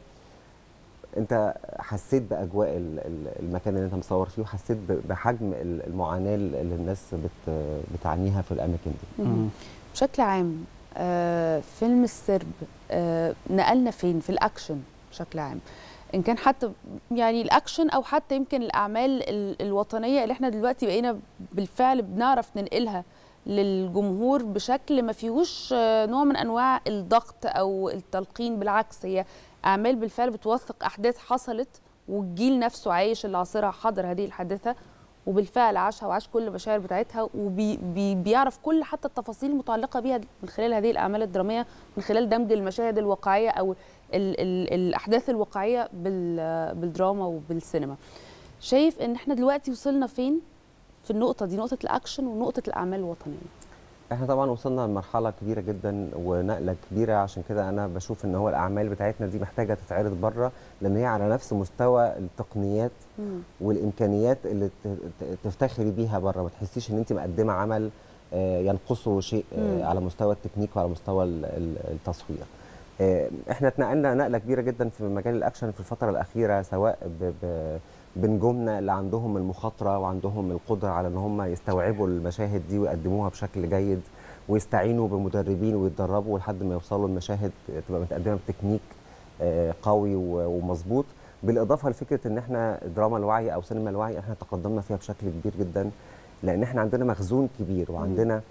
انت حسيت باجواء ال- ال- المكان اللي انت مصور فيه وحسيت ب- بحجم ال- المعاناه اللي الناس بت بتعانيها في الاماكن دي مهم. بشكل عام آه فيلم السرب آه نقلنا فين في الاكشن بشكل عام ان كان حتى يعني الاكشن او حتى يمكن الاعمال ال- الوطنيه اللي احنا دلوقتي بقينا بالفعل بنعرف ننقلها للجمهور بشكل ما فيهوش آه، نوع من انواع الضغط او التلقين بالعكس هي اعمال بالفعل بتوثق احداث حصلت والجيل نفسه عايش اللي عاصرها حضر هذه الحادثه وبالفعل عاشها وعاش كل المشاعر بتاعتها وبيعرف كل حتى التفاصيل المتعلقه بيها من خلال هذه الاعمال الدراميه من خلال دمج المشاهد الواقعيه او ال ال الاحداث الواقعيه بال بالدراما وبالسينما شايف ان احنا دلوقتي وصلنا فين في النقطه دي نقطه الاكشن ونقطه الاعمال الوطنيه احنا طبعا وصلنا لمرحله كبيره جدا ونقله كبيره عشان كده انا بشوف ان هو الاعمال بتاعتنا دي محتاجه تتعرض بره لان هي على نفس مستوى التقنيات والامكانيات اللي ت- ت- تفتخري بيها بره ما تحسيش ان انت مقدمه عمل آه، ينقصه شيء آه، مم. على مستوى التكنيك وعلى مستوى ال- ال- التصوير آه، احنا اتنقلنا نقله كبيره جدا في مجال الاكشن في الفتره الاخيره سواء ب- ب- بنجومنا اللي عندهم المخاطره وعندهم القدره على ان هم يستوعبوا المشاهد دي ويقدموها بشكل جيد ويستعينوا بمدربين ويتدربوا لحد ما يوصلوا المشاهد تبقى متقدمه بتكنيك آه، قوي و- ومظبوط بالاضافه لفكره ان احنا دراما الوعي او سينما الوعي احنا تقدمنا فيها بشكل كبير جدا لان احنا عندنا مخزون كبير وعندنا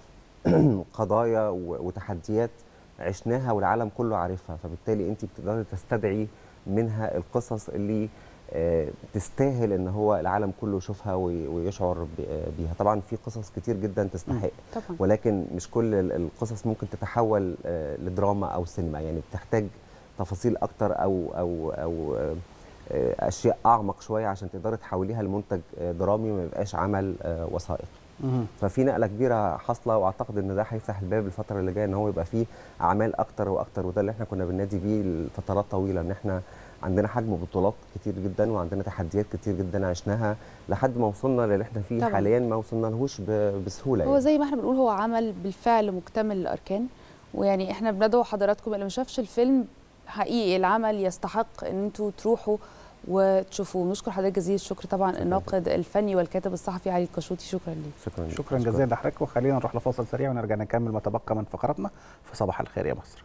قضايا و- وتحديات عشناها والعالم كله عارفها فبالتالي انت بتقدري تستدعي منها القصص اللي آه، تستاهل ان هو العالم كله يشوفها وي- ويشعر ب- آه، بيها طبعا في قصص كتير جدا تستحق طبعا ولكن مش كل ال- القصص ممكن تتحول آه، لدراما او سينما يعني بتحتاج تفاصيل اكتر او او او آه، آه، اشياء اعمق شويه عشان تقدري تحوليها لمنتج آه، درامي ما يبقاش عمل آه، وثائقي مهم. ففي نقله كبيره حاصله واعتقد ان ده هيفتح الباب الفتره اللي جايه ان هو يبقى فيه اعمال اكتر واكتر وده اللي احنا كنا بننادي بيه لفترات طويله ان احنا عندنا حجم بطولات كتير جدا وعندنا تحديات كتير جدا عشناها لحد ما وصلنا للي احنا فيه طبعاً. حاليا ما وصلنا لهوش ب- بسهوله هو زي ما احنا بنقول هو عمل بالفعل مكتمل الاركان ويعني احنا بندعو حضراتكم اللي ما شافش الفيلم حقيقي العمل يستحق ان انتوا تروحوا وتشوفوه نشكر حضرتك جزيل الشكر طبعا الناقد الفني والكاتب الصحفي علي الكشوطي شكرا ليك شكرا شكرا جزيلا لحضرتك وخلينا نروح لفاصل سريع ونرجع نكمل ما تبقى من فقراتنا في صباح الخير يا مصر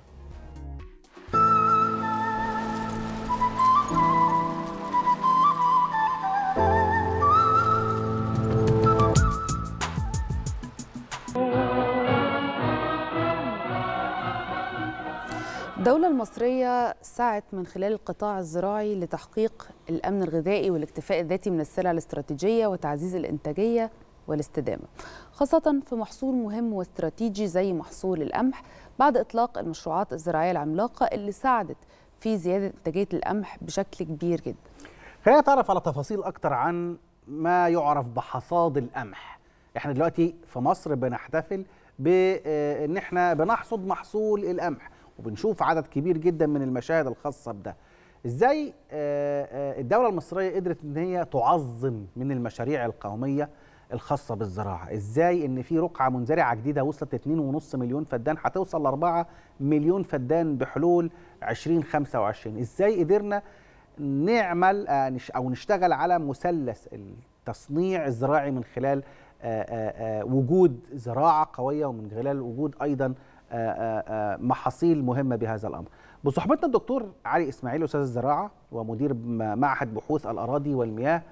الدولة المصرية سعت من خلال القطاع الزراعي لتحقيق الأمن الغذائي والاكتفاء الذاتي من السلع الاستراتيجية وتعزيز الإنتاجية والاستدامة خاصة في محصول مهم واستراتيجي زي محصول القمح بعد إطلاق المشروعات الزراعية العملاقة اللي ساعدت في زيادة إنتاجية القمح بشكل كبير جدا خلينا نتعرف على تفاصيل اكتر عن ما يعرف بحصاد القمح احنا دلوقتي في مصر بنحتفل بان احنا بنحصد محصول القمح وبنشوف عدد كبير جدا من المشاهد الخاصه بده ازاي آه، آه، الدوله المصريه قدرت ان هي تعظم من المشاريع القوميه الخاصه بالزراعه ازاي ان في رقعه منزرعه جديده وصلت 2.5 مليون فدان هتوصل ل 4 مليون فدان بحلول 2025 ازاي قدرنا نعمل آه، نش- او نشتغل على مثلث التصنيع الزراعي من خلال آه، آه، آه، وجود زراعه قويه ومن خلال وجود ايضا آه، آه، آه، محاصيل مهمه بهذا الامر. بصحبتنا الدكتور علي اسماعيل استاذ الزراعه ومدير م- معهد بحوث الاراضي والمياه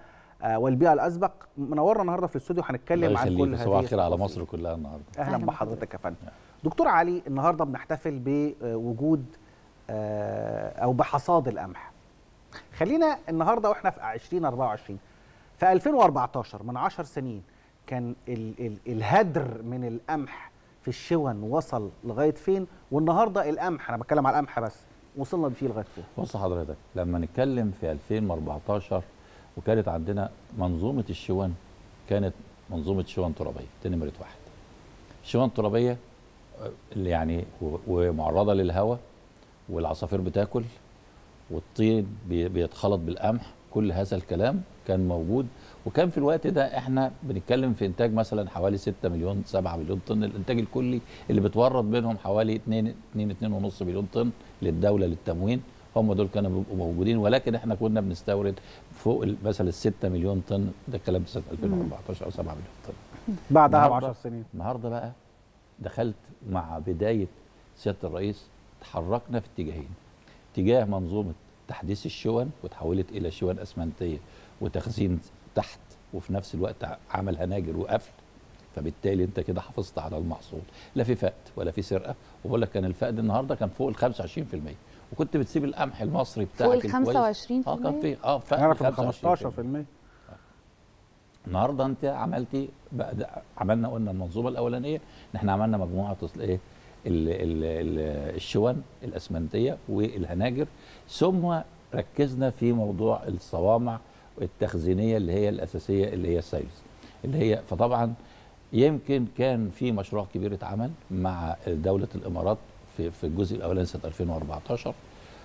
آه، والبيئه الاسبق منورنا النهارده في الاستوديو هنتكلم الله عن كل يخليك هذه صباح الخير على التفاصيل. مصر كلها النهارده اهلا بحضرتك يا فندم دكتور علي النهارده بنحتفل بوجود آه، او بحصاد القمح خلينا النهارده واحنا في 2024 في 2014 من 10 سنين كان ال ال الهدر من القمح في الشون وصل لغايه فين والنهارده القمح انا بتكلم على القمح بس وصلنا فيه لغايه فين بص حضرتك لما نتكلم في 2014 وكانت عندنا منظومه الشوان كانت منظومه شوان ترابيه دي نمره واحد شوان ترابيه آه، اللي يعني و- ومعرضه للهواء والعصافير بتاكل والطين بي- بيتخلط بالقمح كل هذا الكلام كان موجود وكان في الوقت ده احنا بنتكلم في انتاج مثلا حوالي 6 مليون 7 مليون طن الانتاج الكلي اللي بتورد منهم حوالي 2 2 2.5 مليون طن للدوله للتموين هم دول كانوا بيبقوا موجودين ولكن احنا كنا بنستورد فوق ال- مثلا ال 6 مليون طن ده الكلام سنه 2014 او 7 مليون طن بعدها ب النهاردة- 10 سنين النهارده بقى دخلت مع بدايه سياده الرئيس تحركنا في اتجاهين اتجاه منظومه تحديث الشون وتحولت الى شون اسمنتيه وتخزين تحت وفي نفس الوقت ع- عمل هناجر وقفل فبالتالي انت كده حافظت على المحصول لا في فقد ولا في سرقه وبقول لك كان الفقد النهارده كان فوق ال 25% وكنت بتسيب القمح المصري بتاعك فوق ال الكويس. 25%؟ اه كان في اه فقد نعرف ال 25%. 15% النهارده انت عملتي بقى ده عملنا قلنا المنظومه الاولانيه ان احنا عملنا مجموعه تصل ايه ال- ال- ال- الشون الاسمنتيه والهناجر ثم ركزنا في موضوع الصوامع التخزينيه اللي هي الاساسيه اللي هي السايلز اللي هي فطبعا يمكن كان في مشروع كبير اتعمل مع دوله الامارات في في الجزء الاولاني سنه 2014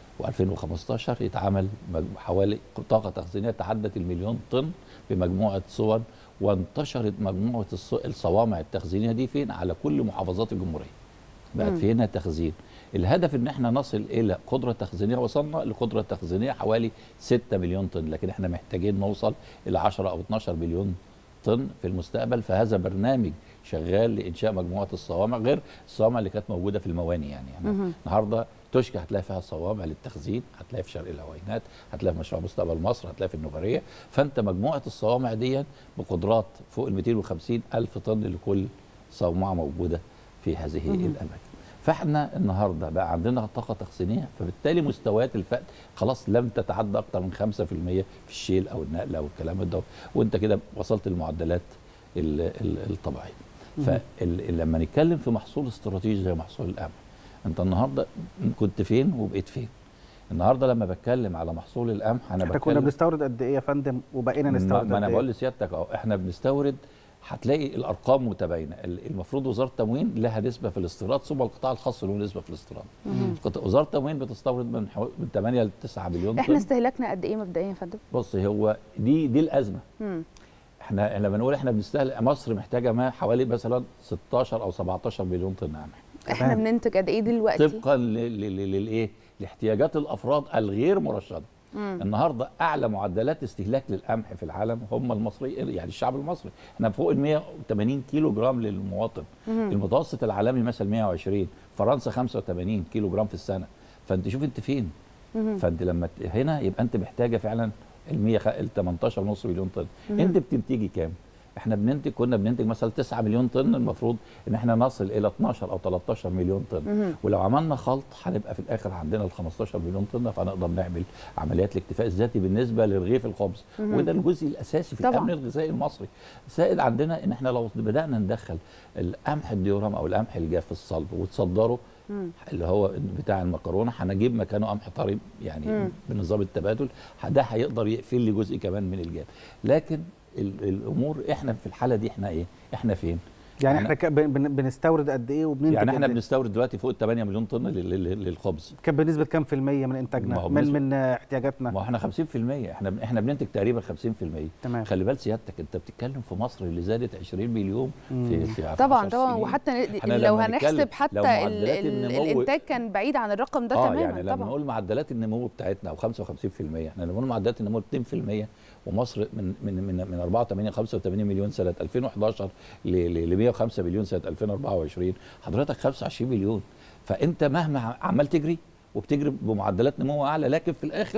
و2015 يتعمل مج- حوالي طاقه تخزينيه تعدت المليون طن بمجموعه صور وانتشرت مجموعه الص- الصوامع التخزينيه دي فين على كل محافظات الجمهوريه بقت مم. في هنا تخزين الهدف ان احنا نصل الى قدره تخزينيه وصلنا لقدره تخزينيه حوالي 6 مليون طن لكن احنا محتاجين نوصل الى 10 او 12 مليون طن في المستقبل فهذا برنامج شغال لانشاء مجموعه الصوامع غير الصوامع اللي كانت موجوده في المواني يعني, يعني مهم. النهارده توشكا هتلاقي فيها صوامع للتخزين هتلاقي في شرق العوينات هتلاقي في مشروع مستقبل مصر هتلاقي في النوبريه فانت مجموعه الصوامع دي بقدرات فوق ال 250 الف طن لكل صومعه موجوده في هذه مهم. الاماكن فاحنا النهارده بقى عندنا طاقه تخزينيه فبالتالي مستويات الفقد خلاص لم تتعدى اكثر من 5% في الشيل او النقل او الكلام ده وانت كده وصلت للمعدلات ال- ال- الطبيعيه مهم. فلما نتكلم في محصول استراتيجي زي محصول القمح انت النهارده كنت فين وبقيت فين النهارده لما بتكلم على محصول القمح انا احنا كنا بتكلم بنستورد قد ايه يا فندم وبقينا ما, نستورد ما انا قد بقول ايه لسيادتك اهو احنا بنستورد هتلاقي الارقام متباينه ال- المفروض وزاره التموين لها نسبه في الاستيراد ثم القطاع الخاص له نسبه في الاستيراد مهم. القطاع- وزاره التموين بتستورد من حو... من 8 ل 9 مليون احنا طن استهلاكنا قد ايه مبدئيا يا فندم؟ بص هو دي دي الازمه مم. احنا لما نقول احنا بنستهلك مصر محتاجه ما حوالي مثلا 16 او 17 مليون طن قمح احنا بننتج قد ايه دلوقتي؟ طبقا ل- ل- ل- للايه لاحتياجات الافراد الغير مرشده مم. النهارده اعلى معدلات استهلاك للقمح في العالم هم المصري يعني الشعب المصري احنا فوق ال 180 كيلو جرام للمواطن مم. المتوسط العالمي مثلا 120 فرنسا 85 كيلو جرام في السنه فانت شوف انت فين مم. فانت لما ت- هنا يبقى انت محتاجه فعلا ال 100 خ- ال 18 ونص مليون طن مم. انت بتنتجي كام احنا بننتج كنا بننتج مثلا 9 مليون طن المفروض ان احنا نصل الى 12 او 13 مليون طن مهم. ولو عملنا خلط هنبقى في الاخر عندنا ال 15 مليون طن فهنقدر نعمل عمليات الاكتفاء الذاتي بالنسبه لرغيف الخبز مهم. وده الجزء الاساسي في طبعاً. الامن الغذائي المصري زائد عندنا ان احنا لو بدانا ندخل القمح الديورام او القمح الجاف الصلب وتصدره مم. اللي هو بتاع المكرونه هنجيب مكانه قمح طري يعني مم. بنظام التبادل ده هيقدر يقفل لي جزء كمان من الجاب لكن ال- الامور احنا في الحاله دي احنا ايه احنا فين يعني احنا ك- بن- بن- بنستورد قد ايه وبننتج يعني احنا قد إيه؟ بنستورد دلوقتي فوق ال 8 مليون طن لل- لل- للخبز كان بنسبه كام في الميه من ما انتاجنا هو من بنسبة- من آه، احتياجاتنا ما احنا 50% احنا احنا بننتج تقريبا 50% تمام. خلي بال سيادتك انت بتتكلم في مصر اللي زادت 20 مليون في في في طبعا 10 طبعا سنين. وحتى احنا لو لما هنحسب نتكلم- حتى لو ال معدلات ال النمو- الانتاج كان بعيد عن الرقم ده اه تماما يعني لما طبعا نقول معدلات النمو بتاعتنا او 55% احنا لما نقول معدلات النمو 2% ومصر من من من من 84 85 مليون سنه 2011 ل ل 105 مليون سنه 2024 حضرتك 25 مليون فانت مهما عمال تجري وبتجري بمعدلات نمو اعلى لكن في الاخر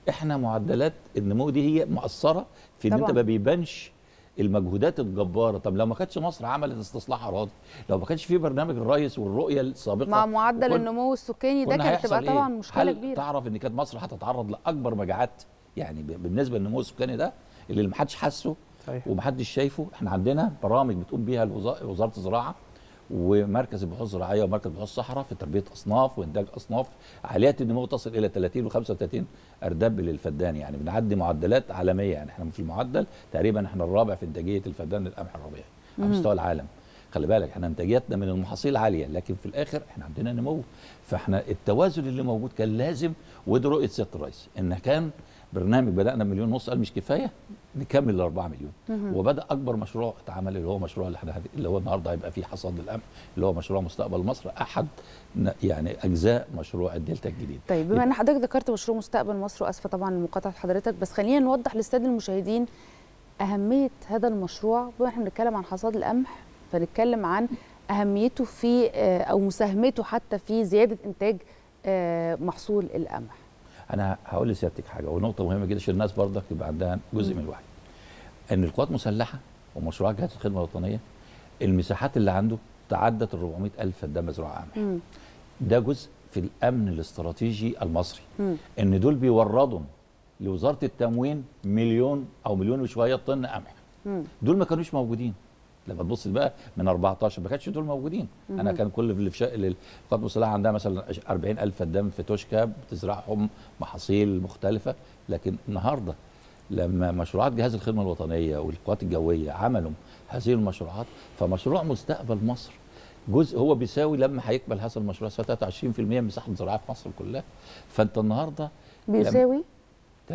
احنا معدلات النمو دي هي مؤثره في ان انت طبعاً. ما بيبانش المجهودات الجباره طب لو ما كانتش مصر عملت استصلاح اراضي لو ما كانش في برنامج الرئيس والرؤيه السابقه مع معدل وكن- النمو السكاني ده كنا كانت هيحصل تبقى إيه؟ طبعا مشكله هل كبيره تعرف ان كانت مصر هتتعرض لاكبر مجاعات يعني ب- بالنسبه للنمو السكاني ده اللي ما حدش حاسه صحيح. ومحدش شايفه احنا عندنا برامج بتقوم بيها الوزا- وزاره الزراعه ومركز البحوث الزراعيه ومركز بحوث الصحراء في تربيه اصناف وانتاج اصناف عاليه النمو تصل الى 30 و35 ارداب للفدان يعني بنعدي معدلات عالميه يعني احنا في المعدل تقريبا احنا الرابع في انتاجيه الفدان للقمح الربيعي على مم. مستوى العالم خلي بالك احنا انتاجيتنا من المحاصيل عاليه لكن في الاخر احنا عندنا نمو فاحنا التوازن اللي موجود كان لازم ودي رؤيه سياده الرئيس ان كان برنامج بدانا بمليون ونص قال مش كفايه نكمل ل 4 مليون مهم. وبدا اكبر مشروع اتعمل اللي هو مشروع اللي احنا اللي هو النهارده هيبقى فيه حصاد القمح اللي هو مشروع مستقبل مصر احد ن- يعني اجزاء مشروع الدلتا الجديد طيب بما ان حضرتك ذكرت مشروع مستقبل مصر واسفه طبعا لمقاطعه حضرتك بس خلينا نوضح للساده المشاهدين اهميه هذا المشروع بما احنا بنتكلم عن حصاد القمح فنتكلم عن اهميته في آه، او مساهمته حتى في زياده انتاج آه، محصول القمح انا هقول لسيادتك حاجه ونقطه مهمه جدا عشان الناس برضك يبقى عندها جزء من الوعي ان القوات المسلحه ومشروعات جهاز الخدمه الوطنيه المساحات اللي عنده تعدت ال 400 الف فدان مزروع قمح ده جزء في الامن الاستراتيجي المصري ان دول بيوردوا لوزاره التموين مليون او مليون وشويه طن قمح دول ما كانوش موجودين لما تبص بقى من 14 ما كانش دول موجودين مهم. انا كان كل اللي في شا... اللي القوات المسلحه عندها مثلا 40000 فدان في توشكا بتزرعهم محاصيل مختلفه لكن النهارده لما مشروعات جهاز الخدمه الوطنيه والقوات الجويه عملوا هذه المشروعات فمشروع مستقبل مصر جزء هو بيساوي لما هيقبل هذا المشروع يساوي 23% من مساحه الزراعه في مصر كلها فانت النهارده لما- بيساوي 23%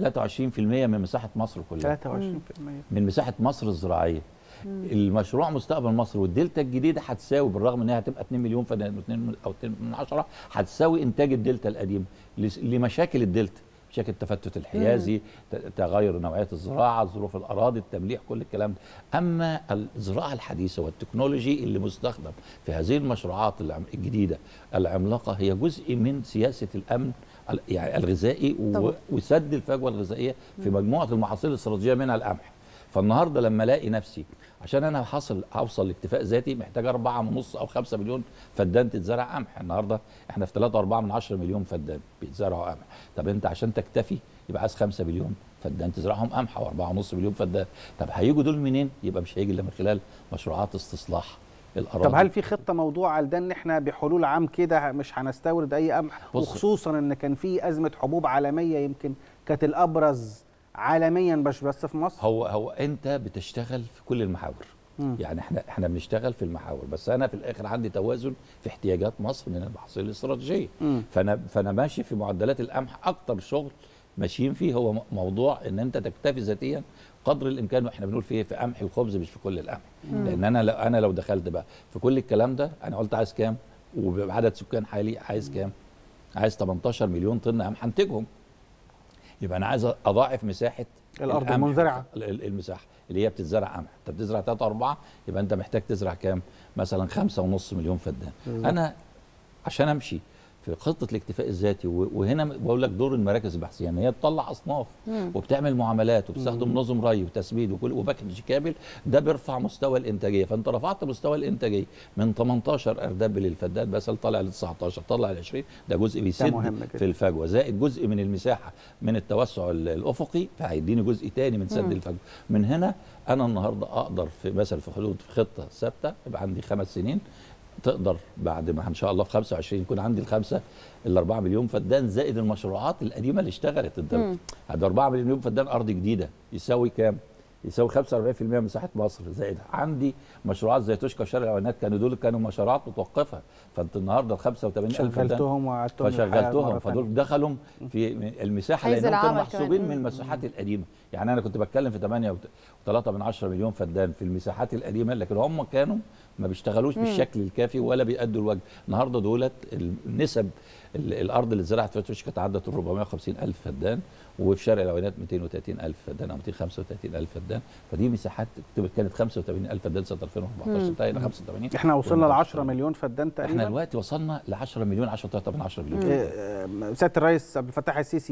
من مساحه مصر كلها 23% من مساحه مصر الزراعيه المشروع مستقبل مصر والدلتا الجديده هتساوي بالرغم انها هتبقى 2 مليون فدان 2 او 2 من 10 هتساوي انتاج الدلتا القديم لس- لمشاكل الدلتا مشاكل التفتت الحيازي ت- تغير نوعيه الزراعه ظروف الاراضي التمليح كل الكلام ده اما الزراعه الحديثه والتكنولوجي اللي مستخدم في هذه المشروعات العم- الجديده العملاقه هي جزء من سياسه الامن ال- يعني الغذائي و- طبعا. وسد الفجوه الغذائيه في مم. مجموعه المحاصيل الاستراتيجيه منها القمح فالنهارده لما الاقي نفسي عشان انا حاصل اوصل لاكتفاء ذاتي محتاج أربعة ونص او خمسة مليون فدان تتزرع قمح النهارده احنا في 3 4 من 10 مليون فدان بيتزرعوا قمح طب انت عشان تكتفي يبقى عايز 5 مليون فدان تزرعهم قمح او 4 ونص مليون فدان طب هيجوا دول منين يبقى مش هيجي الا من خلال مشروعات استصلاح الاراضي طب هل في خطه موضوعه لده ان احنا بحلول عام كده مش هنستورد اي قمح بص. وخصوصا ان كان في ازمه حبوب عالميه يمكن كانت الابرز عالميا مش بس في مصر هو هو انت بتشتغل في كل المحاور مم. يعني احنا احنا بنشتغل في المحاور بس انا في الاخر عندي توازن في احتياجات مصر من المحاصيل الاستراتيجيه مم. فانا فانا ماشي في معدلات القمح اكتر شغل ماشيين فيه هو م- موضوع ان انت تكتفي ذاتيا قدر الامكان واحنا بنقول فيه في قمح الخبز مش في كل القمح مم. لان انا لو انا لو دخلت بقى في كل الكلام ده انا قلت عايز كام وبعدد سكان حالي عايز كام عايز 18 مليون طن قمح هنتجهم يبقى انا عايز اضاعف مساحه الأرض القمح. المنزرعة. ال- ال- المساحه اللي هي بتتزرع قمح انت بتزرع 3 4 يبقى انت محتاج تزرع كام مثلا 5.5 مليون فدان بالظبط. انا عشان امشي في خطه الاكتفاء الذاتي و- وهنا بقول لك دور المراكز البحثيه ان هي تطلع اصناف مم. وبتعمل معاملات وبتستخدم مم. نظم ري وتسميد وكل وباكج كامل ده بيرفع مستوى الانتاجيه فانت رفعت مستوى الانتاجيه من 18 ارداب للفدان بس طالع ل 19 طالع ل 20 ده جزء بيسد مهم جدا. في الفجوه زائد جزء من المساحه من التوسع ال- الافقي فهيديني جزء تاني من سد مم. الفجوه من هنا انا النهارده اقدر في مثلا في حدود في خطه ثابته يبقى عندي خمس سنين تقدر بعد ما ان شاء الله في 25 يكون عندي الخمسه ال 4 مليون فدان زائد المشروعات القديمه اللي اشتغلت انت مم. هذا 4 مليون فدان ارض جديده يساوي كام؟ يساوي 45% من مساحه مصر زائد عندي مشروعات زي توشكا وشارع الاعلانات كانوا دول كانوا مشروعات متوقفه فانت النهارده ال 85000 فدان شغلتهم وقعدتهم للحياة مرة فشغلتهم فدول تانية. دخلوا في المساحه حيز لانهم كانوا العمل محسوبين كمان. من المساحات القديمه يعني انا كنت بتكلم في 8 و3 من 10 مليون فدان في المساحات القديمه لكن هم كانوا ما بيشتغلوش مم. بالشكل الكافي ولا بيأدوا الواجب النهارده دولت النسب ال- الارض اللي اتزرعت في توشكا تعدت ال 450 الف فدان وفي شارع العوينات 230 الف فدان او 235 الف فدان فدي مساحات كانت 85 الف فدان سنه 2014 مم. انتهى الى 85 احنا وصلنا ل 10 مليون فدان تقريبا احنا دلوقتي وصلنا ل 10 مليون 10 من 10 مليون آه، آه، سياده الرئيس عبد الفتاح السيسي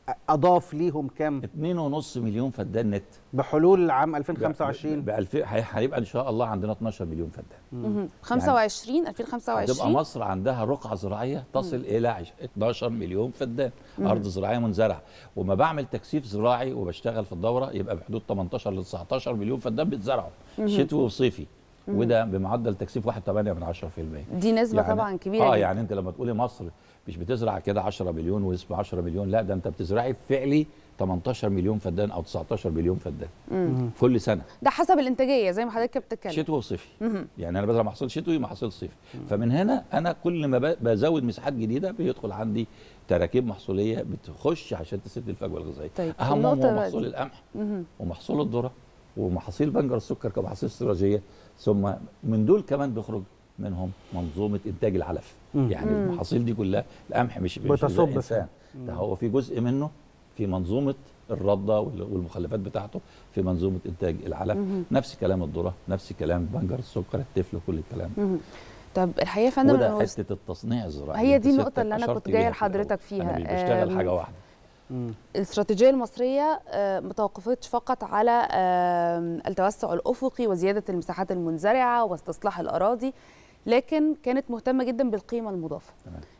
اضاف ليهم كام 2.5 مليون فدان نت بحلول عام 2025 ب 2000 هي- هيبقى ان شاء الله عندنا 12 مليون فدان مهم. 25 هتبقى 2025 مصر عندها رقعه زراعيه تصل الى عش- 12 مليون فدان مم. ارض زراعيه منزرعه وما بعمل تكثيف زراعي وبشتغل في الدوره يبقى بحدود 18 ل 19 مليون فدان بيتزرعوا مم. شتوي وصيفي مم. وده بمعدل تكثيف 1.8 من 10% دي نسبة طبعاً كبيرة اه جداً. يعني انت لما تقولي مصر مش بتزرع كده 10 مليون واسمه 10 مليون لا ده انت بتزرعي فعلي 18 مليون فدان او 19 مليون فدان مم. كل سنه ده حسب الانتاجيه زي ما حضرتك بتتكلم شتوي وصيفي مهم. يعني انا بزرع محصول شتوي محصول صيفي فمن هنا انا كل ما ب- بزود مساحات جديده بيدخل عندي تراكيب محصوليه بتخش عشان تسد الفجوه الغذائيه طيب، في اهمهم النقطة هو بقى محصول دي. القمح مهم. ومحصول الذره ومحاصيل بنجر السكر كمحاصيل استراتيجيه ثم من دول كمان بيخرج منهم منظومه انتاج العلف مم. يعني مم. المحاصيل دي كلها القمح مش مش بتصب زي في- انسان مم. ده هو في جزء منه في منظومه الرده وال- والمخلفات بتاعته في منظومه انتاج العلف مهم. نفس كلام الذره نفس كلام بنجر السكر التفل وكل الكلام مهم. طب الحقيقه يا فندم وده أنا حته التصنيع الزراعي هي أنت دي النقطة سيادتك اللي أنا أشرت كنت جاية ليها في الأول. لحضرتك فيها. انا مش بشتغل آم، حاجه واحده الاستراتيجيه المصريه آه، ما توقفتش فقط على آم، التوسع الافقي وزياده المساحات المنزرعه واستصلاح الاراضي لكن كانت مهتمه جدا بالقيمه المضافه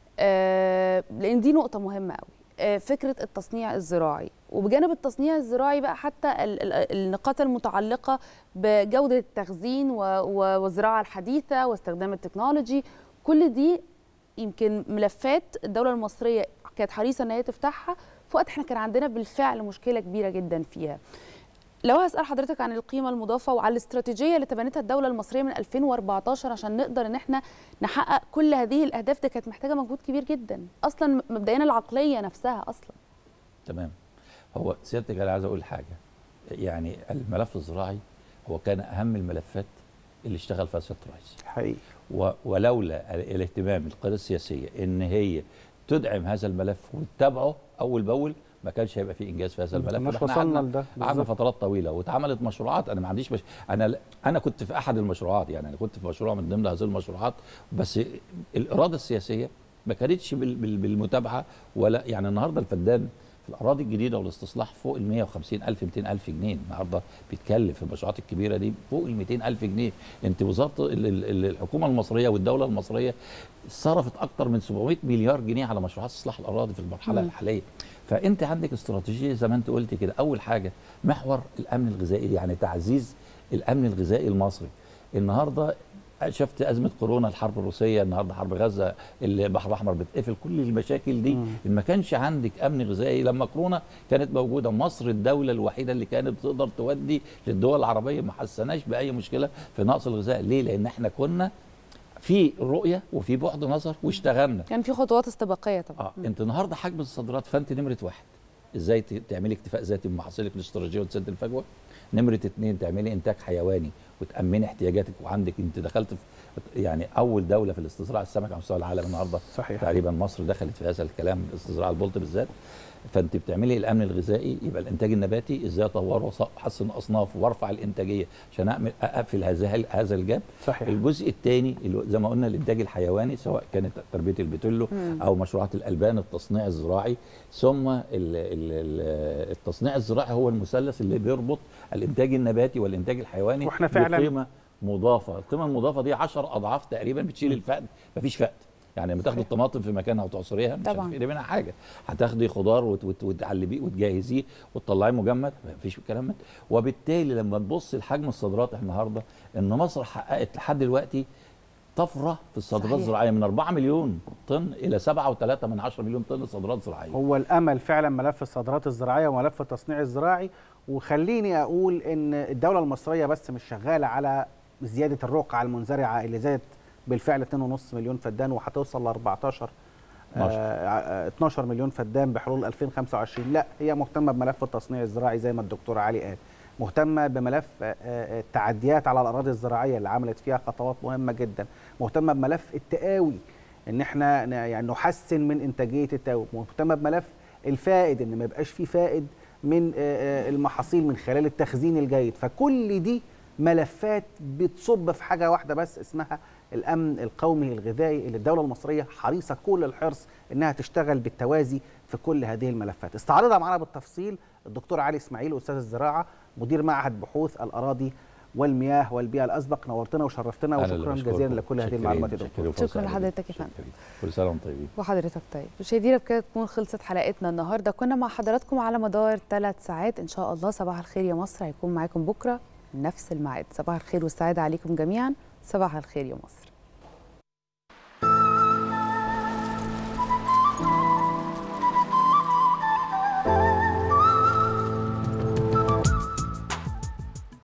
آه، لان دي نقطه مهمه قوي آه، فكره التصنيع الزراعي وبجانب التصنيع الزراعي بقى حتى ال- ال- النقاط المتعلقه بجوده التخزين و- و- والزراعه الحديثه واستخدام التكنولوجي كل دي يمكن ملفات الدوله المصريه كانت حريصه ان هي تفتحها في وقت احنا كان عندنا بالفعل مشكله كبيره جدا فيها لو هسال حضرتك عن القيمه المضافه وعلى الاستراتيجيه اللي تبنتها الدوله المصريه من 2014 عشان نقدر ان احنا نحقق كل هذه الاهداف دي كانت محتاجه مجهود كبير جدا اصلا مبدئيا العقليه نفسها اصلا تمام هو سيادتك انا عايز اقول حاجه يعني الملف الزراعي هو كان اهم الملفات اللي اشتغل فيها سياده الرئيس حقيقي و- ولولا ال- الاهتمام القياده السياسيه ان هي تدعم هذا الملف وتتابعه اول باول ما كانش هيبقى في انجاز في هذا ما الملف كناش إحنا وصلنا قعدنا- لده قعدنا بالظبط. فترات طويله واتعملت مشروعات انا ما عنديش مش... انا ل- انا كنت في احد المشروعات يعني انا كنت في مشروع من ضمن هذه المشروعات بس الاراده السياسيه ما كانتش بال... بال... بالمتابعه ولا يعني النهارده الفدان في الاراضي الجديده والاستصلاح فوق ال 150 الف 200 الف جنيه النهارده بيتكلف في المشروعات الكبيره دي فوق ال 200 الف جنيه انت وزاره ال- ال- ال- الحكومه المصريه والدوله المصريه صرفت اكتر من 700 مليار جنيه على مشروعات اصلاح الاراضي في المرحله مم. الحاليه فانت عندك استراتيجيه زي ما انت قلت كده اول حاجه محور الامن الغذائي يعني تعزيز الامن الغذائي المصري النهارده شفت ازمه كورونا الحرب الروسيه النهارده حرب غزه البحر الاحمر بتقفل كل المشاكل دي ان ما كانش عندك امن غذائي لما كورونا كانت موجوده مصر الدوله الوحيده اللي كانت بتقدر تودي للدول العربيه ما حسناش باي مشكله في نقص الغذاء ليه لان احنا كنا في رؤيه وفي بعد نظر واشتغلنا كان في خطوات استباقيه طبعا اه انت النهارده حجم الصادرات فانت نمره واحد ازاي ت- تعملي اكتفاء ذاتي بمحاصيلك الاستراتيجيه وتسد الفجوه نمره اتنين تعملي انتاج حيواني وتامني احتياجاتك وعندك انت دخلت في يعني اول دوله في الاستصدار السمك على مستوى العالم النهارده صحيح. تقريبا مصر دخلت في هذا الكلام استزراع البلط بالذات فانت بتعملي الامن الغذائي يبقى الانتاج النباتي ازاي اطوره واحسن الاصناف وارفع الانتاجيه عشان اعمل اقفل هذا هذا الجاب صحيح. الجزء الثاني زي ما قلنا الانتاج الحيواني سواء كانت تربيه البتلو مم. او مشروعات الالبان التصنيع الزراعي ثم ال- ال- ال- التصنيع الزراعي هو المثلث اللي بيربط الانتاج النباتي والانتاج الحيواني وإحنا فعلاً- بقيمه مضافه القيمه المضافه دي 10 اضعاف تقريبا بتشيل الفقد مفيش فقد يعني لما تاخدي الطماطم في مكانها وتعصريها مش طبعاً. هتفقدي منها حاجه هتاخدي خضار وت- وت- وتعلبيه وتجهزيه وتطلعيه مجمد مفيش الكلام ده وبالتالي لما تبص لحجم الصادرات النهارده ان مصر حققت لحد دلوقتي طفره في الصادرات صحيح. الزراعيه من 4 مليون طن الى 7.3 من 10 مليون طن صادرات زراعيه هو الامل فعلا ملف الصادرات الزراعيه وملف التصنيع الزراعي وخليني اقول ان الدوله المصريه بس مش شغاله على زياده الرقعه المنزرعه اللي زادت بالفعل 2.5 مليون فدان وهتوصل ل 14 12. آه 12 مليون فدان بحلول 2025 لا هي مهتمه بملف التصنيع الزراعي زي ما الدكتور علي قال مهتمه بملف آه، آه، التعديات على الاراضي الزراعيه اللي عملت فيها خطوات مهمه جدا مهتمه بملف التقاوي ان احنا ن- يعني نحسن من انتاجيه التقاوي مهتمه بملف الفائد ان ما يبقاش فيه فائد من آه، آه، المحاصيل من خلال التخزين الجيد فكل دي ملفات بتصب في حاجه واحده بس اسمها الامن القومي الغذائي اللي الدوله المصريه حريصه كل الحرص انها تشتغل بالتوازي في كل هذه الملفات استعرضها معنا بالتفصيل الدكتور علي اسماعيل استاذ الزراعه مدير معهد بحوث الاراضي والمياه والبيئه الاسبق نورتنا وشرفتنا أنا اللي وشكرا بشكركم. جزيلا لكل هذه متشكرين- المعلومات يا متشكرين دكتور شكرا لحضرتك يا فندم كل سنه وانتم طيبين وحضرتك طيب مشاهدينا بكده تكون خلصت حلقتنا النهارده كنا مع حضراتكم على مدار ثلاث ساعات ان شاء الله صباح الخير يا مصر هيكون معاكم بكره نفس الميعاد صباح الخير والسعاده عليكم جميعا صباح الخير يا مصر